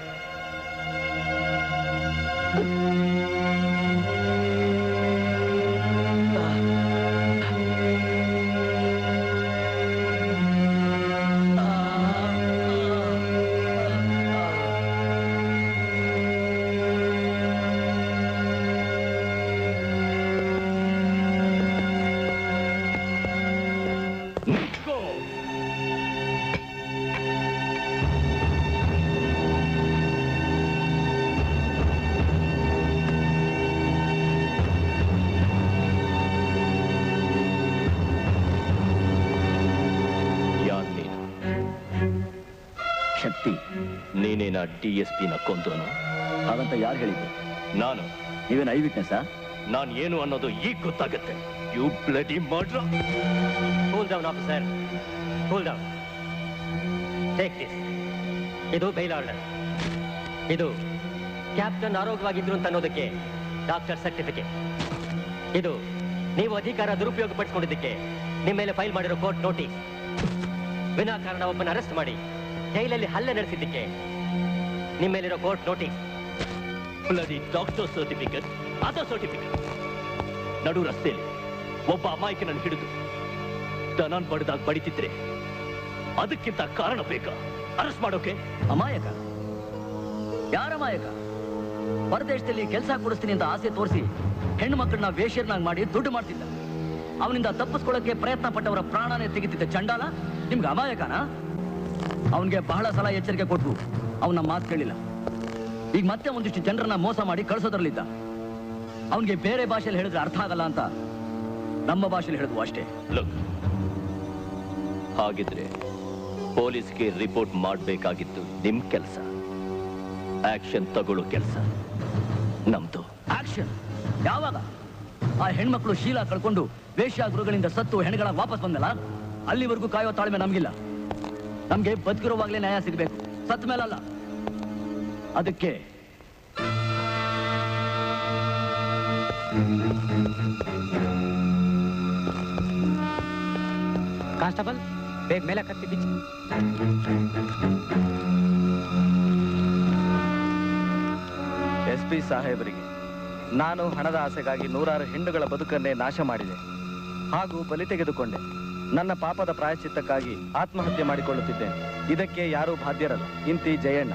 Speaker 19: ಯಾರ್ ನೀನು
Speaker 1: ಶಕ್ತಿ
Speaker 19: ನೀನೇನ ಡಿ ಎಸ್ ಪಿನ ಕೊಂದೋನು
Speaker 1: ಹಾಗಂತ ಯಾರು ಹೇಳಿದ್ರು
Speaker 19: ನಾನು
Speaker 1: ನೀವೇನು ಐ ವಿಟ್ನೆಸ್ಸಾ
Speaker 19: ನಾನು ಏನು ಅನ್ನೋದು ಈಗ ಗೊತ್ತಾಗತ್ತೆ you bloody murder
Speaker 4: cool down officer cool down take this ಇದು ಬೈಲ್ ಆರ್ಡರ್ ಇದು ಕ್ಯಾಪ್ಟನ್ ಆರೋಗ್ಯವಾಗಿದ್ರು ಅಂತ ಅನ್ನೋದಕ್ಕೆ ಡಾಕ್ಟರ್ ಸರ್ಟಿಫಿಕೇಟ್ ಇದು ನೀವು ಅಧಿಕಾರ ದುರುಪಯೋಗ ಪಡಿಸ್ಕೊಂಡಿದ್ದಕ್ಕೆ ನಿಮ್ಮ ಮೇಲೆ ಫೈಲ್ ಮಾಡಿರೋ ಕೋರ್ಟ್ ನೋಟಿಸ್ ವಿನಾಕಾರಣ ಒಬ್ಬನ ಅರೆಸ್ಟ್ ಮಾಡಿ ಜೈಲಲ್ಲಿ ಹಲ್ಲೆ ನಡೆಸಿದ್ದಕ್ಕೆ ನಿಮ್ಮ ಮೇಲಿರೋ court notice
Speaker 19: bloody doctor certificate other certificate ನಡು ರಸ್ತೆಯಲ್ಲಿ ಒಬ್ಬ ಅಮಾಯಕನನ್ನು ಹಿಡಿದು ದನಾನ್ ಬಡ್ದಾಗ ಬಡಿತಿದ್ರೆ ಅದಕ್ಕಿಂತ ಕಾರಣ ಬೇಕಾ ಅರೆಸ್ಟ್ ಮಾಡೋಕೆ
Speaker 1: ಅಮಾಯಕ ಯಾರ ಅಮಾಯಕ ಹೊರದೇಶದಲ್ಲಿ ಕೆಲಸ ಕೊಡಿಸ್ತೀನಿ ಅಂತ ಆಸೆ ತೋರಿಸಿ ಹೆಣ್ಣು ಮಕ್ಕಳನ್ನ ವೇಶ್ಯರ್ನಾಗ್ ಮಾಡಿ ದುಡ್ಡು ಮಾಡ್ತಿದ್ದ ಅವನಿಂದ ತಪ್ಪಿಸ್ಕೊಳ್ಳೋಕೆ ಪ್ರಯತ್ನ ಪಟ್ಟವರ ಪ್ರಾಣನೇ ತೆಗಿತಿದ್ದ ಚಂಡಾಲ ನಿಮ್ಗೆ ಅಮಾಯಕನಾ ಅವನಿಗೆ ಬಹಳ ಸಲ ಎಚ್ಚರಿಕೆ ಕೊಟ್ರು ಅವನ ಮಾತು ಕೇಳಿಲ್ಲ ಈಗ ಮತ್ತೆ ಒಂದಿಷ್ಟು ಜನರನ್ನ ಮೋಸ ಮಾಡಿ ಕಳಿಸೋದ್ರಲ್ಲಿದ್ದ ಅವನಿಗೆ ಬೇರೆ ಭಾಷೆಯಲ್ಲಿ ಹೇಳಿದ್ರೆ ಅರ್ಥ ಆಗಲ್ಲ ಅಂತ ನಮ್ಮ ಭಾಷೆಯಲ್ಲಿ ಹೇಳಿದ್ವು ಅಷ್ಟೇ
Speaker 19: ಲುಕ್ ಹಾಗಿದ್ರೆ ಪೊಲೀಸ್ಗೆ ರಿಪೋರ್ಟ್ ಮಾಡಬೇಕಾಗಿತ್ತು ನಿಮ್ ಕೆಲಸ ಆಕ್ಷನ್ ತಗೊಳ್ಳೋ ಕೆಲಸ ನಮ್ದು
Speaker 1: ಆಕ್ಷನ್ ಯಾವಾಗ ಆ ಹೆಣ್ಮಕ್ಳು ಶೀಲ ಕಳ್ಕೊಂಡು ವೇಶ್ಯಾಗೃಹಗಳಿಂದ ಸತ್ತು ಹೆಣ್ಗಳ ವಾಪಸ್ ಬಂದಲ್ಲ ಅಲ್ಲಿವರೆಗೂ ಕಾಯೋ ತಾಳ್ಮೆ ನಮ್ಗಿಲ್ಲ ನಮ್ಗೆ ಬದುಕಿರುವಾಗ್ಲೇ ನ್ಯಾಯ ಸಿಗ್ಬೇಕು ಸತ್ ಮೇಲಲ್ಲ ಅದಕ್ಕೆ
Speaker 9: ಕಾನ್ಸ್ಟೇಬಲ್ ಬೇಗ ಮೇಲೆ ಕತ್ತಿ ಬಿಚ್ಚಿ
Speaker 3: ಎಸ್ ಪಿ ಸಾಹೇಬರಿಗೆ ನಾನು ಹಣದ ಆಸೆಗಾಗಿ ನೂರಾರು ಹೆಣ್ಣುಗಳ ಬದುಕನ್ನೇ ನಾಶ ಮಾಡಿದೆ ಹಾಗೂ ಬಲಿ ತೆಗೆದುಕೊಂಡೆ ನನ್ನ ಪಾಪದ ಪ್ರಾಯಶ್ಚಿತ್ತಕ್ಕಾಗಿ ಆತ್ಮಹತ್ಯೆ ಮಾಡಿಕೊಳ್ಳುತ್ತಿದ್ದೇನೆ ಇದಕ್ಕೆ ಯಾರೂ ಬಾಧ್ಯರಲ್ಲ ಇಂತಿ ಜಯಣ್ಣ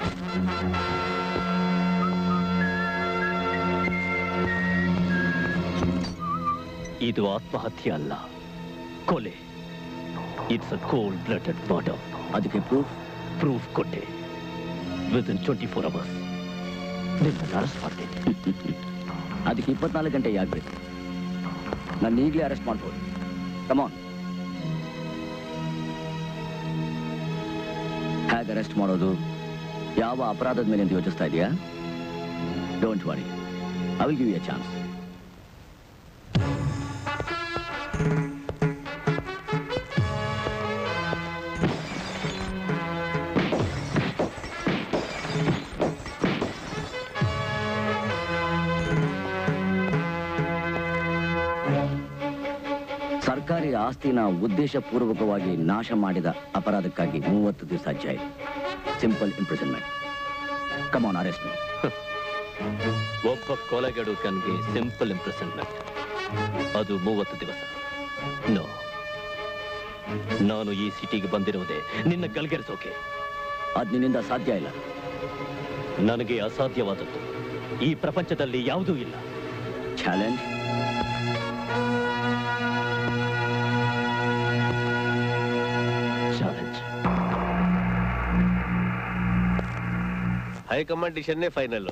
Speaker 19: ಇದು ಆತ್ಮಹತ್ಯೆ ಅಲ್ಲ ಕೊಲೆ it's a cold blooded murder
Speaker 1: ಅದಕ್ಕೆ ಪ್ರೂಫ್
Speaker 19: ಪ್ರೂಫ್ ಕೊಟ್ಟೆ with in twenty four hours ನಿಮ್ಮನ್ನು ಅರೆಸ್ಟ್ ಮಾಡ್ತೇನೆ
Speaker 1: ಅದಕ್ಕೆ ಇಪ್ಪತ್ನಾಲ್ಕು ಗಂಟೆ ಆಗ್ಬೇಕು ನನ್ನ ಈಗಲೇ ಅರೆಸ್ಟ್ ಮಾಡ್ಬೋದು ಕಮಾನ್ ಹೇಗೆ ಅರೆಸ್ಟ್ ಮಾಡೋದು ಯಾವ ಅಪರಾಧದ ಮೇಲೆ ಅಂತ ಯೋಚಿಸ್ತಾ ಇದೆಯಾ don't worry I will give you a chance ಸರ್ಕಾರಿ ಆಸ್ತಿನ ಉದ್ದೇಶಪೂರ್ವಕವಾಗಿ ನಾಶ ಮಾಡಿದ ಅಪರಾಧಕ್ಕಾಗಿ ಮೂವತ್ತು ದಿವಸ ಜೈಲು simple imprisonment come on arrest me
Speaker 19: ಒಬ್ಬ ಕೊಲೆಗಡುಕನ್ಗೆ ಸಿಂಪಲ್ ಇಂಪ್ರೆಸನ್ಮೆಂಟ್ ಅದು ಮೂವತ್ತು ದಿವಸ ನೋ ನಾನು ಈ ಸಿಟಿಗೆ ಬಂದಿರುವುದೇ ನಿನ್ನ ಗಲ್ಗೆರಿಸೋಕೆ
Speaker 1: ಅದ್ ನಿನ್ನಿಂದ ಸಾಧ್ಯ ಇಲ್ಲ
Speaker 19: ನನಗೆ ಅಸಾಧ್ಯವಾದದ್ದು ಈ ಪ್ರಪಂಚದಲ್ಲಿ ಯಾವುದೂ ಇಲ್ಲ
Speaker 1: ಚಾಲೆಂಜ್
Speaker 19: ಚಾಲೆಂಜ್
Speaker 13: ಹೈಕಮಾಂಡ್ ಡಿಸಿಷನ್ನೇ ಫೈನಲ್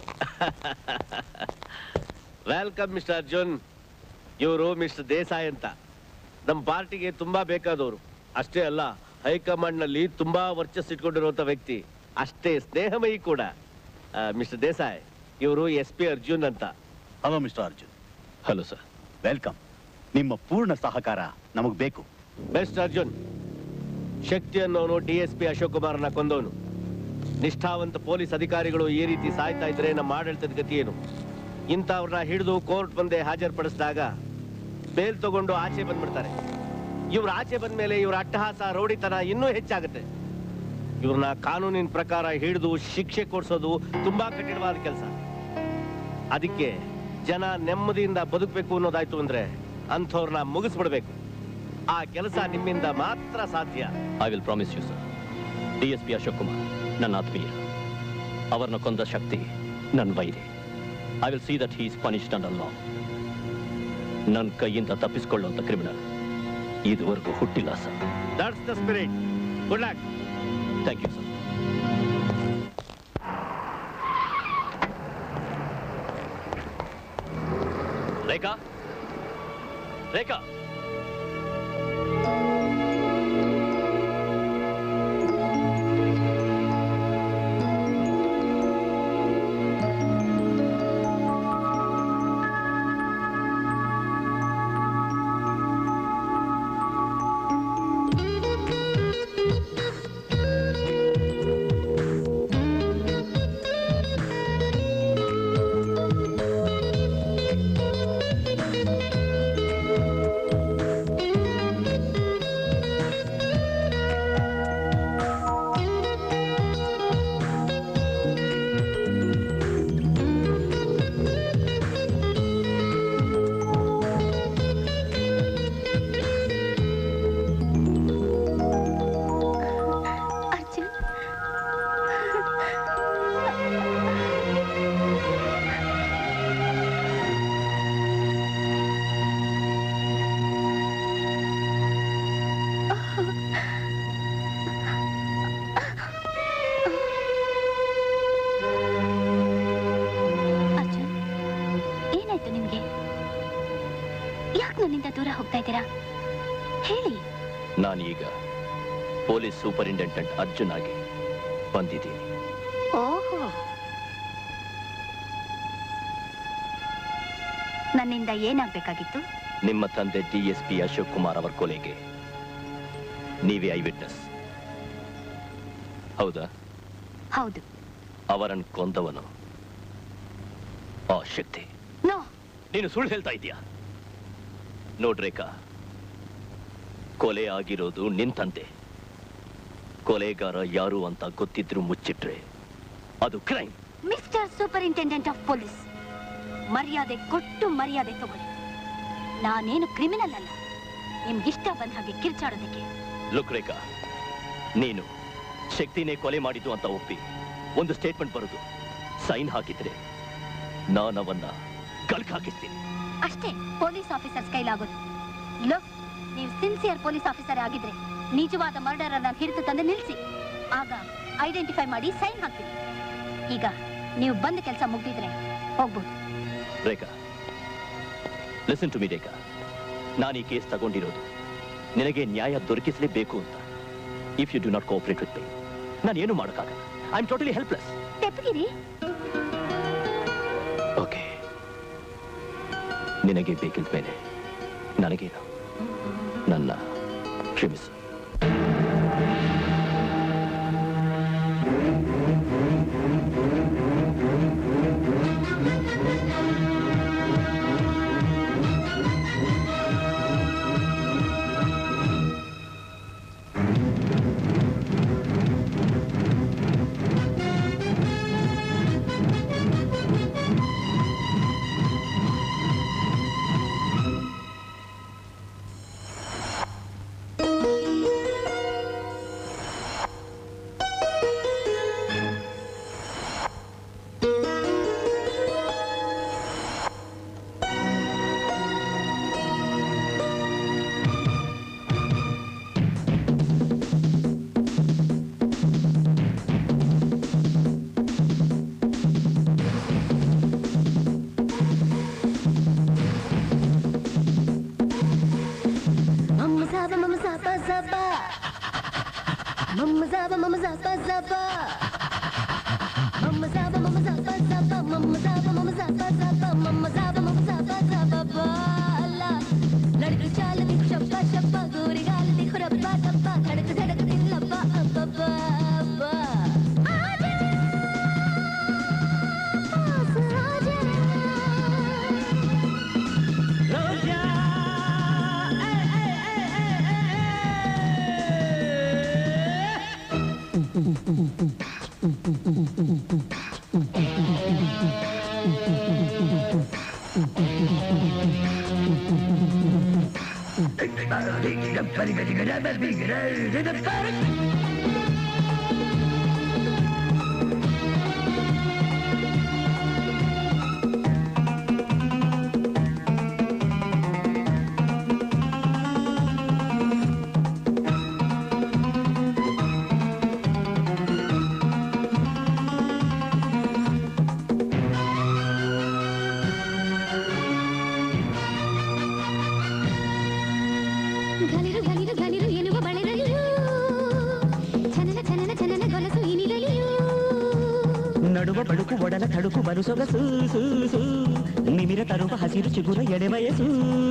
Speaker 13: ವೆಲ್ಕಮ್ ಮಿಸ್ಟರ್ ಅರ್ಜುನ್ ಇವರು ಮಿಸ್ಟರ್ ದೇಸಾಯಿ ಅಂತ ನಮ್ಮ ಪಾರ್ಟಿಗೆ ತುಂಬಾ ಬೇಕಾದವರು ಅಷ್ಟೇ ಅಲ್ಲ ಹೈಕಮಾಂಡ್ ನಲ್ಲಿ ತುಂಬಾ ವರ್ಚಸ್ ಇಟ್ಕೊಂಡಿರುವಂತ ವ್ಯಕ್ತಿ ಅಷ್ಟೇ ಸ್ನೇಹಮಯಿ ಕೂಡ ಮಿಸ್ಟರ್ ದೇಸಾಯಿ ಇವರು ಎಸ್ ಪಿ ಅರ್ಜುನ್ ಅಂತ
Speaker 15: hello mister Arjun
Speaker 19: hello sir
Speaker 15: welcome ನಿಮ್ಮ ಪೂರ್ಣ ಸಹಕಾರ ನಮಗ್ ಬೇಕು
Speaker 13: ಬೆಸ್ಟ್ ಅರ್ಜುನ್ ಶಕ್ತಿ ಅನ್ನೋನು ಡಿ ಎಸ್ ಪಿ ಅಶೋಕ್ ಕುಮಾರ್ನ ಕೊಂದವನು ನಿಷ್ಠಾವಂತ ಪೊಲೀಸ್ ಅಧಿಕಾರಿಗಳು ಈ ರೀತಿ ಸಾಯ್ತಾ ಇದ್ರೆ ನಮ್ಮ ಆಡಳಿತದ ಗತಿ ಏನು ಇಂಥವ್ರನ್ನ ಹಿಡಿದು ಕೋರ್ಟ್ ಮುಂದೆ ಹಾಜರುಪಡಿಸಿದಾಗ ಬೇಲ್ ತಗೊಂಡು ಆಚೆ ಬಂದ್ಬಿಡ್ತಾರೆ ಇವ್ರು ಆಚೆ ಬಂದ್ಮೇಲೆ ಇವ್ರ ಅಟ್ಟಹಾಸ ರೌಡಿತನ ಇನ್ನೂ ಹೆಚ್ಚಾಗುತ್ತೆ ಇವ್ರನ್ನ ಕಾನೂನಿನ ಪ್ರಕಾರ ಹಿಡಿದು ಶಿಕ್ಷೆ ಕೊಡ್ಸೋದು ತುಂಬಾ ಕಠಿಣವಾದ ಕೆಲಸ ಅದಕ್ಕೆ ಜನ ನೆಮ್ಮದಿಯಿಂದ ಬದುಕಬೇಕು ಅನ್ನೋದಾಯ್ತು ಅಂದ್ರೆ ಅಂಥವ್ರನ್ನ ಮುಗಿಸ್ಬಿಡ್ಬೇಕು ಆ ಕೆಲಸ ನಿಮ್ಮಿಂದ ಮಾತ್ರ ಸಾಧ್ಯ
Speaker 19: I will promise you sir D S P Ashok Kumar ನನ್ನ ಆತ್ಮೀಯ ಅವರನ್ನ ಕೊಂದ ಶಕ್ತಿ ನನ್ನ ವೈರಿ I will see that he's punished under law ನನ್ನ ಕೈಯಿಂದ ತಪ್ಪಿಸಿಕೊಳ್ಳುವಂತ ಕ್ರಿಮಿನಲ್ ಇದುವರೆಗೂ ಹುಟ್ಟಿಲ್ಲ sir
Speaker 13: that's the spirit good luck
Speaker 19: thank you sir Rekha Rekha
Speaker 6: Arjun Arjun ಏನಾಯ್ತು ನಿಮ್ಗೆ ಯಾಕೆ ನನ್ನಿಂದ ದೂರ ಹೋಗ್ತಾ ಇದ್ದೀರಾ ಹೇಳಿ
Speaker 19: ನಾನೀಗ ಪೊಲೀಸ್ ಸೂಪರಿಂಟೆಂಡೆಂಟ್ ಅರ್ಜುನ್ ಆಗಿ ಬಂದಿದ್ದೀನಿ
Speaker 6: ಓಹೋ ನನ್ನಿಂದ ಏನಾಗ್ಬೇಕಾಗಿತ್ತು
Speaker 19: ನಿಮ್ಮ ತಂದೆ D S P Ashok Kumar ಅವರ ಕೊಲೆಗೆ ನೀವೇ ಐ ವಿಟ್ನೆಸ್ ಹೌದಾ
Speaker 6: ಹೌದು
Speaker 19: ಅವರನ್ನು ಕೊಂದವನು ಆ ಶಕ್ತಿ
Speaker 6: ನೋ
Speaker 19: ನೀನು ಸುಳ್ಳು ಹೇಳ್ತಾ ಇದೀಯಾ ನೋಡ್ರೇಕಾ ಕೊಲೆ ಆಗಿರೋದು ನಿನ್ ತಂದೆ ಕೊಲೆಗಾರ ಯಾರು ಅಂತ ಗೊತ್ತಿದ್ರು ಮುಚ್ಚಿಟ್ರೆ ಅದು crime
Speaker 6: mister superintendent of police ಮರ್ಯಾದೆ ಕೊಟ್ಟು ಮರ್ಯಾದೆ ತಗೊಳ್ಳಿ ನಾನೇನು ಕ್ರಿಮಿನಲ್ ಅಲ್ಲ ನಿಮ್ಗಿಷ್ಟ ಬಂದ ಹಾಗೆ ಕಿರ್ಚಾಡೋದಕ್ಕೆ
Speaker 19: ಲುಕ್ ರೇಖಾ ನೀನು ಶಕ್ತಿನೇ ಕೊಲೆ ಮಾಡಿದ್ದು ಅಂತ ಒಪ್ಪಿ ಒಂದು ಸ್ಟೇಟ್ಮೆಂಟ್ ಬರೋದು ಸೈನ್ ಹಾಕಿದ್ರೆ ನಾನವನ್ನ ಕಳ್ಕ ಹಾಕಿಸ್ತೀನಿ
Speaker 6: ಅಷ್ಟೇ ಪೊಲೀಸ್ ಆಫೀಸರ್ಸ್ ಕೈಲಾಗೋದು ಲುಕ್ ನೀವು ಸಿನ್ಸಿಯರ್ ಪೊಲೀಸ್ ಆಫೀಸರ್ ಆಗಿದ್ರೆ ನಿಜವಾದ ಮರ್ಡರ್ ಅನ್ನ ಹಿಡಿದು ತಂದು ನಿಲ್ಸಿ ಆಗ ಐಡೆಂಟಿಫೈ ಮಾಡಿ ಸೈನ್ ಹಾಕ್ತೀನಿ ಈಗ ನೀವು ಬಂದ ಕೆಲಸ ಮುಗ್ದಿದ್ರೆ ಹೋಗ್ಬೋದು
Speaker 19: ರೇಖಾ ಲಿಸನ್ ಟು ಮಿ ರೇಖಾ ನಾನು ಈ ಕೇಸ್ ತಗೊಂಡಿರೋದು ನಿನಗೆ ನ್ಯಾಯ ದೊರಕಿಸಲೇಬೇಕು ಅಂತ if you do not cooperate with me ನಾನು ಏನು ಮಾಡೋಕ್ಕಾಗಲ್ಲ ಐ ಆಮ್ ಟೋಟಲಿ ಹೆಲ್ಪ್ಲೆಸ್
Speaker 6: ತೆಪ್ಪಗಿರಿ
Speaker 19: ಓಕೆ ನಿನಗೆ ಬೇಕಿದ್ದ ಮೇಲೆ ನನಗೇನು ನನ್ನ ಕ್ಷಮಿಸು
Speaker 18: Mama zaba, mama zaba, zaba. Mama zaba, mama zaba, zaba. Mama zaba, mama zaba, zaba. Mama zaba, mama zaba, zaba. Mama zaba, mama zaba, zaba. बाला लड़की चाल दी शब्बा शब्बा गोरी गाल दी खुरब्बा डब्बा धड़क धड़क दिल लब्बा अब्बा अब्बा आजा पास आजा
Speaker 11: रोजा
Speaker 18: ಘಲಿರು ಘಲಿರು ಘಲಿರು ಎನ್ನುವ ಬಳೆಗಳಿಯೂ ಚನನ ಚನನ ಚನನ ಗೊಲಸು ಇನಿಗಳಿಯೂ
Speaker 11: ನಡುವ ಬಳುಕು ಒಡಲ ತಡುಕು ಬಲು ಸೊಗಸು ಸೂ ಸೂ ನಿಮಿರ ತರುವ ಹಸಿರು ಚಿಗುರ ಎಡೆ ಬಯಸು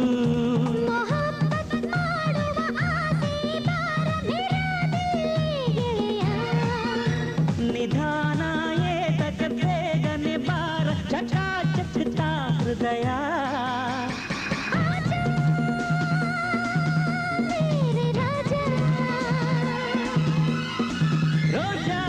Speaker 11: ನಿಧಾನ ಏತಕ್ಕೆ ಬೇಗನೆ ಬಾರ ಚಕಾಚಕ ಹೃದಯ ರೋಜಾ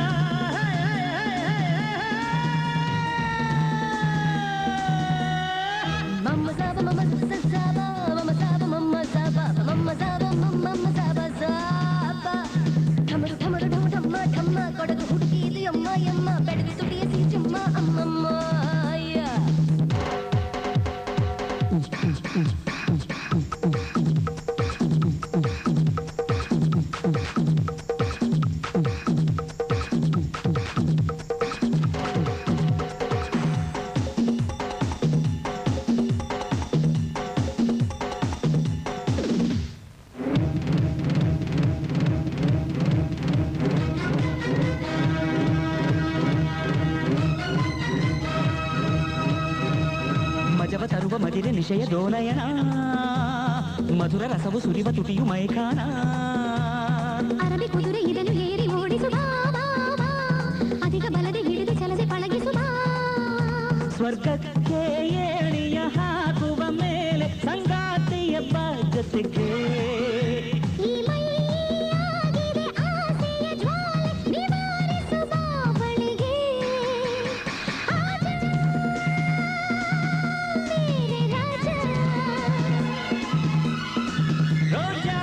Speaker 18: Mama saba, mama saba, mama saba, mama saba, mama saba, mama saba saba. ಠಮರು ಠಮರು ಢಮ ಢಮ್ಮ ಢಮ್ಮ Kodagu ಹುಡುಕಿದು ಯಮ್ಮ ಯಮ್ಮ ಬೆಡಗಿ ತುಟಿಯ ಸಿಂಚಮ್ಮ ಅಮ್ಮಮ್ಮ ಅಯ್ಯ.
Speaker 11: ಮಜವ ತರುವ ಮದಿರೆ ನಿಶಯ ದೋನಯನ ಮಧುರ ರಸವು ಸುರಿವ ತುಟಿಯು ಮೈಕಾನ
Speaker 18: ಅರಬಿ ಕುದುರೆ ಇದನ್ನು ಏರಿ ಓಡಿಸು ಬಾ ಬಾ ಬಾ. ಅಧಿಕ ಬಲದೆ ಹಿಡಿದು ಚಲದೆ ಪಳಗಿಸು ಬಾ
Speaker 11: ಸ್ವರ್ಗಕ್ಕೆ ಏಣಿಯ ಹಾಕುವ ಮೇಲೆ ಸಂಗಾತಿಯ ಬಾ ಜೊತೆಗೆ
Speaker 18: ಈ ಮೈಯಾಗಿದೆ ಆಸೆಯ ಜ್ವಾಲೆ ನಿವಾರಿಸು ಬಾ ಬಳಿಗೆ ಆಜಾ ಮೇರೆ ರಾಜ
Speaker 11: ರೋಜಾ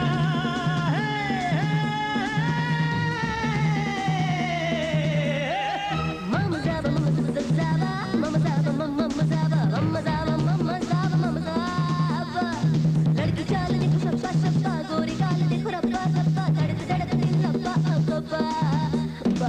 Speaker 18: Mama zaba, mama zaba, mama zaba, mama zaba, mama zaba, mama zaba, mama zaba. लड़की चाल देखो शप्पा शप्पा, गोरी गाल देखो रप्पा रप्पा, धड़क धड़क दिल लप्पा अप्पा बा।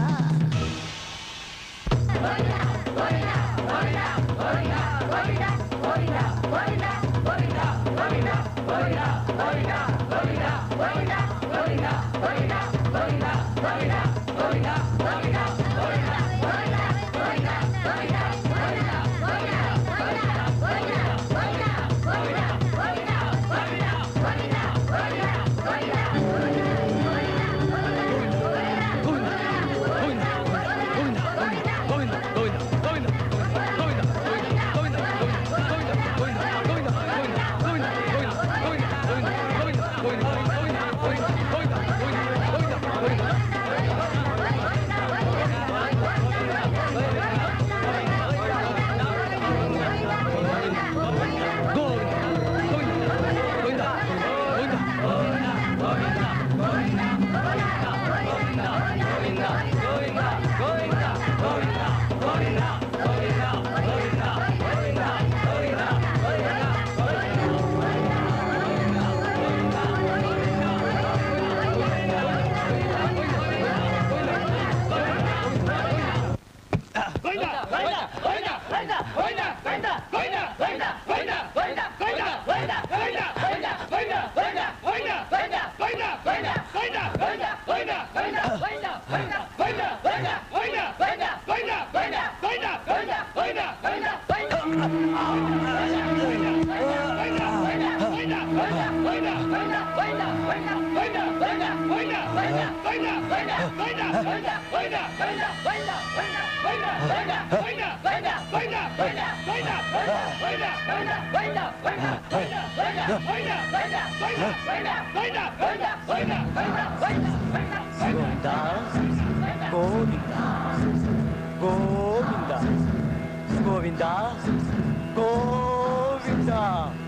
Speaker 11: ಗೋವಿಂದ ಗೋವಿಂದ ಗೋವಿಂದ ಗೋವಿಂದ ಗೋವಿಂದ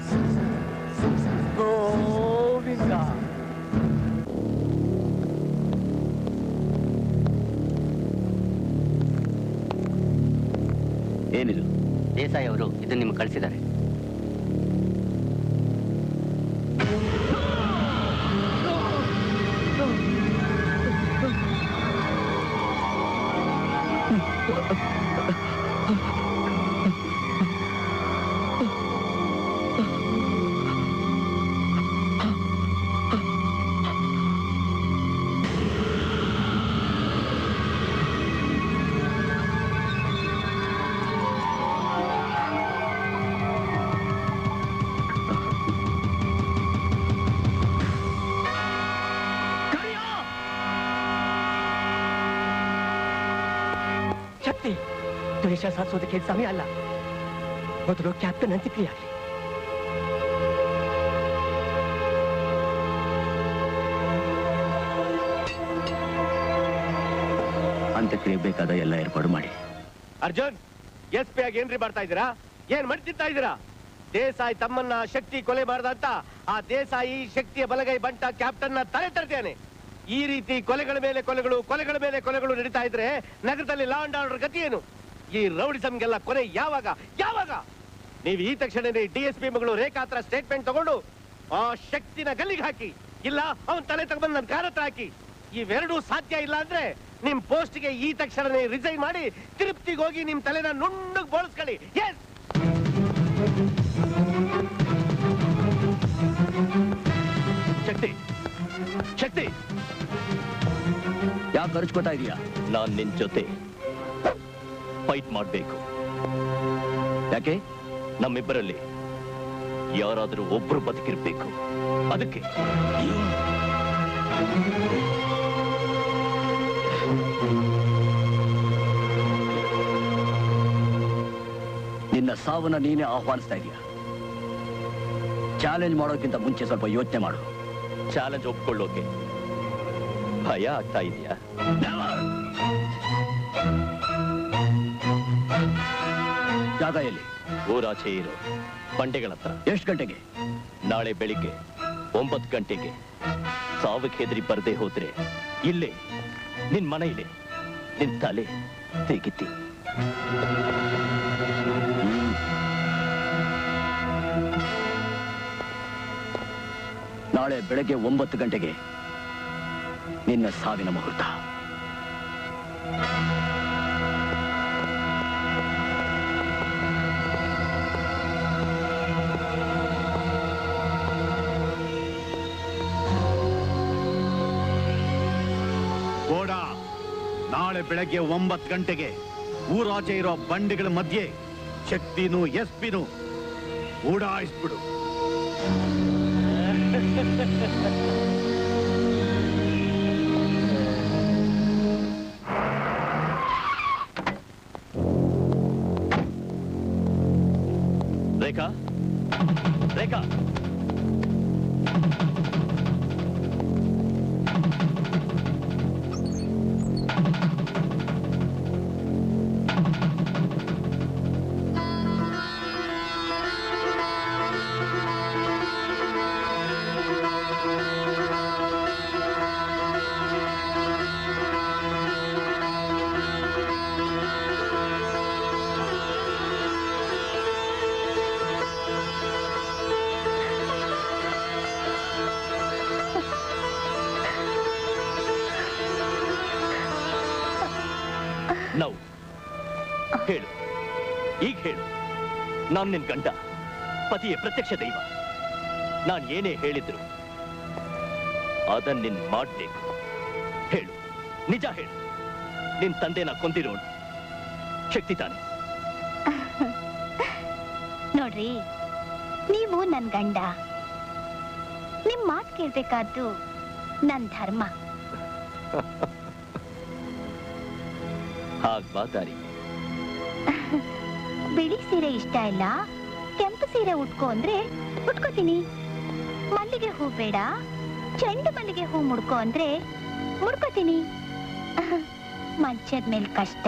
Speaker 1: ಏನಿದು
Speaker 8: ದೇಸಾಯಿ ಅವರು ಇದನ್ನ ನಿಮ್ಗೆ ಕಳಿಸಿದ್ದಾರೆ
Speaker 4: ಶಕ್ತಿ ದ್ವೇಷ ಸಾಧಿಸೋದಕ್ಕೆ ಇದು ಸಮಯ ಅಲ್ಲ ಮೊದಲು ಕ್ಯಾಪ್ಟನ್ ಅಂತ್ಯಕ್ರಿಯೆ ಆಗಲಿ
Speaker 1: ಅಂತ್ಯಕ್ರಿಯೆ ಬೇಕಾದ ಎಲ್ಲ ಏರ್ಪಾಡು ಮಾಡಿ
Speaker 3: ಅರ್ಜುನ್ ಎಸ್ ಪಿ ಆಗಿ ಏನ್ರಿ ಮಾಡ್ತಾ ಇದ್ದೀರಾ ಏನ್ ಮಾಡ್ತಿರ್ತಾ ಇದ್ದೀರಾ ದೇಸಾಯಿ ತಮ್ಮನ್ನ ಶಕ್ತಿ ಕೊಲೆ ಮಾಡ್ದ ಅಂತ ಆ ದೇಸಾಯಿ ಶಕ್ತಿಯ ಬಲಗೈ ಬಂಟ ಕ್ಯಾಪ್ಟನ್ ನ ತಲೆ ತರ್ತೇನೆ ಈ ರೀತಿ ಕೊಲೆಗಳ ಮೇಲೆ ಕೊಲೆಗಳು ಕೊಲೆಗಳ ಮೇಲೆ ಕೊಲೆಗಳು ನಡೀತಾ ಇದ್ರೆ ನಗರದಲ್ಲಿ ಲಾ ಅಂಡ್ ಆರ್ಡರ್ ಗತಿ ಏನು ಈ ರೌಡಿಸಮ್ಗೆಲ್ಲ ಕೊನೆ ಯಾವಾಗ ಯಾವಾಗ ನೀವು ಈ ತಕ್ಷಣನೇ ಡಿ ಎಸ್ ಪಿ ಮಗಳು ರೇಖಾ ಹತ್ರ ಸ್ಟೇಟ್ಮೆಂಟ್ ತಗೊಂಡು ಆ ಶಕ್ತಿನ ಗಲ್ಲಿಗೆ ಹಾಕಿ ಇಲ್ಲ ಅವನ್ ತಲೆ ತಗೊಂಡು ನನ್ನ ಕಾರ ಹತ್ರ ಹಾಕಿ ಇವೆರಡೂ ಸಾಧ್ಯ ಇಲ್ಲ ಅಂದ್ರೆ ನಿಮ್ ಪೋಸ್ಟ್ಗೆ ಈ ತಕ್ಷಣನೇ ರಿಸೈನ್ ಮಾಡಿ ತಿರುಪ್ತಿಗೆ ಹೋಗಿ ನಿಮ್ ತಲೆನ ನುಣ್ಣಗ್ ಬೋಳಿಸ್ಕೊಳ್ಳಿ ಎಸ್
Speaker 19: ಶಕ್ತಿ ಶಕ್ತಿ
Speaker 1: ಯಾಕೆ ಖರ್ಚ್ಕೋತಾ ಇದೀಯಾ
Speaker 19: ನಾನ್ ನಿನ್ ಜೊತೆ ಫೈಟ್ ಮಾಡ್ಬೇಕು
Speaker 1: ಯಾಕೆ
Speaker 19: ನಮ್ಮಿಬ್ಬರಲ್ಲಿ ಯಾರಾದ್ರೂ ಒಬ್ರು ಬದುಕಿರ್ಬೇಕು ಅದಕ್ಕೆ
Speaker 1: ನಿನ್ನ ಸಾವನ್ನ ನೀನೇ ಆಹ್ವಾನಿಸ್ತಾ ಇದೀಯ ಚಾಲೆಂಜ್ ಮಾಡೋಕ್ಕಿಂತ ಮುಂಚೆ ಸ್ವಲ್ಪ ಯೋಚನೆ ಮಾಡು
Speaker 19: ಚಾಲೆಂಜ್ ಒಪ್ಕೊಳ್ಳೋಕೆ ಭಯ ಆಗ್ತಾ ಇದೆಯಾ
Speaker 1: ಜಾಗ ಎಲ್ಲಿ
Speaker 19: ಊರಾಚೆ ಇರೋ ಬಂಡೆಗಳ ಹತ್ರ
Speaker 1: ಎಷ್ಟು ಗಂಟೆಗೆ
Speaker 19: ನಾಳೆ ಬೆಳಿಗ್ಗೆ ಒಂಬತ್ತು ಗಂಟೆಗೆ ಸಾವಿಗೆ ಹೆದರಿ ಬರದೆ ಹೋದ್ರೆ ಇಲ್ಲೇ ನಿನ್ ಮನೆಯಿಲೆ ನಿನ್ ತಲೆ ತೆಗಿತಿ
Speaker 1: ನಾಳೆ ಬೆಳಗ್ಗೆ ಒಂಬತ್ತು ಗಂಟೆಗೆ ನಿನ್ನ ಸಾವಿನ ಮುಹೂರ್ತ
Speaker 15: ಗೋಡ ನಾಳೆ ಬೆಳಗ್ಗೆ ಒಂಬತ್ತು ಗಂಟೆಗೆ ಊರಾಚೆ ಇರೋ ಬಂಡಿಗಳ ಮಧ್ಯೆ ಶಕ್ತಿನೂ ಎಸ್ ಪಿನೂ ಓಡಾಯಿಸ್ಬಿಡು
Speaker 19: ರೇಖಾ ರೇಖಾ ನಾವು ಹೇಳು ಈಗ ಹೇಳು ನಾನ್ ನಿನ್ ಗಂಡ ಪತಿಯ ಪ್ರತ್ಯಕ್ಷ ದೈವ ನಾನ್ ಏನೇ ಹೇಳಿದ್ರು ಅದನ್ ನಿನ್ ಮಾಡ್ಬೇಕು ಹೇಳು ನಿಜ ಹೇಳು ನಿನ್ ತಂದೆನ ಕೊಂದಿರೋಣ ಶಕ್ತಿ ತಾನೆ
Speaker 6: ನೋಡ್ರಿ ನೀವು ನನ್ ಗಂಡ ನಿಮ್ ಮಾತ್ ಕೇಳ್ಬೇಕಾದ್ದು ನನ್ ಧರ್ಮ
Speaker 19: ಹಾಗ್ ಬಾ ದಾರಿ
Speaker 6: ಬಿಳಿ ಸೀರೆ ಇಷ್ಟ ಇಲ್ಲ ಕೆಂಪು ಸೀರೆ ಉಟ್ಕೋ ಅಂದ್ರೆ ಉಟ್ಕೋತೀನಿ ಮಲ್ಲಿಗೆ ಹೂ ಬೇಡ ಚೆಂಡು ಮಲ್ಲಿಗೆ ಹೂ ಮುಡ್ಕೋ ಅಂದ್ರೆ ಮುಡ್ಕೋತೀನಿ ಮಂಚದ ಮೇಲ್ ಕಷ್ಟ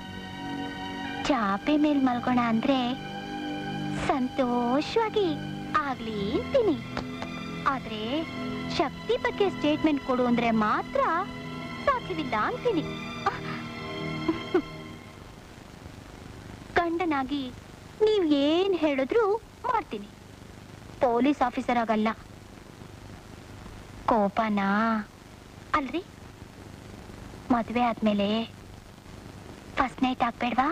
Speaker 6: ಚಾಪೆ ಮೇಲ್ ಮಲ್ಗೋಣ ಅಂದ್ರೆ ಸಂತೋಷವಾಗಿ ಆಗ್ಲಿ ಅಂತೀನಿ ಆದ್ರೆ ಶಕ್ತಿ ಬಗ್ಗೆ ಸ್ಟೇಟ್ಮೆಂಟ್ ಕೊಡು ಅಂದ್ರೆ ಮಾತ್ರ ಸಾಧ್ಯವಿಲ್ಲ ಅಂತೀನಿ ಗಂಡನ ಗಂಡನಾಗಿ ನೀವ್ ಏನ್ ಹೇಳಿದ್ರು ಮಾಡ್ತೀನಿ ಪೊಲೀಸ್ ಆಫೀಸರ್ ಆಗಲ್ಲ ಕೋಪನಾ ಅಲ್ರಿ ಮದ್ವೆ ಆದ್ಮೇಲೆ ಫಸ್ಟ್ ನೈಟ್ ಆಗ್ಬೇಡ್ವಾ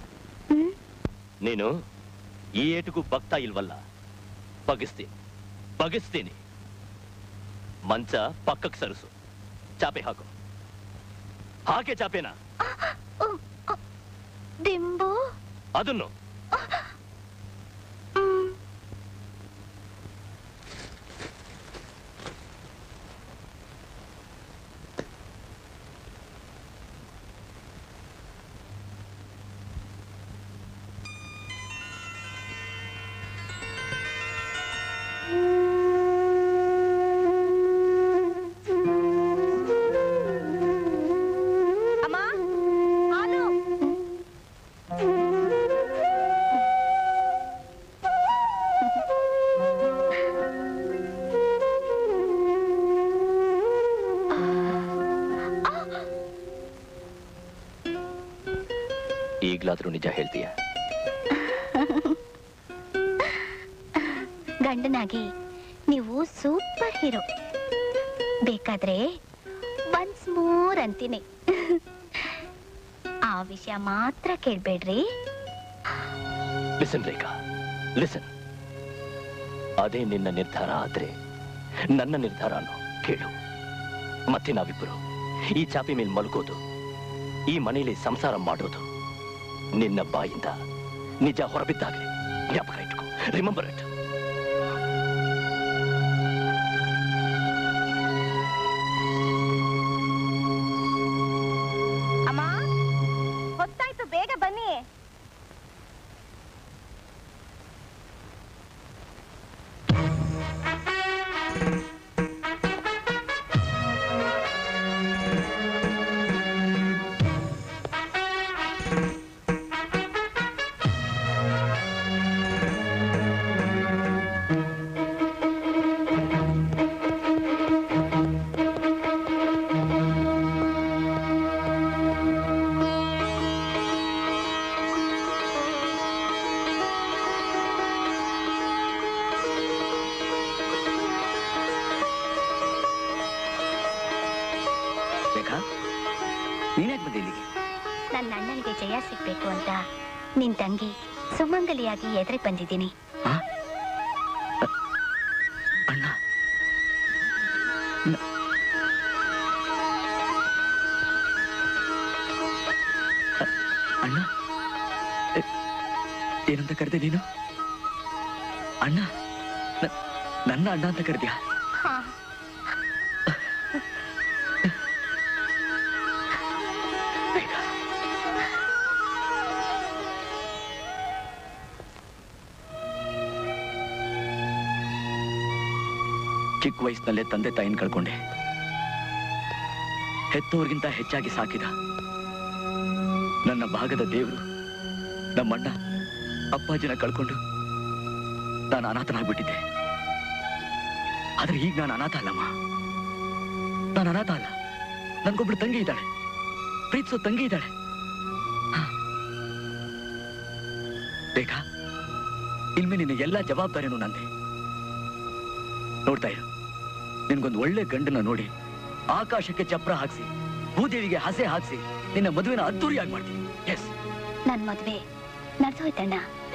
Speaker 19: ನೀನು ಈ ಏಟಿಗೂ ಬಗ್ತಾ ಇಲ್ವಲ್ಲ ಬಗಿಸ್ತೀನಿ ಬಗಿಸ್ತೀನಿ ಮಂಚ ಪಕ್ಕಕ್ಕೆ ಸರಿಸು ಚಾಪೆ ಹಾಕು ಹಾಗೆ ಚಾಪೆನಾ
Speaker 6: ದಿಂಬು
Speaker 19: ಅದನ್ನು
Speaker 5: ಅಮ್ಮ ಹಾಲು
Speaker 19: ಈಗ್ಲಾದ್ರೂ ನಿಜ ಹೇಳ್ತೀಯ
Speaker 6: ಗಂಡನಾಗಿ ನೀವು ಸೂಪರ್ ಹೀರೋ ಬೇಕಾದ್ರೆ ಒನ್ಸ್ ಮೋರ್ ಅಂತೀನಿ ಆ ವಿಷಯ ಮಾತ್ರ ಕೇಳ್ಬೇಡ್ರಿ
Speaker 19: ಲಿಸನ್ ರೇಖಾ ಲಿಸನ್ ಅದೇ ನಿನ್ನ ನಿರ್ಧಾರ ಆದ್ರೆ ನನ್ನ ನಿರ್ಧಾರನು ಕೇಳು ಮತ್ತೆ ನಾವಿಬ್ಬರು ಈ ಚಾಪಿ ಮೇಲೆ ಮಲ್ಗೋದು ಈ ಮನೆಯಲ್ಲಿ ಸಂಸಾರ ಮಾಡೋದು ನಿನ್ನ ಬಾಯಿಂದ ನಿಜ ಹೊರಬಿದ್ದಾಗಲೇ ಜ್ಞಾಪಕ ಇಟ್ಕೋ ರಿಮೆಂಬರ್ ಇಟ್
Speaker 5: ಅಮ್ಮ ಹೊತ್ತಾಯ್ತು ಬೇಗ ಬನ್ನಿ
Speaker 1: ರೇಖಾ ನೀನ್ಯಾಕೆ ಬಂದೆ ಇಲ್ಲಿಗೆ
Speaker 6: ನನ್ನ ಅಣ್ಣನಿಗೆ ಜಯ ಸಿಗ್ಬೇಕು ಅಂತ ನಿನ್ ತಂಗಿ ಸುಮಂಗಲಿಯಾಗಿ ಎದುರಿಗೆ ಬಂದಿದ್ದೀನಿ
Speaker 1: ಅಣ್ಣ ನ- ಅ- ಅಣ್ಣ ಎ- ಏನಂತ ಕರೆದೆ ನೀನು ಅಣ್ಣ ನ- ನನ್ನ ಅಣ್ಣ ಅಂತ ಕರೆದ್ಯಾ
Speaker 6: ಹಾ
Speaker 1: ಚಿಕ್ಕ ವಯಸ್ಸಿನಲ್ಲೇ ತಂದೆ ತಾಯಿನ ಕಳ್ಕೊಂಡೆ ಹೆತ್ತೋರ್ಗಿಂತ ಹೆಚ್ಚಾಗಿ ಸಾಕಿದ ನನ್ನ ಭಾಗದ ದೇವರು ನಮ್ಮಣ್ಣ ಅಪ್ಪಾಜಿನ ಕಳ್ಕೊಂಡು ನಾನು ಅನಾಥನಾಗ್ಬಿಟ್ಟಿದ್ದೆ ಆದ್ರೆ ಈಗ ನಾನು ಅನಾಥ ಅಲ್ಲಮ್ಮ ನಾನು ಅನಾಥ ಅಲ್ಲ ನನ್ಗೊಬ್ಳು ತಂಗಿ ಇದ್ದಾಳೆ ಪ್ರೀತಿಸೋ ತಂಗಿ ಇದ್ದಾಳೆ ಹ. ರೇಖಾ ಇನ್ಮೆ ನಿನ್ನ ಎಲ್ಲಾ ಜವಾಬ್ದಾರಿನೂ ನಂದೆ ನೋಡ್ತಾ ಇರು ನಿನ್ಗೊಂದು ಒಳ್ಳೆ ಗಂಡನ ನೋಡಿ ಆಕಾಶಕ್ಕೆ ಚಪ್ರ ಹಾಕ್ಸಿ ಭೂದೇವಿಗೆ ಹಸೆ ಹಾಕ್ಸಿ ನಿನ್ನ ಮದುವೆನ ಅದ್ದೂರಿಯಾಗಿ ಮಾಡ್ತೀನಿ ಎಸ್
Speaker 6: ನನ್ ಮದ್ವೆ ನಡ್ದು ಹೋಯ್ತಣ್ಣ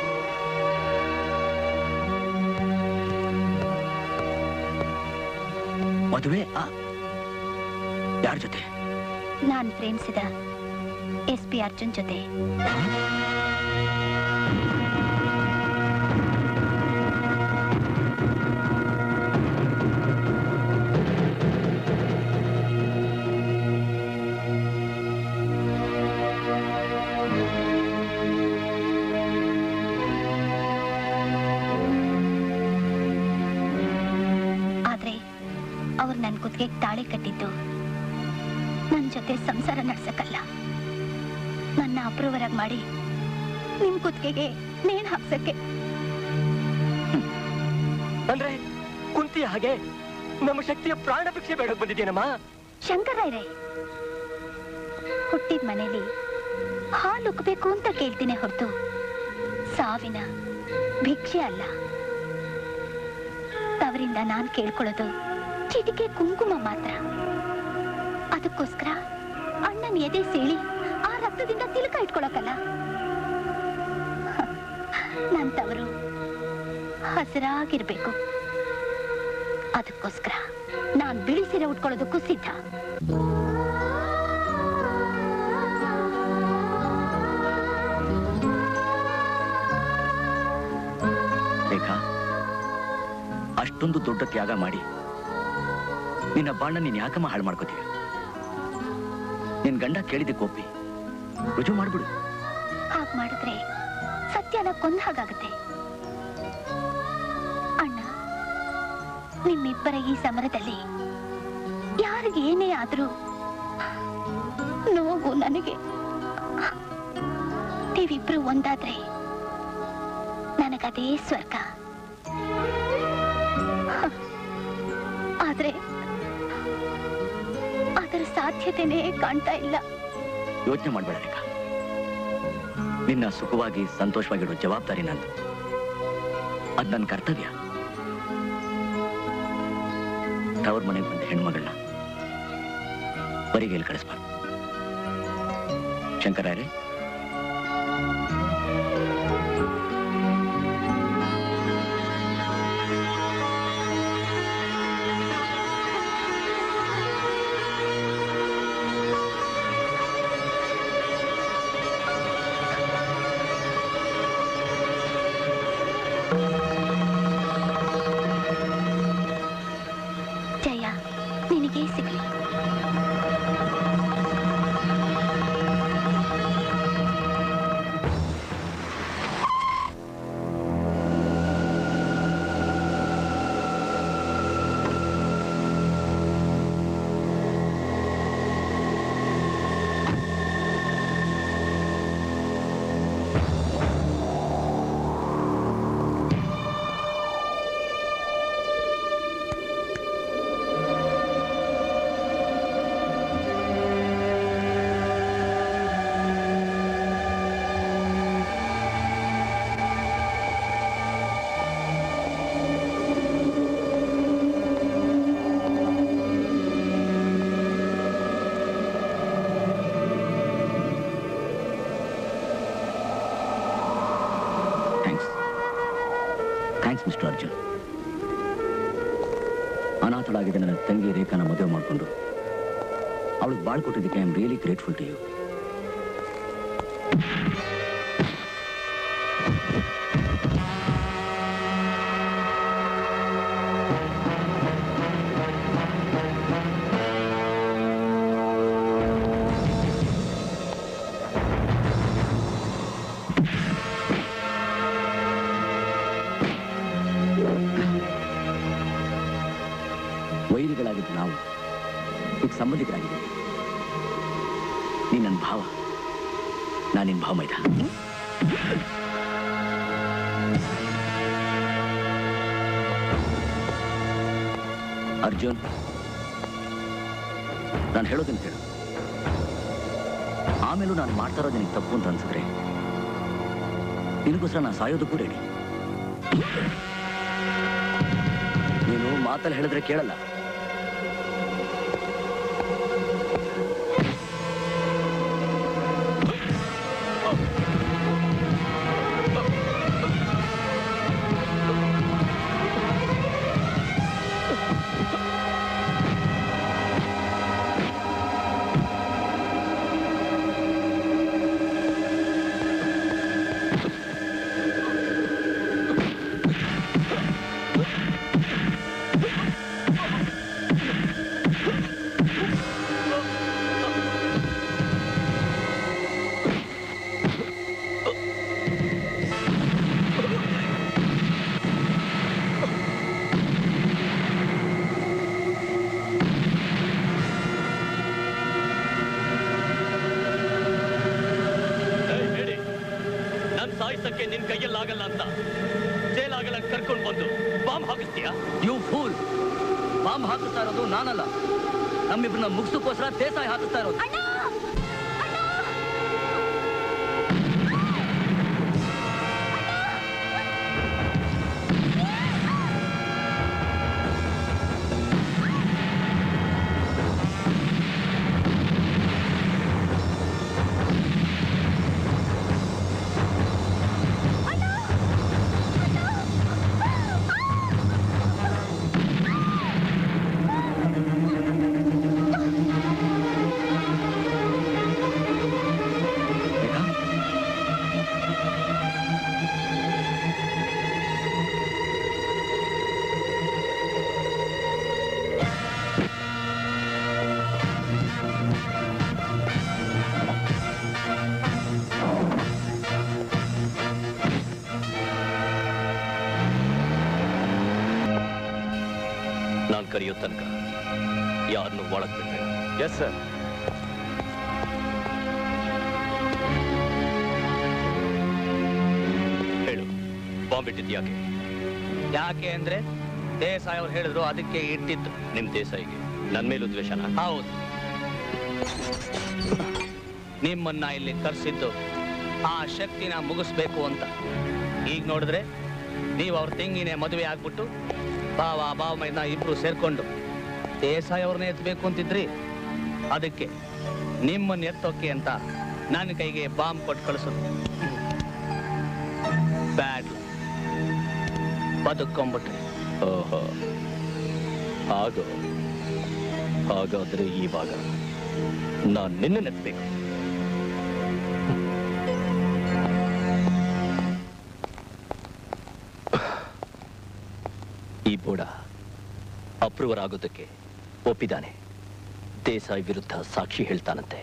Speaker 1: ಮದುವೆ ಯಾರ ಜೊತೆ
Speaker 6: ನಾನ್ ಪ್ರೇಮಿಸಿದ ಎಸ್ ಪಿ ಅರ್ಜುನ್ ಜೊತೆ ಆದ್ರೆ ಅವ್ರು ನನ್ ಕುತ್ತಿಗೆ ತಾಳಿ ಕಟ್ಟಿದ್ದು ನನ್ ಜೊತೆ ಸಂಸಾರ ನಡ್ಸಕ್ಕಲ್ಲ ನನ್ನ ಅಪ್ರೂವರಾಗಿ ಮಾಡಿ ನಿಮ್ ಕುತ್ತಿಗೆಗೆ ನೇಣ್ ಹಾಕ್ಸಕ್ಕೆ
Speaker 4: ಅಂದ್ರೆ ಕುಂತಿ ಹಾಗೆ ನಮ್ಮ ಶಕ್ತಿಯ ಪ್ರಾಣ ಭಿಕ್ಷೆ ಬೇಡಕ್ ಬಂದಿದ್ದೇನಮ್ಮ
Speaker 6: ಶಂಕರಯ್ಯರೇ ಹುಟ್ಟಿದ ಮನೇಲಿ ಹಾಲು ಉಕ್ಬೇಕು ಅಂತ ಕೇಳ್ತೀನಿ ಹೊರತು
Speaker 5: ಸಾವಿನ ಭಿಕ್ಷೆ ಅಲ್ಲ ತವರಿಂದ ನಾನ್ ಕೇಳ್ಕೊಳ್ಳೋದು ಚಿಟಿಕೆ ಕುಂಕುಮ ಮಾತ್ರ ಅದಕ್ಕೋಸ್ಕರ ಅಣ್ಣನ ಎದೆ ಸೇಳಿ ಆ ರಕ್ತದಿಂದ ತಿಲಕ ಇಟ್ಕೊಳಕಲ್ಲ ನನ್ ತವರು ಹಸಿರಾಗಿರ್ಬೇಕು ಅದಕ್ಕೋಸ್ಕರ ನಾನ್ ಬಿಳಿ ಸೀರೆ ಉಟ್ಕೊಳ್ಳೋದಕ್ಕೂ ಸಿದ್ಧ
Speaker 1: ರೇಖಾ ಅಷ್ಟೊಂದು ದೊಡ್ಡ ತ್ಯಾಗ ಮಾಡಿ ನಿನ್ನ ಬಾಣ ನೀನ್ ಯಾಕಮ್ಮ ಹಾಳು ಮಾಡ್ಕೋತೀಯ ನಿನ್ ಗಂಡ ಕೇಳಿದ ಕೋಪಿ ರುಜು ಮಾಡ್ಬಿಡು
Speaker 5: ಹಾಗ್ ಮಾಡಿದ್ರೆ ಸತ್ಯನ ಕೊಂದ ಹಾಗಾಗತ್ತೆ ಅಣ್ಣ ನಿಮ್ಮಿಬ್ಬರ ಈ ಸಮರದಲ್ಲಿ ಯಾರಿಗೆ ಏನೇ ಆದ್ರೂ ನೋವು ನನಗೆ ನೀವಿಬ್ರು ಒಂದಾದ್ರೆ ನನಗದೇ ಸ್ವರ್ಗ ಆದ್ರೆ ಅದರ ಸಾಧ್ಯತೆನೇ ಕಾಣ್ತಾ ಇಲ್ಲ
Speaker 1: ಯೋಚನೆ ಮಾಡ್ಬೇಡ ರೇಖಾ ನಿನ್ನ ಸುಖವಾಗಿ ಸಂತೋಷವಾಗಿಡೋ ಜವಾಬ್ದಾರಿ ನಂದು ಅದ್ ನನ್ನ ಕರ್ತವ್ಯ ತವ್ರ ಮನೆಗೆ ಬಂದ ಹೆಣ್ಮಗಳನ್ನ ಬರಿಗೇಲಿ ಕಳಿಸ್ಬಾರ್ದು ಶಂಕರಾರೆ
Speaker 5: ಜಯ ನಿನಗೆ ಸಿಗ್ಲಿ
Speaker 1: ಥ್ಯಾಂಕ್ಸ್ ಥ್ಯಾಂಕ್ಸ್ ಮಿಸ್ಟರ್ ಅರ್ಜುನ್ ಅನಾಥಳಾಗಿದ್ದ ನನ್ನ ತಂಗಿ ರೇಖಾನ ಮದುವೆ ಮಾಡಿಕೊಂಡು ಅವಳಿಗೆ ಬಾಳ್ ಕೊಟ್ಟಿದ್ದಕ್ಕೆ I am really grateful to you ವೈರಿಗಳಾಗಿದ್ದ ನಾವು ಈಗ ಸಂಬಂಧಿಕರಾಗಿದ್ದೀವಿ ನೀನ್ ನನ್ನ ಭಾವ ನಾನು ನಿನ್ ಭಾವ ಮೈದ ಅರ್ಜುನ್ ನಾನು ಹೇಳೋದನ್ನ ಕೇಳು ಆಮೇಲೂ ನಾನು ಮಾಡ್ತಾ ಇರೋದು ನಿನಗೆ ತಪ್ಪು ಅಂತ ಅನ್ಸಿದ್ರೆ ನಿನಗೋಸ್ಕರ ನಾನು ಸಾಯೋದಕ್ಕೂ ರೆಡಿ ನೀನು ಮಾತಲ್ಲಿ ಹೇಳಿದ್ರೆ ಕೇಳಲ್ಲ
Speaker 19: ಏಯ್, ಹೇಳಿ ನನ್ ಸಾಯಿಸಕ್ಕೆ ನಿನ್ ಕೈಯಲ್ಲಾಗಲ್ಲ ಅಂತ ಜೈಲಾಗಲ್ಲ ಕರ್ಕೊಂಡು ಬಂದು ಬಾಂಬ್ ಹಾಕಿಸ್ತೀಯಾ
Speaker 1: ಯು ಫೂಲ್ ಬಾಂಬ್ ಹಾಕಿಸ್ತಾ ಇರೋದು ನಾನಲ್ಲ ನಮ್ಮಿಬ್ಬರನ್ನ ಮುಗಿಸೋಕ್ಕೋಸ್ಕರ ದೇಸಾಯಿ ಹಾಕಿಸ್ತಾ ಇರೋದು
Speaker 5: ಅಣ್ಣ
Speaker 19: ನಾನು ಕರೆಯೋ ತನಕ ಯಾರನ್ನು ಒಳಗ್ ಬಿಡ್ಬೇಡ
Speaker 3: ಎಸ್ ಸರ್
Speaker 19: ಹೇಳು ಬಾಂಬ್ ಇಟ್ಟಿದ್ದು ಯಾಕೆ
Speaker 12: ಯಾಕೆ ಅಂದ್ರೆ ದೇಸಾಯಿ ಅವ್ರು ಹೇಳಿದ್ರು ಅದಕ್ಕೆ ಇಟ್ಟಿದ್ದು
Speaker 19: ನಿಮ್ ದೇಸಾಯಿಗೆ ನನ್ ಮೇಲೂ ದ್ವೇಷನ
Speaker 12: ಹೌದು ನಿಮ್ಮನ್ನ ಇಲ್ಲಿ ಕರ್ಸಿದ್ದು ಆ ಶಕ್ತಿನ ಮುಗಿಸ್ಬೇಕು ಅಂತ ಈಗ ನೋಡಿದ್ರೆ ನೀವು ಅವ್ರ ತೆಂಗಿನೇ ಮದುವೆ ಆಗ್ಬಿಟ್ಟು ಬಾವ ಬಾವ ಮೈನ ಇಬ್ರು ಸೇರ್ಕೊಂಡು ದೇಸಾಯಿ ಅವ್ರನ್ನ ಎತ್ತಬೇಕು ಅಂತಿದ್ರಿ ಅದಕ್ಕೆ ನಿಮ್ಮನ್ನ ಎತ್ತೋಕೆ ಅಂತ ನನ್ನ ಕೈಗೆ ಬಾಂಬ್ ಕೊಟ್ಟು ಕಳಿಸೋದು ಬ್ಯಾಡ್ ಬದುಕೊಂಬಿಟ್ರಿ
Speaker 19: ಓಹೋ ಹಾಗೋ ಹಾಗಾದ್ರೆ ಇವಾಗ ನಾನ್ ನಿನ್ನ ನೆತ್ಬೇಕು ಈ ಬೋಡ ಅಪ್ರೂವರ್ ಆಗೋದಕ್ಕೆ ಒಪ್ಪಿದ್ದಾನೆ ದೇಸಾಯಿ ವಿರುದ್ಧ ಸಾಕ್ಷಿ ಹೇಳ್ತಾನಂತೆ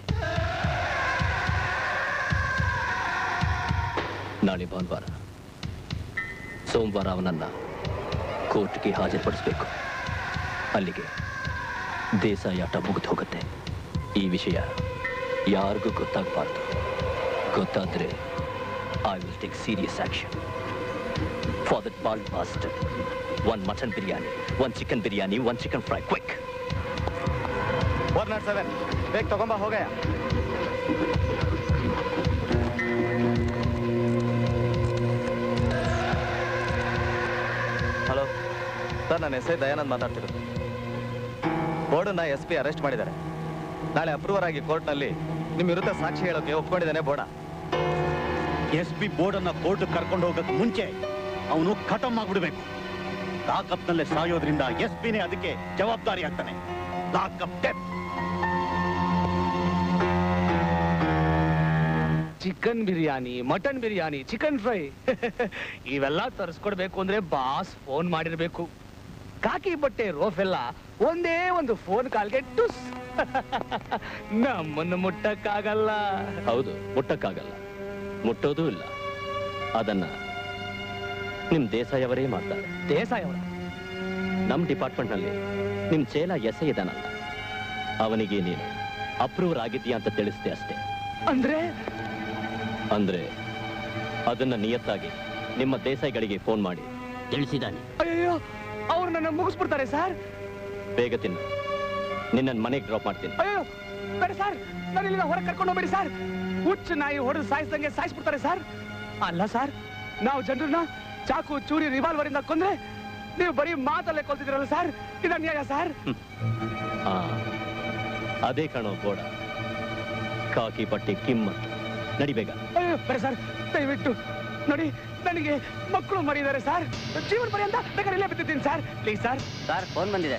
Speaker 19: ನಾಳೆ ಭಾನುವಾರ ಸೋಮವಾರ ಅವನನ್ನ ಕೋರ್ಟ್ಗೆ ಹಾಜರುಪಡಿಸಬೇಕು ಅಲ್ಲಿಗೆ ದೇಸಾಯಿ ಆಟ ಮುಗಿದು ಹೋಗುತ್ತೆ ಈ ವಿಷಯ ಯಾರಿಗೂ ಗೊತ್ತಾಗಬಾರ್ದು ಗೊತ್ತಾದ್ರೆ I will take serious action for that bald master one mutton biryani one chicken biryani one chicken fry quick
Speaker 17: four not seven ಬೇಗ ತಗೊಂಬ ಹೋಗಯ್ಯ
Speaker 3: ಹಲೋ ಸರ್ ನಾನು ಎಸ್ ಐ ದಯಾನಂದ್ ಮಾತಾಡ್ತಿರೋದು ಬೋರ್ಡನ್ನ ಎಸ್ ಪಿ ಅರೆಸ್ಟ್ ಮಾಡಿದ್ದಾರೆ ನಾಳೆ ಅಪ್ರೂವರ್ ಆಗಿ ಕೋರ್ಟ್ನಲ್ಲಿ ನಿಮ್ಮ ವಿರುದ್ಧ ಸಾಕ್ಷಿ ಹೇಳೋಕೆ ಒಪ್ಕೊಂಡಿದ್ದಾನೆ ಬೋಡ
Speaker 15: ಎಸ್ ಪಿ ಬೋರ್ಡ್ ಅನ್ನ ಕೋರ್ಟ್ ಕರ್ಕೊಂಡು ಹೋಗಕ್ ಮುಂಚೆ ಅವನು ಖತಮ್ ಆಗ್ಬಿಡ್ಬೇಕು ಲಾಕಪ್ನಲ್ಲೇ ಸಾಯೋದ್ರಿಂದ ಎಸ್ ಪಿನೇ ಅದಕ್ಕೆ ಜವಾಬ್ದಾರಿ ಆಗ್ತಾನೆ lockup death
Speaker 12: chicken biryani mutton biryani chicken fry ಇವೆಲ್ಲ ತರಿಸ್ಕೊಡ್ಬೇಕು ಅಂದ್ರೆ ಬಾಸ್ ಫೋನ್ ಮಾಡಿರ್ಬೇಕು ಕಾಕಿ ಬಟ್ಟೆ ರೋಫೆಲ್ಲ ಒಂದೇ ಒಂದು ಫೋನ್ ಕಾಲ್ಗೆ ಟುಸ್ ನಮ್ಮನ್ನು ಮುಟ್ಟಕ್ಕಾಗಲ್ಲ
Speaker 19: ಹೌದು ಮುಟ್ಟಕ್ಕಾಗಲ್ಲ ಮುಟ್ಟೋದೂ ಇಲ್ಲ ಅದನ್ನ ನಿಮ್ ದೇಸಾಯಿ ಅವರೇ ಮಾಡ್ತಾರೆ
Speaker 12: ದೇಸಾಯಿ ಅವರ
Speaker 19: ನಮ್ ಡಿಪಾರ್ಟ್ಮೆಂಟ್ ನಲ್ಲಿ ನಿಮ್ ಚೇಲ ಎಸೆ ಇದಾನಲ್ಲ ಅವನಿಗೆ ನೀನು ಅಪ್ರೂವರ್ ಆಗಿದ್ಯಾ ಅಂತ ತಿಳಿಸ್ದೆ ಅಷ್ಟೇ
Speaker 12: ಅಂದ್ರೆ
Speaker 19: ಅಂದ್ರೆ ಅದನ್ನ ನಿಯತ್ತಾಗಿ ನಿಮ್ಮ ದೇಸಾಯಿಗಳಿಗೆ ಫೋನ್ ಮಾಡಿ ತಿಳಿಸಿದ್ದಾನೆ
Speaker 12: ಅಯ್ಯೋ ಅವ್ರು ನನ್ನ ಮುಗಿಸ್ಬಿಡ್ತಾರೆ ಸರ್
Speaker 19: ಬೇಗ ತಿನ್ನು ನಿನ್ನ ಮನೆಗೆ ಡ್ರಾಪ್ ಮಾಡ್ತೀನಿ
Speaker 12: ಅಯ್ಯೋ ಬೇಡ ಸರ್ ನಾನು ಇಲ್ಲಿಂದ ಹೊರಗೆ ಕರ್ಕೊಂಡು ಹೋಗ್ಬೇಡಿ ಸರ್ ಹುಚ್ಚು ನಾಯಿ ಹೊಡೆದು ಸಾಯಿಸ್ದಂಗೆ ಸಾಯಿಸ್ಬಿಡ್ತಾರೆ ಸರ್ ಅಲ್ಲ ಸರ್ ನಾವು ಜನರನ್ನ ಚಾಕು ಚೂರಿ ರಿವಾಲ್ವರ್ ಇಂದ ಕೊಂದ್ರೆ ನೀವು ಬರೀ ಮಾತಲ್ಲೇ ಕೊಲ್ತಿದ್ದೀರಲ್ಲ ಸರ್ ಇದು ಅನ್ಯಾಯ ಸರ್
Speaker 19: ಆ, ಅದೇ ಕಣೋ ಬೋಡ ಕಾಕಿ ಬಟ್ಟೆ ಕಿಮ್ಮತ್ ನಡಿ ಬೇಗ
Speaker 12: ಅಯ್ಯೋ ಬೇಡ ಸರ್ ದಯವಿಟ್ಟು ನೋಡಿ ನನಗೆ ಮಕ್ಕಳು ಮರಿದ್ದಾರೆ ಸರ್ ಜೀವನ ಪರ್ಯಂತ ಬೇಕಾದ್ರೆ ಇಲ್ಲೇ ಬಿದ್ದಿದ್ದೀನಿ sir please sir
Speaker 8: sir phone ಬಂದಿದೆ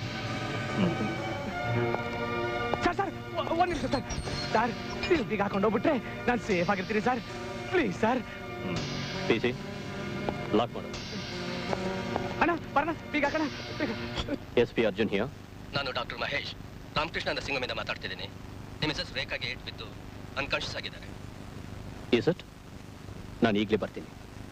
Speaker 12: ಸರ್ ಸರ್ ಒ- ಒಂದ್ ನಿಮಿಷ ಸರ್ ಸರ್ ನೀವು ಬೀಗ ಹಾಕೊಂಡು ಹೋಗ್ಬಿಟ್ರೆ ನಾನು ಸೇಫ್ ಆಗಿರ್ತೀನಿ sir please sir
Speaker 19: P C lock ಮಾಡು
Speaker 12: ಅಣ್ಣ ಬರೋಣ ಬೀಗ ಹಾಕೋಣ ಬೀಗ
Speaker 19: ಎಸ್ ಪಿ ಅರ್ಜುನ್ ಹಿಯರ್
Speaker 20: ನಾನು ಡಾಕ್ಟರ್ ಮಹೇಶ್ ರಾಮಕೃಷ್ಣ ನರಸಿಂಹಮಿಂದ ಮಾತಾಡ್ತಿದ್ದೀನಿ ನಿಮ್ಮ ಮಿಸಸ್ ರೇಖಾಗೆ ಏಟ್ ಬಿದ್ದು ಅನ್ಕಾನ್ಶಿಯಸ್ ಆಗಿದ್ದಾರೆ
Speaker 19: ಇಸ್ ಇಟ್ ನಾನು ಈಗಲೇ ಬರ್ತೀನಿ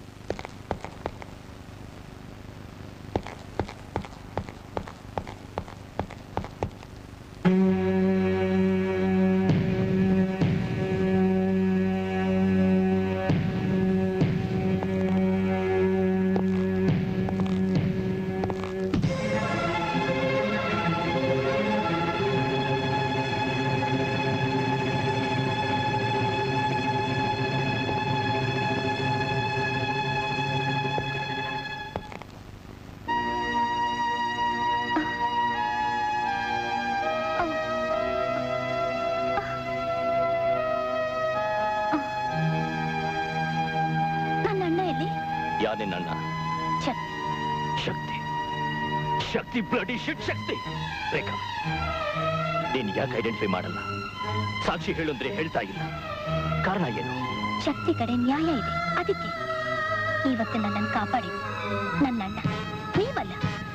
Speaker 5: ನನ್ನ ಅಣ್ಣ ಎಲ್ಲಿ
Speaker 19: ಯಾರ್ ನಿನ್ನ ಅಣ್ಣ
Speaker 5: ಛತ್,
Speaker 19: ಶಕ್ತಿ ಶಕ್ತಿ ಬ್ಲಡಿ ಶಿಟ್ ಶಕ್ತಿ ರೇಖಾ ನೀನ್ ಯಾಕೆ ಐಡೆಂಟಿಫೈ ಮಾಡಲ್ಲ ಸಾಕ್ಷಿ ಹೇಳು ಅಂದ್ರೆ ಹೇಳ್ತಾ ಇಲ್ಲ ಕಾರಣ ಏನು
Speaker 5: ಶಕ್ತಿ ಕಡೆ ನ್ಯಾಯ ಇದೆ ಅದಕ್ಕೆ ಇವತ್ತು ನನ್ನನ್ನು ಕಾಪಾಡಿ ನನ್ನ ಅಣ್ಣ ನೀವಲ್ಲ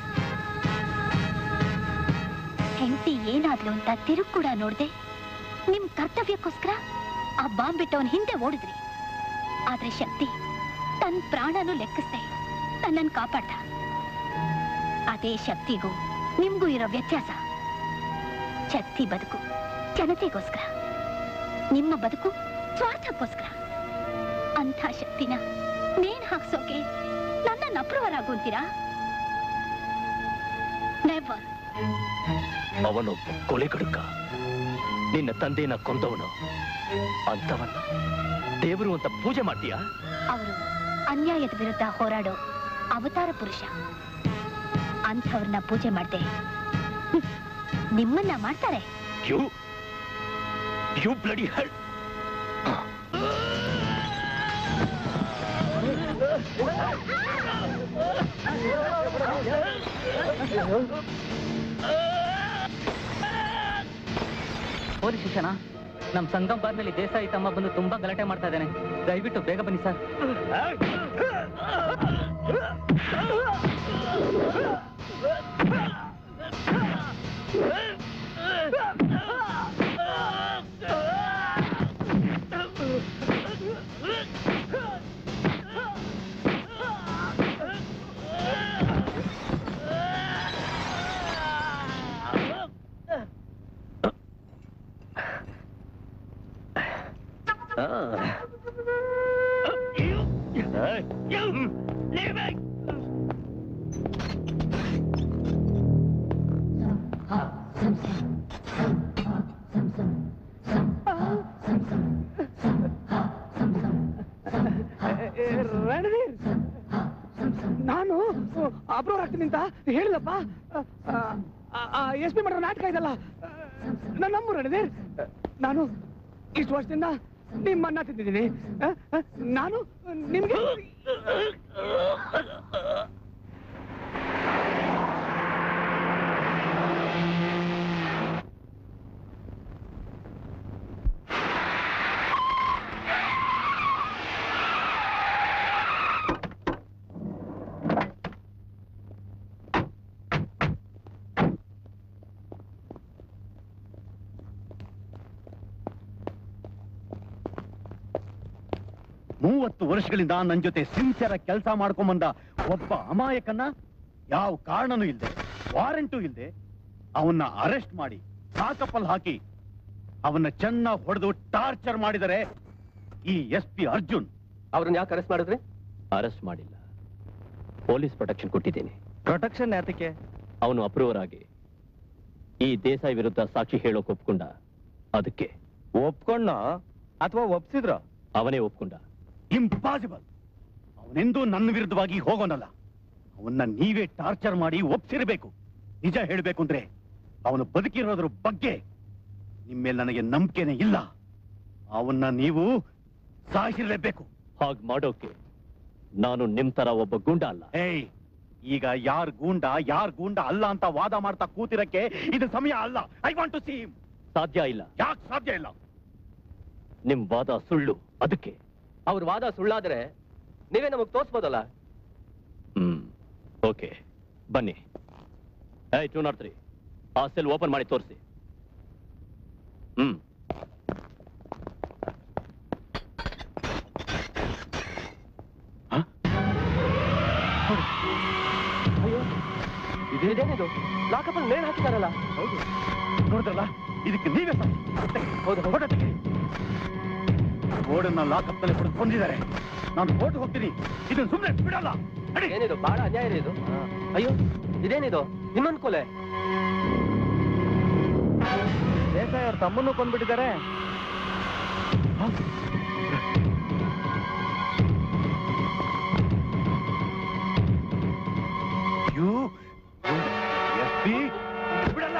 Speaker 5: ಹೆಂಡತಿ ಏನಾದ್ಲು ಅಂತ ತಿರುಗ್ ಕೂಡ ನೋಡ್ದೆ ನಿಮ್ ಕರ್ತವ್ಯಕ್ಕೋಸ್ಕರ ಆ ಬಾಂಬ್ ಬಿಟ್ಟವನ್ ಹಿಂದೆ ಓಡಿದ್ರಿ ಆದ್ರೆ ಶಕ್ತಿ ತನ್ನ ಪ್ರಾಣನೂ ಲೆಕ್ಕಿಸ್ದೆ ತನ್ನನ್ನು ಕಾಪಾಡ್ದ ಅದೇ ಶಕ್ತಿಗೂ ನಿಮ್ಗೂ ಇರೋ ವ್ಯತ್ಯಾಸ ಶಕ್ತಿ ಬದುಕು ಜನತೆಗೋಸ್ಕರ ನಿಮ್ಮ ಬದುಕು ಸ್ವಾರ್ಥಕ್ಕೋಸ್ಕರ ಅಂಥ ಶಕ್ತಿನ ನೇಣ್ ಹಾಕ್ಸೋಕೆ ನನ್ನನ್ನು ಅಪ್ರೂವರ್ ಆಗುವಂತೀರಾ ನೆವರ್
Speaker 19: ಅವನು ಕೊಲೆಗಡುಕ ನಿನ್ನ ತಂದೆನ ಕೊಂದವನು ಅಂತವನ್ನ ದೇವರು ಅಂತ ಪೂಜೆ ಮಾಡ್ತೀಯಾ
Speaker 5: ಅವರು ಅನ್ಯಾಯದ ವಿರುದ್ಧ ಹೋರಾಡೋ ಅವತಾರ ಪುರುಷ ಅಂಥವ್ರನ್ನ ಪೂಜೆ ಮಾಡ್ದೆ ಹ್ಮ್, ನಿಮ್ಮನ್ನ ಮಾಡ್ತಾರೆ
Speaker 19: you you bloody hurt
Speaker 16: police station ನಮ್ ಸಂಗಮ್ ಬಾರ್ನಲ್ಲಿ ದೇಸಾಯಿ ತಮ್ಮ ಬಂದು ತುಂಬಾ ಗಲಾಟೆ ಮಾಡ್ತಾ ಇದ್ದಾನೆ ದಯವಿಟ್ಟು ಬೇಗ ಬನ್ನಿ ಸರ್
Speaker 21: ರಣವೀರ್ ನಾನು ಅಬ್ರೋರ್ ಆಗ್ತೀನಿ ಅಂತ ಹೇಳಿದಪ್ಪ ಎಸ್ ಪಿ ಮಾಡೋ ನಾಟಕ ಇದಲ್ಲ ನನ್ನ ನಂಬು ರಣವೀರ್ ನಾನು ಇಷ್ಟು ವರ್ಷದಿಂದ ನಿಮ್ಮನ್ನ ತಿಂದಿದ್ದೀನಿ ಆ, ಆ, ನಾನು ನಿಮ್ಗೆ
Speaker 15: ಮೂವತ್ತು ವರ್ಷಗಳಿಂದ ನನ್ನ ಜೊತೆ ಸಿನ್ಸಿಯರ್ ಕೆಲಸ ಮಾಡ್ಕೊಂಬಂದ ಒಬ್ಬ ಅಮಾಯಕನ್ನ ಯಾವ ಕಾರಣನೂ ಇಲ್ಲದೆ ವಾರೆಂಟು ಇಲ್ಲದೆ ಅವನ್ನ ಅರೆಸ್ಟ್ ಮಾಡಿ ಸಾಕಪ್ಪಲ್ ಹಾಕಿ ಅವನ್ನ ಚೆನ್ನಾಗಿ ಹೊಡೆದು ಟಾರ್ಚರ್ ಮಾಡಿದರೆ ಈ ಎಸ್ ಪಿ ಅರ್ಜುನ್
Speaker 19: ಅವ್ರನ್ನ ಯಾಕೆ ಅರೆಸ್ಟ್ ಮಾಡಿದ್ರಿ ಅರೆಸ್ಟ್ ಮಾಡಿಲ್ಲ ಪೊಲೀಸ್ ಪ್ರೊಟೆಕ್ಷನ್ ಕೊಟ್ಟಿದ್ದೀನಿ
Speaker 3: ಪ್ರೊಟೆಕ್ಷನ್ ಯಾತಕ್ಕೆ
Speaker 19: ಅವನು ಅಪ್ರೂವರ್ ಆಗಿ ಈ ದೇಸಾಯಿ ವಿರುದ್ಧ ಸಾಕ್ಷಿ ಹೇಳೋಕ್ ಒಪ್ಕೊಂಡ ಅದಕ್ಕೆ
Speaker 3: ಒಪ್ಕೊಂಡ ಅಥವಾ ಒಪ್ಸಿದ್ರ
Speaker 19: ಅವನೇ ಒಪ್ಕೊಂಡ
Speaker 15: ಇಂಪಾಸಿಬಲ್ ಅವನೆಂದೂ ನನ್ನ ವಿರುದ್ಧವಾಗಿ ಹೋಗೋನಲ್ಲ ಅವನ್ನ ನೀವೇ ಟಾರ್ಚರ್ ಮಾಡಿ ಒಪ್ಸಿರ್ಬೇಕು ನಿಜ ಹೇಳ್ಬೇಕು ಅಂದ್ರೆ ಅವನು ಬದುಕಿರೋದ್ರ ಬಗ್ಗೆ ನಿಮ್ಮೇಲೆ ನನಗೆ ನಂಬಿಕೆನೇ ಇಲ್ಲ ಅವನ್ನ ನೀವು ಸಾಯಿಸಿರ್ಲೇಬೇಕು
Speaker 19: ಹಾಗ್ ಮಾಡೋಕೆ ನಾನು ನಿಮ್ ತರ ಒಬ್ಬ ಗುಂಡ ಅಲ್ಲ
Speaker 15: ಏಯ್ ಈಗ ಯಾರ್ ಗೂಂಡ ಯಾರ್ ಗೂಂಡ ಅಲ್ಲ ಅಂತ ವಾದ ಮಾಡ್ತಾ ಕೂತಿರಕ್ಕೆ ಇದು ಸಮಯ ಅಲ್ಲ ಐ ವಾಂಟ್ ಟು ಸಿ
Speaker 19: ಸಾಧ್ಯ ಇಲ್ಲ
Speaker 15: ಯಾಕೆ ಸಾಧ್ಯ ಇಲ್ಲ
Speaker 19: ನಿಮ್ ವಾದ ಸುಳ್ಳು ಅದಕ್ಕೆ
Speaker 13: ಅವ್ರ ವಾದ ಸುಳ್ಳಾದ್ರೆ ನೀವೇ ನಮಗ್ ತೋರ್ಸ್ಬೋದಲ್ಲ
Speaker 19: ಹ್ಮ್ ಓಕೆ ಬನ್ನಿ ಏಯ್ ಟೂ ನಾಟ್ ತ್ರೀ ಆ ಸೆಲ್ ಓಪನ್ ಮಾಡಿ ತೋರಿಸಿ ಹ್ಮ್
Speaker 13: ಇದೇನಿದು ಲಾಕಪ್ಪಲ್ಲಿ ನೇಣು ಹಾಕಿದಾರಲ್ಲ
Speaker 15: ಹೌದು ನೋಡಿದ್ರಲ್ಲ ಇದಕ್ಕೆ ನೀವೇ ಹೌದು ಹೊರಟಕ್ಕೆ ಓಡನ್ನ ಲಾಕಪ್ ನಲ್ಲಿ ಹೊಡೆದು ಕೊಂದಿದ್ದಾರೆ ನಾನು ಕೋರ್ಟ್ ಹೋಗ್ತೀನಿ ಇದನ್ನ ಸುಮ್ಮನೆ ಬಿಡಲ್ಲ
Speaker 13: ಏನಿದು ಬಹಳ ಅನ್ಯಾಯ ಇದೆ ಇದು ಅಯ್ಯೋ ಇದೇನಿದು ಇನ್ನೊಂದು ಕೊಲೆ
Speaker 3: ದೇಸಾಯಿ ಅವ್ರ ತಮ್ಮನ್ನು ಕೊಂದ್ಬಿಟ್ಟಿದ್ದಾರೆ
Speaker 15: ಯು ಎಸ್ ಪಿ ಬಿಡಲ್ಲ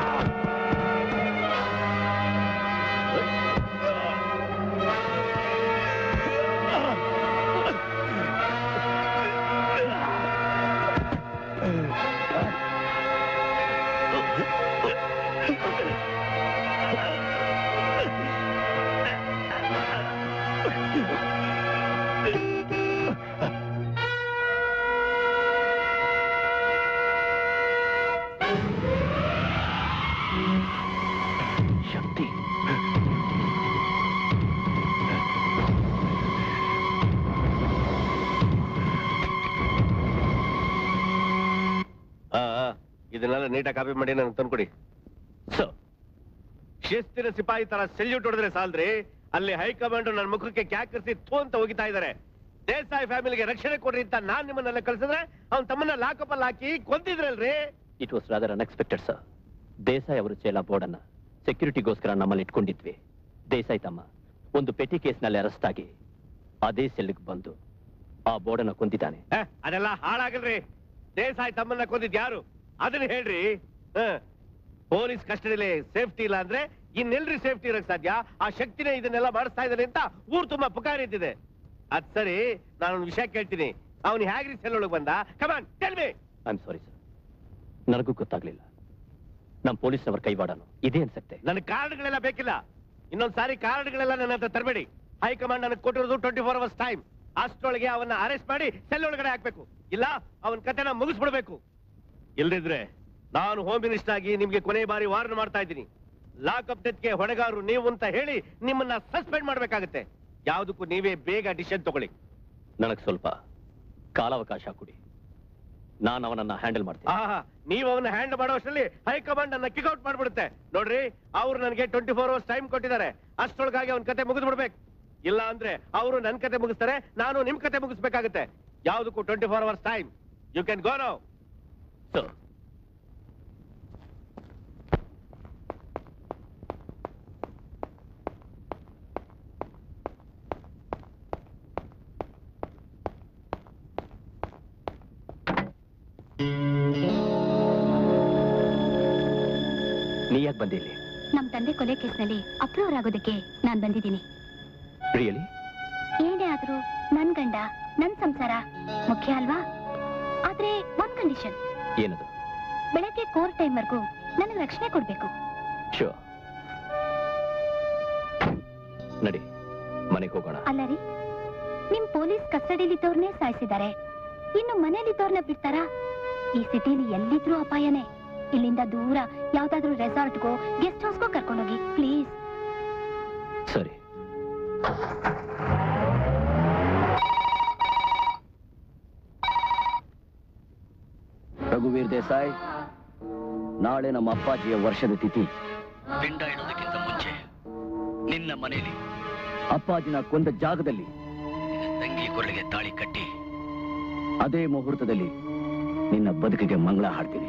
Speaker 19: ಶಕ್ತಿ
Speaker 13: ಆ, ಆ, ಇದನ್ನೆಲ್ಲ ನೀಟಾಗಿ ಕಾಪಿ ಮಾಡಿ ನನಗೆ ತಂದ್ಕೊಡಿ ಸೊ ಶಿಸ್ತಿನ ಸಿಪಾಯಿ ತರ ಸೆಲ್ಯೂಟ್ ಹೊಡೆದ್ರೆ ಸಾಲ್ದ್ರಿ ಅಲ್ಲಿ ಹೈಕಮಾಂಡ್ ನನ್ನ ಮುಖಕ್ಕೆ ಕ್ಯಾಕರಿಸಿ ಥೂ ಅಂತ ಹೋಗಿತಾ ಇದ್ದಾರೆ ದೇಸಾಯಿ ಫ್ಯಾಮಿಲಿಗೆ ರಕ್ಷಣೆ ಕೊಡ್ರಿ ಅಂತ ನಾನ್ ನಿಮ್ಮನ್ನೆಲ್ಲ ಕಳ್ಸಿದ್ರೆ ಅವ್ನ ತಮ್ಮನ್ನ ಲಾಕಪ್ ಅಲ್ಲಿ ಹಾಕಿ ಕೊಂದಿದ್ರಲ್ರಿ
Speaker 19: it was rather unexpected sir Desai ಅವರು ಚೇಲಾ ಬೋರ್ಡ್ ಅನ್ನ ಸೆಕ್ಯೂರಿಟಿಗೋಸ್ಕರ ನಮ್ಮಲ್ಲಿ ಇಟ್ಕೊಂಡಿದ್ವಿ ದೇಸಾಯಿ ತಮ್ಮ ಒಂದು ಪೆಟಿ ಕೇಸ್ನಲ್ಲಿ ಅರೆಸ್ಟ್ ಆಗಿ ಅದೇ ಸೆಲ್ಗೆ ಬಂದು ಆ ಬೋರ್ಡ್ ಅನ್ನ ಕೊಂದಿದ್ದಾನೆ
Speaker 13: ಏ, ಅದೆಲ್ಲ ಹಾಳಾಗಲ್ರಿ ದೇಸಾಯಿ ತಮ್ಮನ್ನ ಕೊಂದಿದ್ ಯಾರು ಅದನ್ನ ಹೇಳ್ರಿ ಪೊಲೀಸ್ ಕಸ್ಟಡಿಲಿ ಸೇಫ್ಟಿ ಇಲ್ಲ ಅಂದ್ರೆ ಇನ್ನೆಲ್ರಿ ಸೇಫ್ಟಿ ಇರಕ್ ಸಾಧ್ಯ ಆ ಶಕ್ತಿನೇ ಇದನ್ನೆಲ್ಲ ಮಾಡಿಸ್ತಾ ಇದ್ದಾನೆ ಅಂತ ಊರ್ ತುಂಬಾ ಪುಕಾರ್ ಇದ್ದಿದೆ ಅದ್ ಸರಿ ನಾನೊಂದು ವಿಷಯ ಕೇಳ್ತೀನಿ ಅವನು ಹೇಗ್ರಿ ಸೆಲ್ ಒಳಗ್ ಬಂದ come on tell me
Speaker 19: I am sorry sir ನನಗೂ ಗೊತ್ತಾಗ್ಲಿಲ್ಲ ನಮ್ಮ ಪೊಲೀಸ್ನವರ ಕೈವಾಡನು ಇದೆ ಅನ್ಸತ್ತೆ
Speaker 13: ನನ್ನ ಕಾರ್ಡ್ಗಳೆಲ್ಲ ಬೇಕಿಲ್ಲ ಇನ್ನೊಂದ್ ಸಾರಿ ಕಾರ್ಡ್ಗಳೆಲ್ಲ ನನ್ನ ಹತ್ರ ತರಬೇಡಿ ಹೈಕಮಾಂಡ್ ನನಗೆ ಕೊಟ್ಟಿರೋದು ಟ್ವೆಂಟಿ ಫೋರ್ ಅವರ್ಸ್ ಟೈಮ್ ಅಷ್ಟರೊಳಗೆ ಅವನ್ನ ಅರೆಸ್ಟ್ ಮಾಡಿ ಸೆಲ್ ಒಳಗಡೆ ಹಾಕ್ಬೇಕು ಇಲ್ಲ ಅವನ ಕತೆನ ಮುಗಿಸ್ಬಿಡ್ಬೇಕು ಇಲ್ದಿದ್ರೆ ನಾನು ಹೋಮ್ ಮಿನಿಸ್ಟರ್ ಆಗಿ ನಿಮ್ಗೆ ಕೊನೆ ಬಾರಿ ವಾರ್ನ್ ಮಾಡ್ತಾ ಇದ್ದೀನಿ ಲಾಕಪ್ ಡೆತ್ಗೆ ಹೊಣೆಗಾರರು ನೀವು ಅಂತ ಹೇಳಿ ನಿಮ್ಮನ್ನ ಸಸ್ಪೆಂಡ್ ಮಾಡ್ಬೇಕಾಗತ್ತೆ ಯಾವ್ದಕ್ಕೂ ನೀವೇ ಬೇಗ ಡಿಸಿಷನ್ ತಗೊಳ್ಳಿ
Speaker 19: ನನಗೆ ಸ್ವಲ್ಪ ಕಾಲಾವಕಾಶ ಕೊಡಿ ನಾನು ಅವನನ್ನ ಹ್ಯಾಂಡಲ್ ಮಾಡ್ತೀನಿ
Speaker 13: ಆಹಾ ನೀವು ಅವನ್ನ ಹ್ಯಾಂಡ್ ಮಾಡೋಷ್ಟರಲ್ಲಿ ಹೈಕಮಾಂಡ್ ನನ್ನ ಕಿಕ್ಔಟ್ ಮಾಡ್ಬಿಡುತ್ತೆ ನೋಡ್ರಿ ಅವ್ರು ನನಗೆ ಟ್ವೆಂಟಿ ಫೋರ್ ಅವರ್ಸ್ ಟೈಮ್ ಕೊಟ್ಟಿದ್ದಾರೆ ಅಷ್ಟೊಳಗಾಗಿ ಅವನ ಕತೆ ಮುಗಿದು ಬಿಡ್ಬೇಕು ಇಲ್ಲ ಅಂದ್ರೆ ಅವರು ನನ್ನ ಕತೆ ಮುಗಿಸ್ತಾರೆ ನಾನು ನಿಮ್ ಕತೆ ಮುಗಿಸ್ಬೇಕಾಗುತ್ತೆ ಯಾವ್ದಕ್ಕೂ twenty four hours time you can go now
Speaker 19: sir ನೀ ಯಾಕೆ ಬಂದಿಲ್ಲಿ
Speaker 6: ನಮ್ ತಂದೆ ಕೊಲೆ ಕೇಸ್ನಲ್ಲಿ ಅಪ್ರೂವರ್ ಆಗೋದಕ್ಕೆ ನಾನ್ ಬಂದಿದ್ದೀನಿ
Speaker 19: ರಿಯಲಿ
Speaker 6: ಏನೇ ಆದ್ರೂ ನನ್ ಗಂಡ ನನ್ ಸಂಸಾರ ಮುಖ್ಯ ಅಲ್ವಾ ಆದ್ರೆ ಒಂದ್ ಕಂಡೀಷನ್
Speaker 19: ಏನದು
Speaker 6: ಬೆಳಗ್ಗೆ ಕೋರ್ ಟೈಮ್ವರೆಗೂ ನನಗೆ ರಕ್ಷಣೆ ಕೊಡ್ಬೇಕು
Speaker 19: ಶೋ ನಡಿ ಮನೆಗೆ ಹೋಗೋಣ
Speaker 6: ಅಲ್ಲ ರೀ ನಿಮ್ ಪೊಲೀಸ್ ಕಸ್ಟಡಿಲಿದ್ದವ್ರನ್ನೇ ಸಾಯಿಸಿದ್ದಾರೆ ಇನ್ನು ಮನೇಲಿದ್ದವ್ರನ್ನ ಬಿಡ್ತಾರಾ ಈ ಸಿಟಿಲಿ ಎಲ್ಲಿದ್ರೂ ಅಪಾಯನೇ ಇಲ್ಲಿಂದ ದೂರ ಯಾವ್ದಾದ್ರೂ ರೆಸಾರ್ಟ್ಗೋ ಗೆಸ್ಟ್ ಹೌಸ್ಗೋ ಕರ್ಕೊಂಡೋಗಿ ಪ್ಲೀಸ್
Speaker 19: ಸರಿ
Speaker 1: ರಘುವೀರ್ ದೇಸಾಯಿ ನಾಳೆ ನಮ್ಮ ಅಪ್ಪಾಜಿಯ ವರ್ಷದ ತಿಥಿ
Speaker 10: ಪಿಂಡ ಇಡೋದಕ್ಕಿಂತ ಮುಂಚೆ ನಿನ್ನ ಮನೆಯಲ್ಲಿ
Speaker 1: ಅಪ್ಪಾಜಿನ ಕೊಂದ ಜಾಗದಲ್ಲಿ
Speaker 10: ನಿನ್ನ ತಂಗಿ ಕೊರಳಿಗೆ ತಾಳಿ ಕಟ್ಟಿ
Speaker 1: ಅದೇ ಮುಹೂರ್ತದಲ್ಲಿ ನಿನ್ನ ಬದುಕಿಗೆ ಮಂಗಳ ಹಾಡ್ತೀನಿ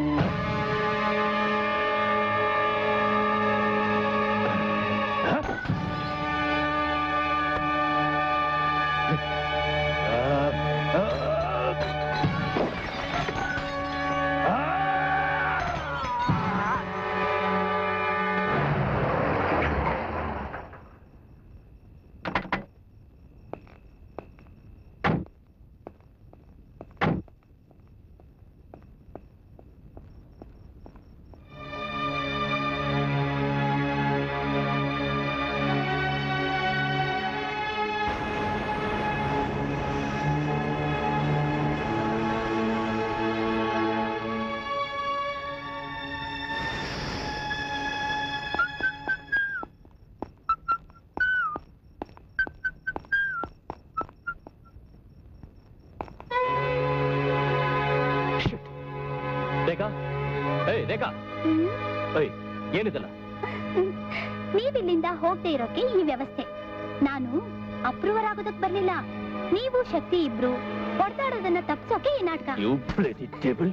Speaker 19: ರೇಖಾ ಏಯ್ ರೇಖಾ ಏಯ್ ಏನಿದಲ್ಲ
Speaker 6: ನೀವಿಲ್ಲಿಂದ ಹೋಗದೆ ಇರೋಕೆ ಈ ವ್ಯವಸ್ಥೆ ನಾನು ಅಪ್ರೂವರ್ ಆಗೋದಕ್ ಬರ್ಲಿಲ್ಲ ನೀವು ಶಕ್ತಿ ಇಬ್ರು ಹೊಡೆದಾಡೋದನ್ನ ತಪ್ಸೋಕೆ ಈ ನಾಟಕ
Speaker 19: ಯು ಬ್ಲಡಿ ಟೇಬಲ್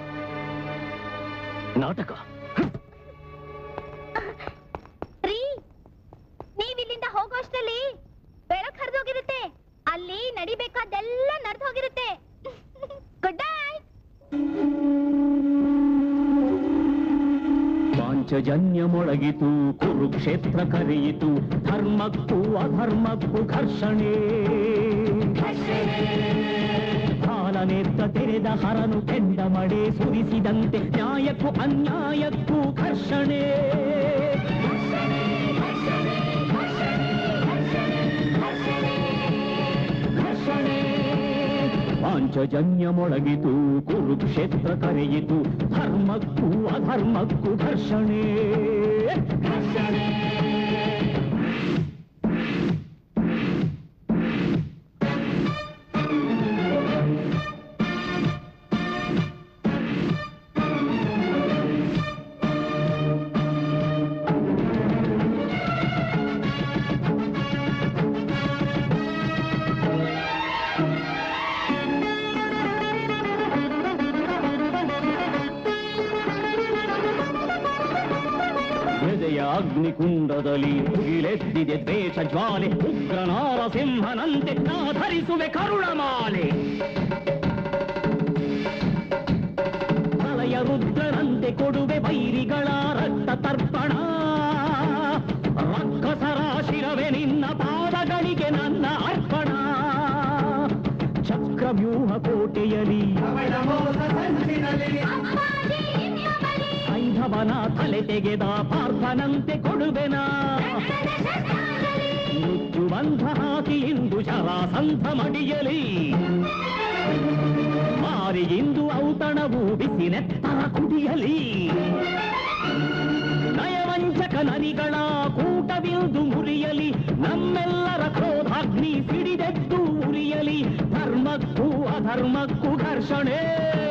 Speaker 19: ನಾಟಕ
Speaker 6: ರೀ ನೀವಿಲ್ಲಿಂದ ಹೋಗೋಷ್ಟರಲ್ಲಿ ಬೆಳಕ್ ಹರಿದೋಗಿರುತ್ತೆ ಅಲ್ಲಿ ನಡಿಬೇಕಾದೆಲ್ಲ ನಡೆದು ಹೋಗಿರುತ್ತೆ ಗುಡ್ ಬೈ
Speaker 11: ಪಾಂಚಜನ್ಯ ಮೊಳಗಿತು ಕುರುಕ್ಷೇತ್ರ ಕರೆಯಿತು ಧರ್ಮಕ್ಕೂ ಅಧರ್ಮಕ್ಕೂ ಘರ್ಷಣೆ ಕಾಲನೆತ್ತ ತೆರೆದ ಹರನು ಕೆಂಡ ಮಡೆ ಸುರಿಸಿದಂತೆ ನ್ಯಾಯಕ್ಕೂ ಅನ್ಯಾಯಕ್ಕೂ ಘರ್ಷಣೆ ಘರ್ಷಣೆ ಪಾಂಚಜನ್ಯ ಮೊಳಗಿತು ಕುರುಕ್ಷೇತ್ರ ಕರೆಯಿತು ಧರ್ಮಕ್ಕೂ ಅಧರ್ಮಕ್ಕೂ ಘರ್ಷಣೆ ಘರ್ಷಣೆ ಎದೆಯ ಅಗ್ನಿಕುಂಡದಲ್ಲಿ ಮುಗಿಲೆದ್ದಿದೆ ದ್ವೇಷ ಜ್ವಾಲೆ ಉಗ್ರ ನಾರಸಿಂಹನಂತೆ ನಾ ಧರಿಸುವೆ ಕರುಣಮಾಲೆ ಪ್ರಳಯ ರುದ್ರನಂತೆ ಕೊಡುವೆ ವೈರಿಗಳ ರಕ್ತ ತರ್ಪಣ ರಕ್ಕಸರ ಶಿರವೆ ನಿನ್ನ ಪಾದಗಳಿಗೆ ನನ್ನ ಅರ್ಪಣ ಚಕ್ರವ್ಯೂಹ ಕೋಟೆಯಲಿ ಸೈಂಧವನ ತಲೆ ತೆಗೆದ ಪಾರ್ಥನಂತೆ ಕೊಡುವೆನ ಮೃತ್ಯುಬಂಧ ಹಾಕಿ ಇಂದು ಶರಾಸಂಧ ಮಡಿಯಲಿ ಮಾರಿಗಿಂದು ಔತಣವು ಬಿಸಿ ನೆತ್ತರ ಕುಡಿಯಲಿ ನಯವಂಚಕ ನರಿಗಳ ಕೂಟವಿಂದು ಮುರಿಯಲಿ ನಮ್ಮೆಲ್ಲರ ಕ್ರೋಧಾಗ್ನಿ ಸಿಡಿದೆದ್ದು ಉರಿಯಲಿ ಧರ್ಮಕ್ಕೂ ಅಧರ್ಮಕ್ಕೂ ಘರ್ಷಣೆ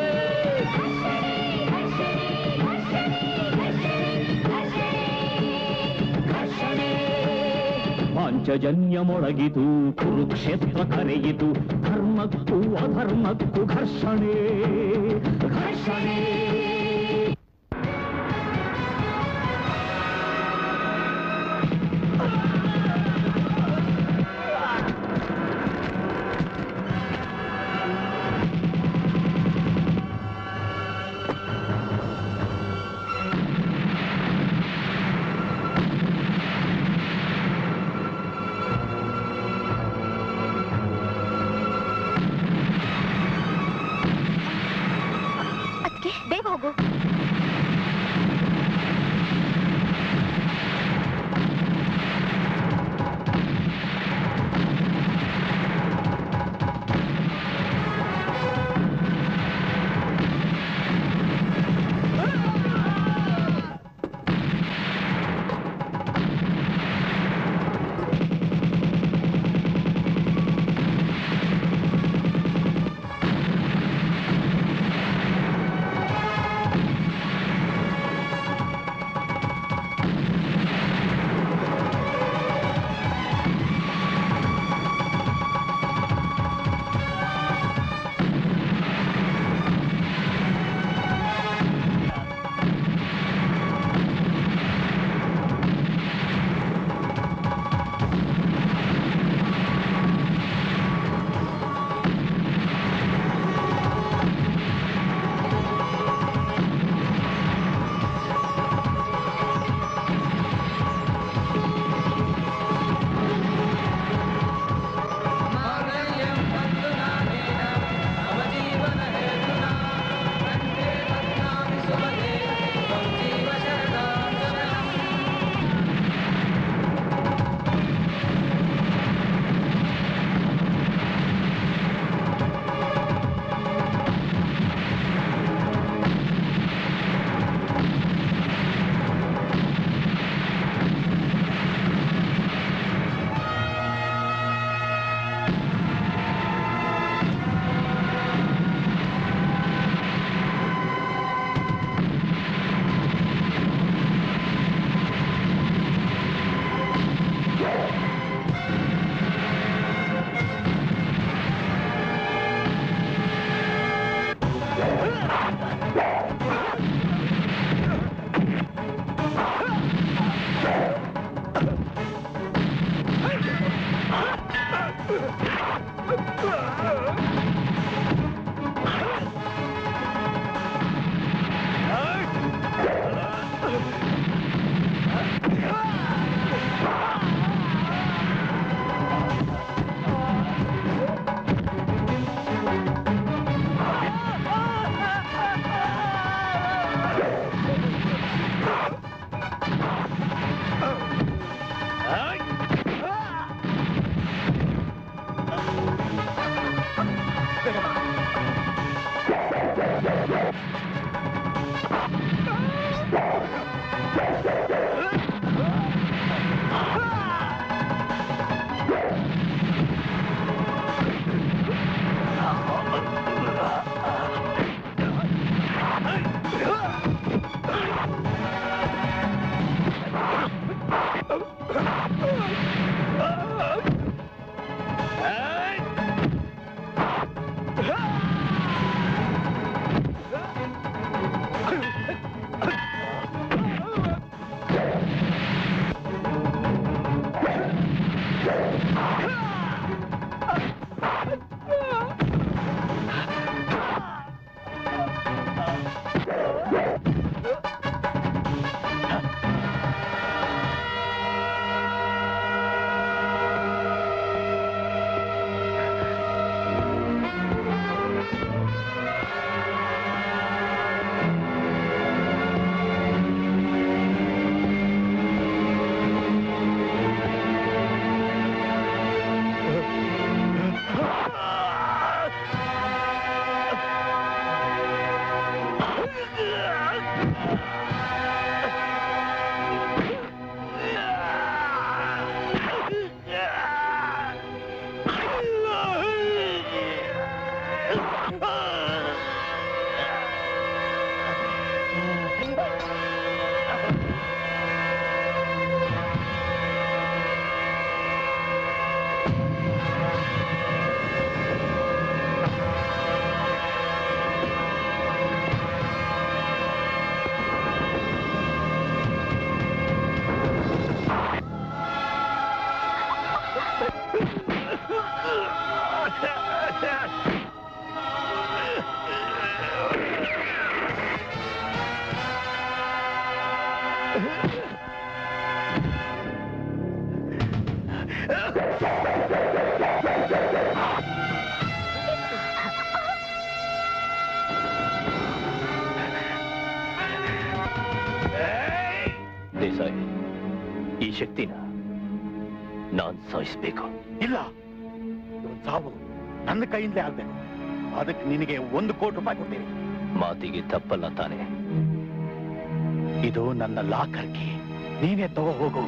Speaker 11: ಪಾಂಚಜನ್ಯ ಮೊಳಗಿತು ಕುರುಕ್ಷೇತ್ರ ಕರೆಯಿತು ಧರ್ಮಕ್ಕೂ ಅಧರ್ಮಕ್ಕೂ ಘರ್ಷಣೆ ಘರ್ಷಣೆ
Speaker 6: ಅದಕ್ಕೆ ಬೇಗ ಹೋಗು
Speaker 19: ದೇಸಾಯಿ ಈ ಶಕ್ತಿನ ನಾನ್ ಸಾಯಿಸ್ಬೇಕು
Speaker 15: ಇಲ್ಲ ಇವನ್ ಸಾವು ನನ್ನ ಕೈಯಿಂದಲೇ ಆಗ್ಬೇಕು ಅದಕ್ಕೆ ನಿನಗೆ ಒಂದು ಕೋಟಿ ರೂಪಾಯಿ ಕೊಡ್ತೀನಿ
Speaker 19: ಮಾತಿಗೆ ತಪ್ಪಲ್ಲ ತಾನೆ
Speaker 15: ಇದು ನನ್ನ ಲಾಕರ್ಗೆ ನೀನೇ ತಗೋ ಹೋಗು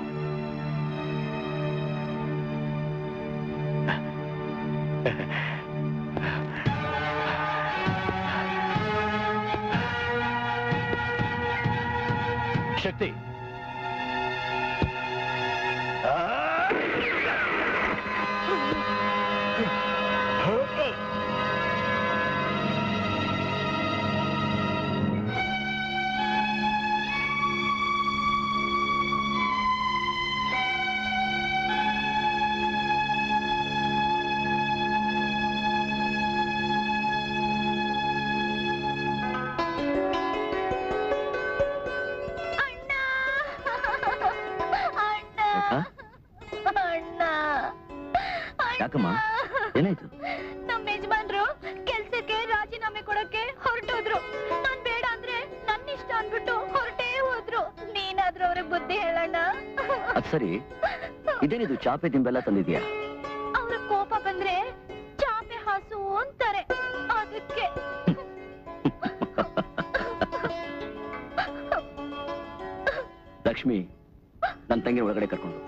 Speaker 15: ಶಕ್ತಿ
Speaker 5: ಅಣ್ಣ
Speaker 1: ಯಾಕಮ್ಮ ಏನಾಯ್ತು
Speaker 5: ನಮ್ಮ ಯಜಮಾನ್ರು ಕೆಲ್ಸಕ್ಕೆ ರಾಜೀನಾಮೆ ಕೊಡಕ್ಕೆ ಹೊರಟೋದ್ರು ನಾನ್ ಬೇಡ ಅಂದ್ರೆ ನನ್ನ ಇಷ್ಟ ಅನ್ಬಿಟ್ಟು ಹೊರಟೇ ಹೋದ್ರು ನೀನಾದ್ರೂ ಅವ್ರಿಗೆ ಬುದ್ಧಿ ಹೇಳಣ್ಣ
Speaker 1: ಅದ್ ಸರಿ ಇದೇನಿದು ಚಾಪೆ ದಿಂಬೆಲ್ಲ ತಂದಿದ್ಯಾ
Speaker 5: ಅವ್ರ ಕೋಪ ಬಂದ್ರೆ ಚಾಪೆ ಹಾಸು ಅಂತಾರೆ ಅದಕ್ಕೆ
Speaker 1: ಲಕ್ಷ್ಮಿ ನನ್ನ ತಂಗಿ ಒಳಗಡೆ ಕರ್ಕೊಂಡು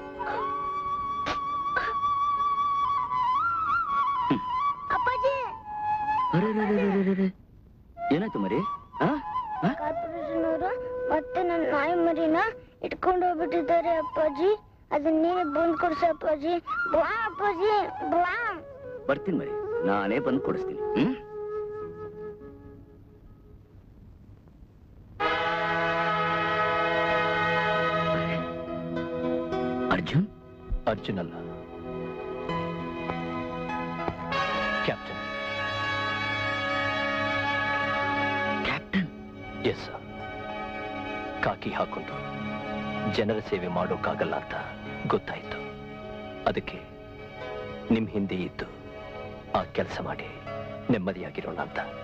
Speaker 14: ಅಪ್ಪಾಜಿ
Speaker 1: ಅರೆ, ಅರೆ, ಅರೆ, ಅರೆ, ಅರೆ, ಅರೆ. ಏನಾಯ್ತು ಮರಿ ಆ?
Speaker 14: ಕಾರ್ಪೊರೇಷನ್ ಮತ್ತೆ ನನ್ನ ನಾಯಿ ಮರಿನ ಇಟ್ಕೊಂಡು ಹೋಗ್ಬಿಟ್ಟಿದ್ದಾರೆ ಅಪ್ಪಾಜಿ ಅದನ್ನ ನೀನೇ ಬಂದ್ ಕೊಡ್ಸ ಅಪ್ಪಾಜಿ ಬಾ ಅಪ್ಪಾಜಿ ಬಾ
Speaker 1: ಬರ್ತೀನಿ ಮರಿ ನಾನೇ ಬಂದು ಕೊಡಿಸ್ತೀನಿ ಹ್ಮ್ ಅರ್ಜುನ್
Speaker 19: ಅರ್ಜುನ್ ಅಲ್ಲ ಕ್ಯಾಪ್ಟನ್
Speaker 1: ಕ್ಯಾಪ್ಟನ್
Speaker 19: ಎಸ್ ಕಾಕಿ ಹಾಕೊಂಡು ಜನರ ಸೇವೆ ಮಾಡೋಕ್ಕಾಗಲ್ಲ ಅಂತ ಗೊತ್ತಾಯ್ತು ಅದಕ್ಕೆ ನಿಮ್ ಹಿಂದೆ ಇದ್ದು ಆ ಕೆಲಸ ಮಾಡಿ ನೆಮ್ಮದಿಯಾಗಿರೋಣ ಅಂತ